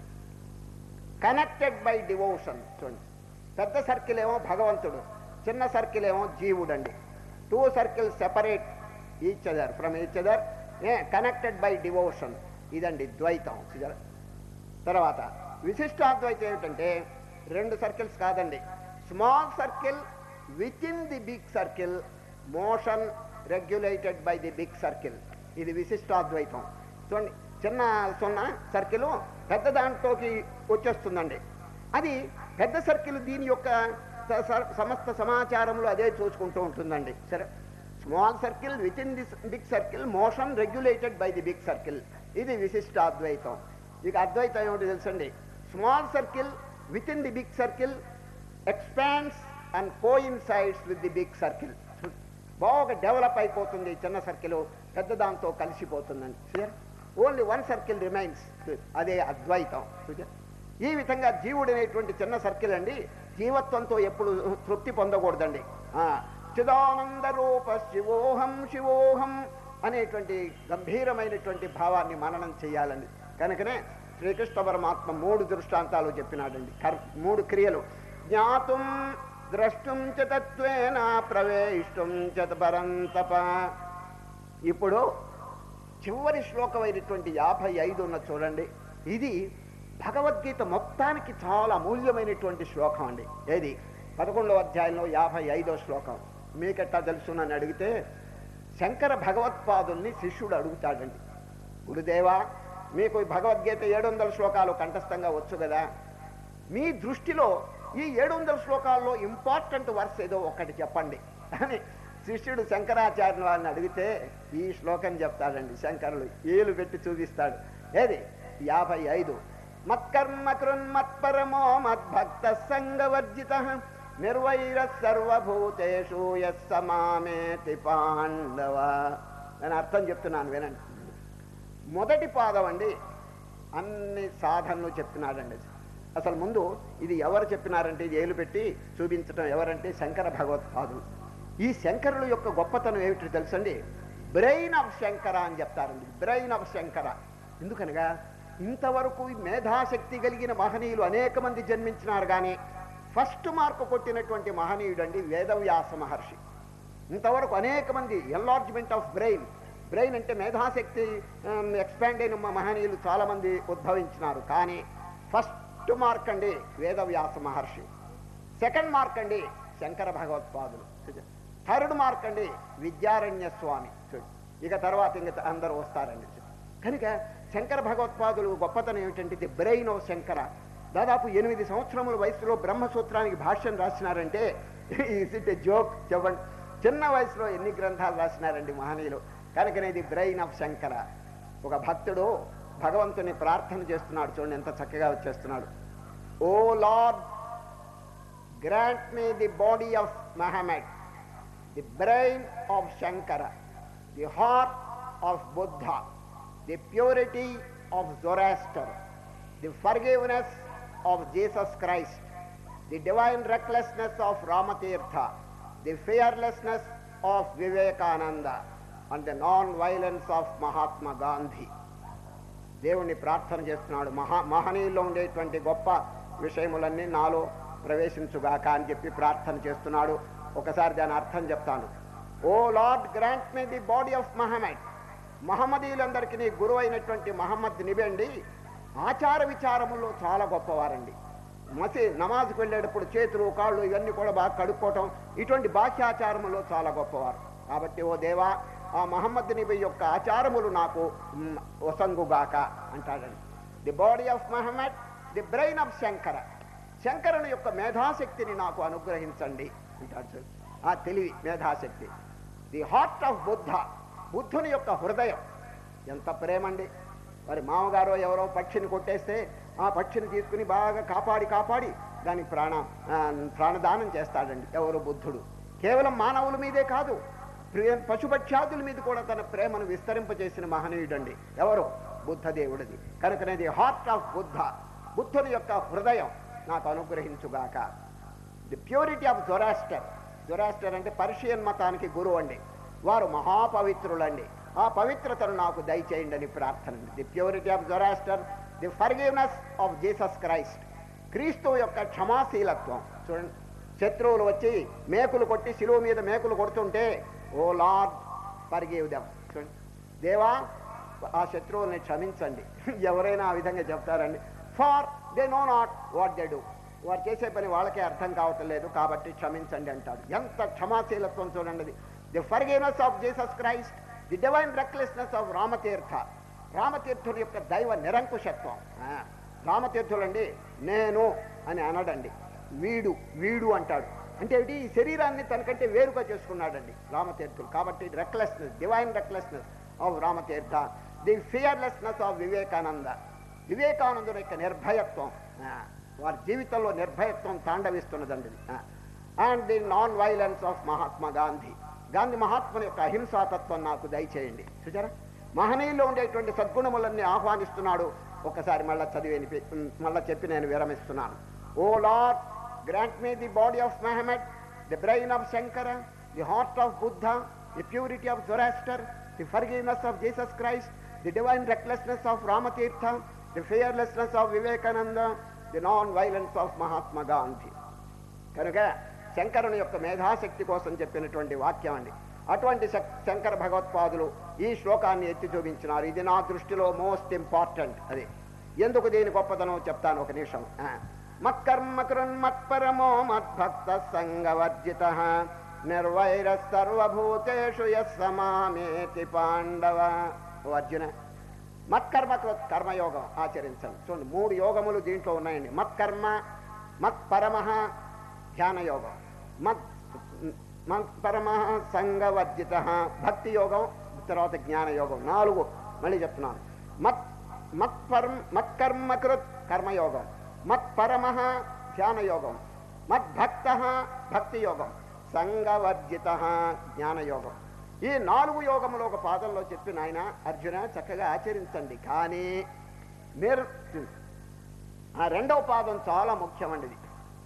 connected by devotion చూడండి పెద్ద సర్కిల్ ఏమో భగవంతుడు చిన్న సర్కిల్ ఏమో జీవుడు అండి two circles separate each other from each other are connected by devotion ఇదండి ద్వైతం చూసారా? తర్వాత విశిష్టాద్వైతం ఏమిటంటే రెండు సర్కిల్స్ కాదండి small circle within the big circle motion regulated by the big circle ఇది విశిష్టాద్వైతం చూడండి చిన్న సున్నా సర్కిల్ పెద్ద దాంట్లోకి వచ్చేస్తుందండి అది పెద్ద సర్కిల్ దీని యొక్క స- స- సమస్త సమాచారంలో అదే చూసుకుంటూ ఉంటుందండి సరే small circle within this big circle motion regulated by the big circle ఇది విశిష్ట అద్వైతం ఇక అద్వైతం ఏమిటి తెలుసండి small circle within the big circle expands and coincides with the big circle బాగా డెవలప్ అయిపోతుంది చిన్న సర్కిల్ పెద్ద దాంతో కలిసిపోతుందండి ఓన్లీ వన్ సర్కిల్ రిమైన్స్ అదే అద్వైతం చూసారా? ఈ విధంగా జీవుడు అనేటువంటి చిన్న సర్కిల్ అండి జీవత్వంతో ఎప్పుడు తృప్తి పొందకూడదండి ఆ, చిదానంద రూప శివోహం శివోహం అనేటువంటి గంభీరమైనటువంటి భావాన్ని మననం చేయాలండి కనుకనే శ్రీకృష్ణ పరమాత్మ మూడు దృష్టాంతాలు చెప్పినాడండి కర్- మూడు క్రియలు జ్ఞాతుం ద్రష్టుం చ తత్వేన ప్రవేశం చ పరంతప ఇప్పుడు చివరి శ్లోకమైనటువంటి యాభై ఐదు ఉన్న చూడండి ఇది భగవద్గీత మొత్తానికి చాలా అమూల్యమైనటువంటి శ్లోకం అండి ఏది పదకొండవ అధ్యాయంలో యాభై ఐదో శ్లోకం మీకెట్టా తెలుసునని అడిగితే శంకర భగవత్పాదుల్ని శిష్యుడు అడుగుతాడండి గురుదేవా మీకు ఈ భగవద్గీత ఏడు వందల శ్లోకాలు కంఠస్థంగా వచ్చు కదా మీ దృష్టిలో ఈ ఏడు వందల శ్లోకాల్లో ఇంపార్టెంట్ వర్స్ ఏదో ఒకటి చెప్పండి అని శిష్యుడు శంకరాచార్య వారిని అడిగితే ఈ శ్లోకం చెప్తాడండి శంకరులు ఏలు పెట్టి చూపిస్తాడు ఏది యాభై ఐదు మత్కర్మ కృన్మత్పరమో మద్భక్త సంగవర్జిత నిర్వైర సర్వభూతేషు యస్సమామేతి పాండవ నేను అర్థం చెప్తున్నాను వినండి మొదటి పాదం అండి అన్ని సాధనలు చెప్తున్నాడండి అసలు ముందు ఇది ఎవరు చెప్పినారంటే ఇది ఏలు పెట్టి చూపించడం ఎవరంటే శంకర భగవత్పాదులు ఈ శంకరుల యొక్క గొప్పతనం ఏమిటి తెలుసండి బ్రెయిన్ ఆఫ్ శంకర అని చెప్తారండి బ్రెయిన్ ఆఫ్ శంకర ఎందుకనగా ఇంతవరకు ఈ మేధాశక్తి కలిగిన మహనీయులు అనేక మంది జన్మించినారు కానీ ఫస్ట్ మార్కు కొట్టినటువంటి మహనీయుడండి వేదవ్యాస మహర్షి ఇంతవరకు అనేక మంది ఎన్లార్జ్మెంట్ ఆఫ్ బ్రెయిన్ బ్రెయిన్ అంటే మేధాశక్తి ఎక్స్పాండ్ అయిన మ- మహనీయులు చాలా మంది ఉద్భవించినారు కానీ ఫస్ట్ మార్క్ అండి వేదవ్యాస మహర్షి సెకండ్ మార్క్ అండి శంకర భగవత్పాదులు థర్డ్ మార్క్ అండి విద్యారణ్య స్వామి చూడు. ఇక తర్వాత ఇంక అందరూ వస్తారండి కనుక శంకర భగవత్పాదులు గొప్పతనం ఏమిటంటే ది బ్రెయిన్ ఆఫ్ శంకర దాదాపు ఎనిమిది సంవత్సరముల వయసులో బ్రహ్మసూత్రానికి భాష్యం రాసినారంటే ఇస్ ఇట్ ఎ జోక్ చెప్పండి చిన్న వయసులో ఎన్ని గ్రంథాలు రాసినారండి మహనీయులు కనుకనే ఇది బ్రెయిన్ ఆఫ్ శంకర ఒక భక్తుడు భగవంతుని ప్రార్థన చేస్తున్నాడు చూడండి ఎంత చక్కగా వచ్చేస్తున్నాడు O lord grant me the body of Muhammad the brain of Shankara the heart of Buddha the purity of Zoroaster the forgiveness of Jesus Christ the divine recklessness of Ramatirtha the fearlessness of Vivekananda and the non violence of Mahatma Gandhi దేవుణ్ణి ప్రార్థన చేస్తున్నాడు మహా మహనీయుల్లో ఉండేటువంటి గొప్ప విషయములన్నీ నాలో ప్రవేశించుగాక అని చెప్పి ప్రార్థన చేస్తున్నాడు ఒకసారి దాని అర్థం చెప్తాను O lord grant me the body of Muhammad మహమ్మదీయులందరికీ నీ గురువు అయినటువంటి మహమ్మద్ నిబండి ఆచార విచారముల్లో చాలా గొప్పవారండి మసి నమాజ్కి వెళ్ళేటప్పుడు చేతులు కాళ్ళు ఇవన్నీ కూడా బాగా కడుక్కోవటం ఇటువంటి బాహ్యాచారములో చాలా గొప్పవారు కాబట్టి ఓ దేవా ఆ మహమ్మద్ నబీ యొక్క ఆచారములు నాకు మ్, వసంగుగాక అంటాడండి the body of Muhammad the brain of Shankara శంకరుని యొక్క మేధాశక్తిని నాకు అనుగ్రహించండి అంటాడు చూడు. ఆ తెలివి మేధాశక్తి ది హార్ట్ ఆఫ్ బుద్ధ బుద్ధుని యొక్క హృదయం ఎంత ప్రేమండి మరి మామగారు ఎవరో పక్షిని కొట్టేస్తే ఆ పక్షిని తీసుకుని బాగా కాపాడి కాపాడి దాని ప్రాణ ఆ, ప్రాణదానం చేస్తాడండి ఎవరు బుద్ధుడు కేవలం మానవుల మీదే కాదు ప్రియ- పశుపక్షాదుల మీద కూడా తన ప్రేమను విస్తరింపజేసిన మహనీయుడండి ఎవరు బుద్ధదేవుడిది కనుకనేది హార్ట్ ఆఫ్ బుద్ధ బుద్ధుని యొక్క హృదయం నాకు అనుగ్రహించుగాక the purity of Zoroaster Zoroaster అంటే పర్షియన్ మతానికి గురువు అండి వారు మహాపవిత్రులండి ఆ పవిత్రతను నాకు దయచేయండి అని ప్రార్థన అండి the purity of Zoroaster the forgiveness of Jesus Christ క్రీస్తు యొక్క క్షమాశీలత్వం చూడండి శత్రువులు వచ్చి మేకులు కొట్టి శిలువ మీద మేకులు కొడుతుంటే ఓ లార్డ్ ఫర్గివ్ దెమ్ చూడండి దేవా ఆ శత్రువుల్ని క్షమించండి ఎవరైనా ఆ విధంగా చెప్తారండి for they know not what they do వారు చేసే పని వాళ్ళకే అర్థం కావటం లేదు కాబట్టి క్షమించండి అంటాడు ఎంత క్షమాశీలత్వం చూడండి the forgiveness of Jesus Christ the divine recklessness of Ramatirtha రామతీర్థుని యొక్క దైవ నిరంకుశత్వం ఆ, రామతీర్థులండి నేను అని అనడండి వీడు వీడు అంటాడు అంటే ఏంటి ఈ శరీరాన్ని తనకంటే వేరుగా చేసుకున్నాడండి రామతీర్థులు కాబట్టి recklessness divine recklessness of Ramatirtha the fearlessness of Vivekananda వివేకానందుని యొక్క నిర్భయత్వం ఆ, వారి జీవితంలో నిర్భయత్వం తాండవిస్తున్నదండి and the non violence of Mahatma Gandhi Gandhi మహాత్ముని యొక్క అహింసాతత్వం నాకు దయచేయండి చూచారా మహనీయుల్లో ఉండేటువంటి సద్గుణములన్నీ ఆహ్వానిస్తున్నాడు ఒకసారి మళ్ళా చదివి వినిపి- మళ్ళా చెప్పి నేను విరమిస్తున్నాను O lord grant me the body of Muhammad the brain of Shankara the heart of Buddha the purity of Zoroaster the forgiveness of Jesus Christ the divine recklessness of Ramatirtha the fearlessness of Vivekananda the non violence of Mahatma Gandhi కనుక శంకరుని యొక్క మేధాశక్తి కోసం చెప్పినటువంటి వాక్యం అండి అటువంటి శక్- శంకర భగవత్పాదులు ఈ శ్లోకాన్ని ఎత్తి చూపించినారు ఇది నా దృష్టిలో మోస్ట్ ఇంపార్టెంట్ అది ఎందుకు దీని గొప్పదనం చెప్తాను ఒక నిమిషం ఆ. మత్కర్మ కృన్మత్పరమో మద్భక్త సంగవర్జిత నిర్వైర సర్వభూతేషు యస్సమామేతి పాండవ ఓ అర్జున మత్కర్మ కృత్ కర్మయోగం ఆచరించండి చూడండి మూడు యోగములు దీంట్లో ఉన్నాయండి మత్కర్మ మత్పరమ ధ్యాన యోగం మత్ మత్పరమ సంగవర్జిత భక్తి యోగం తర్వాత జ్ఞాన యోగం నాలుగు మళ్ళీ చెప్తున్నాను మత్ మత్పరం మత్కర్మకృత్ కర్మయోగం మత్పరమ ధ్యాన యోగం మద్భక్త భక్తి యోగం సంగవర్జిత జ్ఞానయోగం ఈ నాలుగు యోగములు ఒక పాదంలో చెప్పిన ఆయన అర్జున చక్కగా ఆచరించండి కానీ మీరు ఆ రెండవ పాదం చాలా ముఖ్యమండి ఇది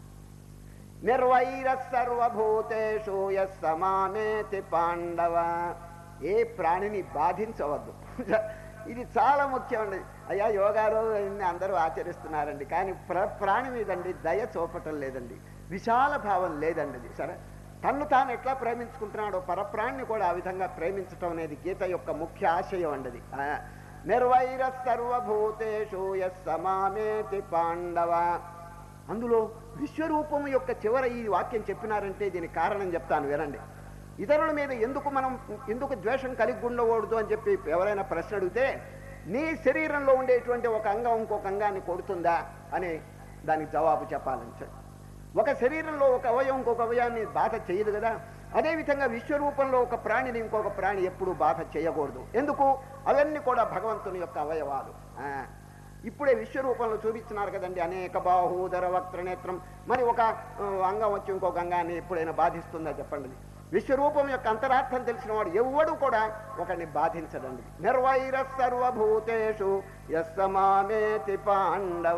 నిర్వైర సర్వభూతేషు యస్సమానేతి పాండవ ఏ ప్రాణిని బాధించవద్దు ఇది చాలా ముఖ్యమండి అయ్యా యోగాలు ఇన్ని అందరూ ఆచరిస్తున్నారండి కానీ ప్ర ప్రాణి మీదండి దయ చూపటం లేదండి విశాల భావం లేదండి ఇది సరే తన్ను తాను ఎట్లా ప్రేమించుకుంటున్నాడో పరప్రాణిని కూడా ఆ విధంగా ప్రేమించటం అనేది గీత యొక్క ముఖ్య ఆశయం అండి అది. ఆ, నిర్వైర సర్వభూతేషు యస్సమానేతి పాండవ అందులో విశ్వరూపము యొక్క చివర ఈ వాక్యం చెప్పినారంటే దీనికి కారణం చెప్తాను వినండి ఇతరుల మీద ఎందుకు మనం ఎందుకు ద్వేషం కలిగి ఉండకూడదు అని చెప్పి ఎవరైనా ప్రశ్న అడిగితే నీ శరీరంలో ఉండేటువంటి ఒక అంగం ఇంకొక అంగాన్ని కొడుతుందా అని దానికి జవాబు చెప్పాలని చెప్పి ఒక శరీరంలో ఒక అవయవం ఇంకొక అవయాన్ని బాధ చేయదు కదా అదేవిధంగా విశ్వరూపంలో ఒక ప్రాణిని ఇంకొక ప్రాణి ఎప్పుడూ బాధ చేయకూడదు ఎందుకు అవన్నీ కూడా భగవంతుని యొక్క అవయవాలు ఆ, ఇప్పుడే విశ్వరూపంలో చూపించినారు కదండి అనేక బాహూదర వక్రనేత్రం మరి ఒక ఆ, అంగం వచ్చి ఇంకొక అంగాన్ని ఎప్పుడైనా బాధిస్తుందా చెప్పండి విశ్వరూపం యొక్క అంతరార్థం తెలిసిన వాడు ఎవ్వడు కూడా ఒకరిని బాధించడండి నిర్వైర సర్వభూతేషు యస్సమామేతి పాండవ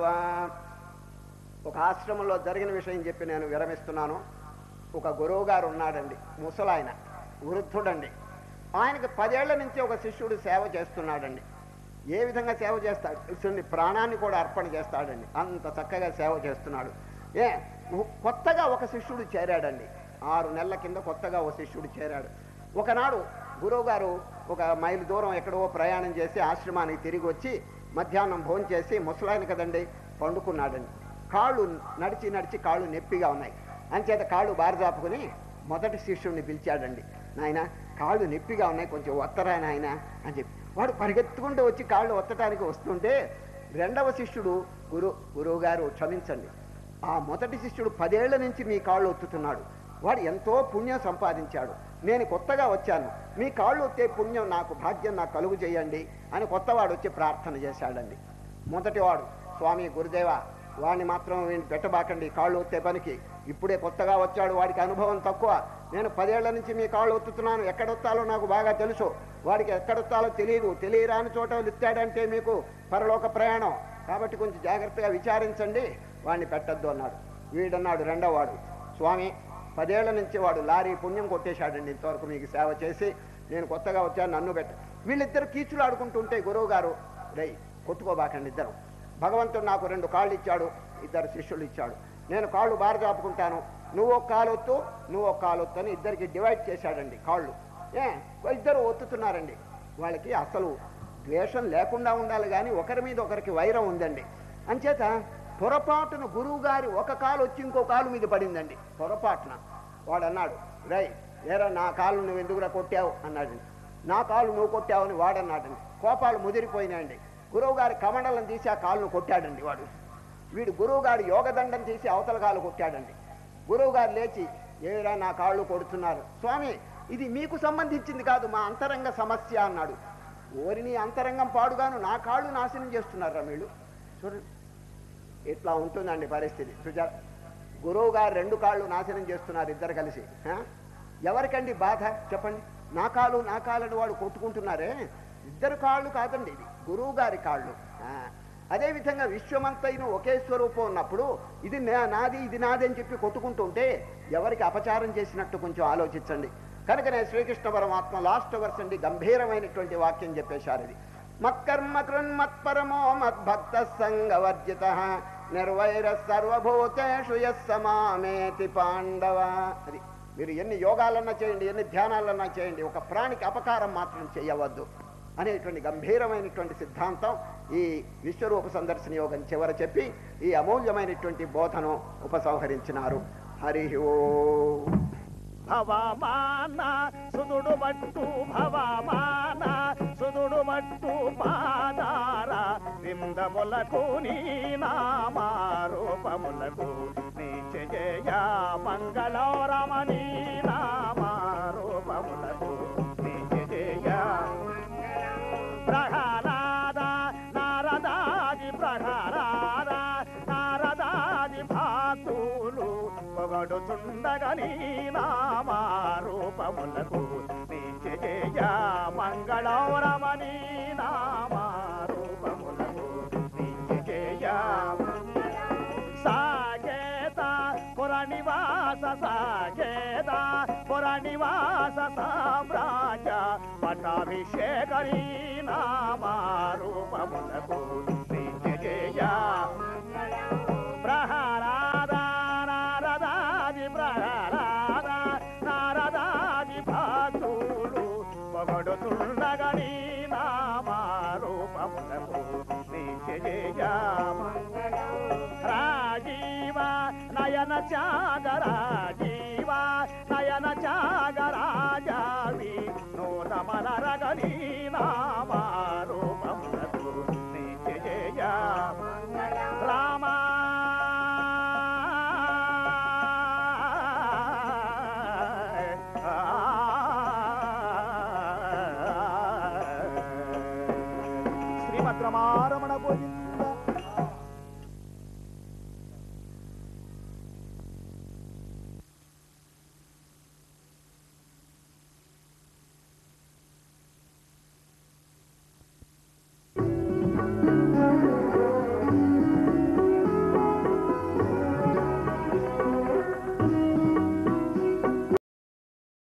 ఒక ఆశ్రమంలో జరిగిన విషయం చెప్పి నేను విరమిస్తున్నాను ఒక గురువు గారు ఉన్నాడండి ముసలాయన వృద్ధుడండి ఆయనకి పదేళ్ల నుంచి ఒక శిష్యుడు సేవ చేస్తున్నాడండి ఏ విధంగా సేవ చేస్తాడు శిష్యుడిని ప్రాణాన్ని కూడా అర్పణ చేస్తాడండి అంత చక్కగా సేవ చేస్తున్నాడు ఏ ఉ- కొత్తగా ఒక శిష్యుడు చేరాడండి ఆరు నెలల కింద కొత్తగా ఒక శిష్యుడు చేరాడు ఒకనాడు గురువు గారు ఒక మైలు దూరం ఎక్కడో ప్రయాణం చేసి ఆశ్రమానికి తిరిగి వచ్చి మధ్యాహ్నం భోజనం చేసి ముసలాయన కదండి పండుకున్నాడండి కాళ్ళు నడిచి నడిచి కాళ్ళు నొప్పిగా ఉన్నాయి అంచేత కాళ్ళు బారజాపుకుని మొదటి శిష్యుడిని పిలిచాడండి నాయన కాళ్ళు నొప్పిగా ఉన్నాయి కొంచెం ఒత్తరా నాయన అని చెప్పి వాడు పరిగెత్తుకుంటూ వచ్చి కాళ్ళు ఒత్తటానికి వస్తుంటే రెండవ శిష్యుడు గురు గురువు గారు క్షమించండి ఆ మొదటి శిష్యుడు పదేళ్ల నుంచి మీ కాళ్ళు ఒత్తుతున్నాడు వాడు ఎంతో పుణ్యం సంపాదించాడు నేను కొత్తగా వచ్చాను మీ కాళ్ళు ఒత్తే పుణ్యం నాకు భాగ్యం నాకు కలుగు చేయండి అని కొత్తవాడు వచ్చి ప్రార్థన చేశాడండి మొదటివాడు స్వామి గురుదేవ వాడిని మాత్రం వీడిని పెట్టబాకండి కాళ్ళు ఒత్తే పనికి ఇప్పుడే కొత్తగా వచ్చాడు వాడికి అనుభవం తక్కువ నేను పదేళ్ల నుంచి మీ కాళ్ళు ఒత్తుతున్నాను ఎక్కడొత్తాలో నాకు బాగా తెలుసు వాడికి ఎక్కడొత్తాలో తెలియదు తెలియరాని చోట ఎత్తాడంటే మీకు పరలోక ప్రయాణం కాబట్టి కొంచెం జాగ్రత్తగా విచారించండి వాడిని పెట్టద్దు అన్నాడు వీడన్నాడు రెండోవాడు స్వామి పదేళ్ల నుంచి వాడు లారీ పుణ్యం కొట్టేశాడండి ఇంతవరకు మీకు సేవ చేసి నేను కొత్తగా వచ్చాను నన్ను పెట్ట వీళ్ళిద్దరు కీచులు ఆడుకుంటుంటే గురువు గారు రై కొట్టుకోబాకండి ఇద్దరు భగవంతుడు నాకు రెండు కాళ్ళు ఇచ్చాడు ఇద్దరు శిష్యులు ఇచ్చాడు నేను కాళ్ళు బార చాపుకుంటాను నువ్వు ఒక కాలు ఒత్తు నువ్వు ఒక కాలు ఒత్తు అని ఇద్దరికి డివైడ్ చేశాడండి కాళ్ళు ఏ ఇద్దరు ఒత్తుతున్నారండి వాళ్ళకి అసలు ద్వేషం లేకుండా ఉండాలి కానీ ఒకరి మీద ఒకరికి వైరం ఉందండి అంచేత పొరపాటున గురువు గారి ఒక కాలు వచ్చి ఇంకో కాలు మీద పడిందండి పొరపాటున వాడు అన్నాడు రై ఏరా నా కాలు నువ్వు ఎందుకురా కొట్టావు అన్నాడండి నా కాలు నువ్వు కొట్టావని వాడన్నాడండి కోపాలు ముదిరిపోయినాయండి గురువు గారి కమండలం తీసి ఆ కాలును కొట్టాడండి వాడు వీడు గురువు గారి యోగదండం తీసి అవతల కాలు కొట్టాడండి గురువు గారు లేచి ఏరా నా కాళ్ళు కొడుతున్నారు స్వామి ఇది మీకు సంబంధించింది కాదు మా అంతరంగ సమస్య అన్నాడు ఓరిని అంతరంగం పాడుగాను నా కాళ్ళు నాశనం చేస్తున్నారా వీళ్ళు చూడండి ఇట్లా ఉంటుందండి పరిస్థితి చూచారు గురువు గారు రెండు కాళ్ళు నాశనం చేస్తున్నారు ఇద్దరు కలిసి ఆ? ఎవరికండి బాధ చెప్పండి నా కాలు నా కాళ్ళని వాడు కొట్టుకుంటున్నారే ఇద్దరు కాళ్ళు కాదండి ఇది గురువు గారి కాళ్ళు ఆ. అదేవిధంగా విశ్వమంతైన ఒకే స్వరూపం ఉన్నప్పుడు ఇది నా- నాది ఇది నాది అని చెప్పి కొట్టుకుంటుంటే ఎవరికి అపచారం చేసినట్టు కొంచెం ఆలోచించండి కనుకనే శ్రీకృష్ణ పరమాత్మ లాస్ట్ వర్స్ అండి గంభీరమైనటువంటి వాక్యం చెప్పేశారు ఇది మత్కర్మ కృన్మత్పరమో మద్భక్త సంగవర్జిత నిర్వైర సర్వభూతేషు యస్సమామేతి పాండవ అది మీరు ఎన్ని యోగాలన్నా చేయండి ఎన్ని ధ్యానాలన్నా చేయండి ఒక ప్రాణికి అపకారం మాత్రం చేయవద్దు అనేటువంటి గంభీరమైనటువంటి సిద్ధాంతం ఈ విశ్వరూప సందర్శన యోగం చివర చెప్పి ఈ అమూల్యమైనటువంటి బోధను ఉపసంహరించినారు హరి ఓ భవమాన సుదుడు మట్టు భవమాన సుదుడు మట్టు పాదార విందములకు నీ నామారూపములకు నీచజయ మంగళరమణీ నామారూపములకు నీచజయ ప్రహ్లాద నారదాది ప్రహ్లాద నారదాది భాతులు పొగడుచుండగని నామారూపములకు నీచజయ మంగళరమణీ నామారూపములకు నీచజయ సాగేత పురనివాస సాగేత పురనివాస సామ్రాజ పటాభిషేకరీ నామారూపములకు నిజయ ప్రహరాద నారదాది ప్రహరాద నారదాది భక్తులు పొగడుతుండగని నామారూపములకు నిజయ రాజీవ నయన చాగరాజీవ నయన చాగరాజావి నూతమలరగని నామారూపములకు నిజయ రామా ఆ రమారమణ గోవింద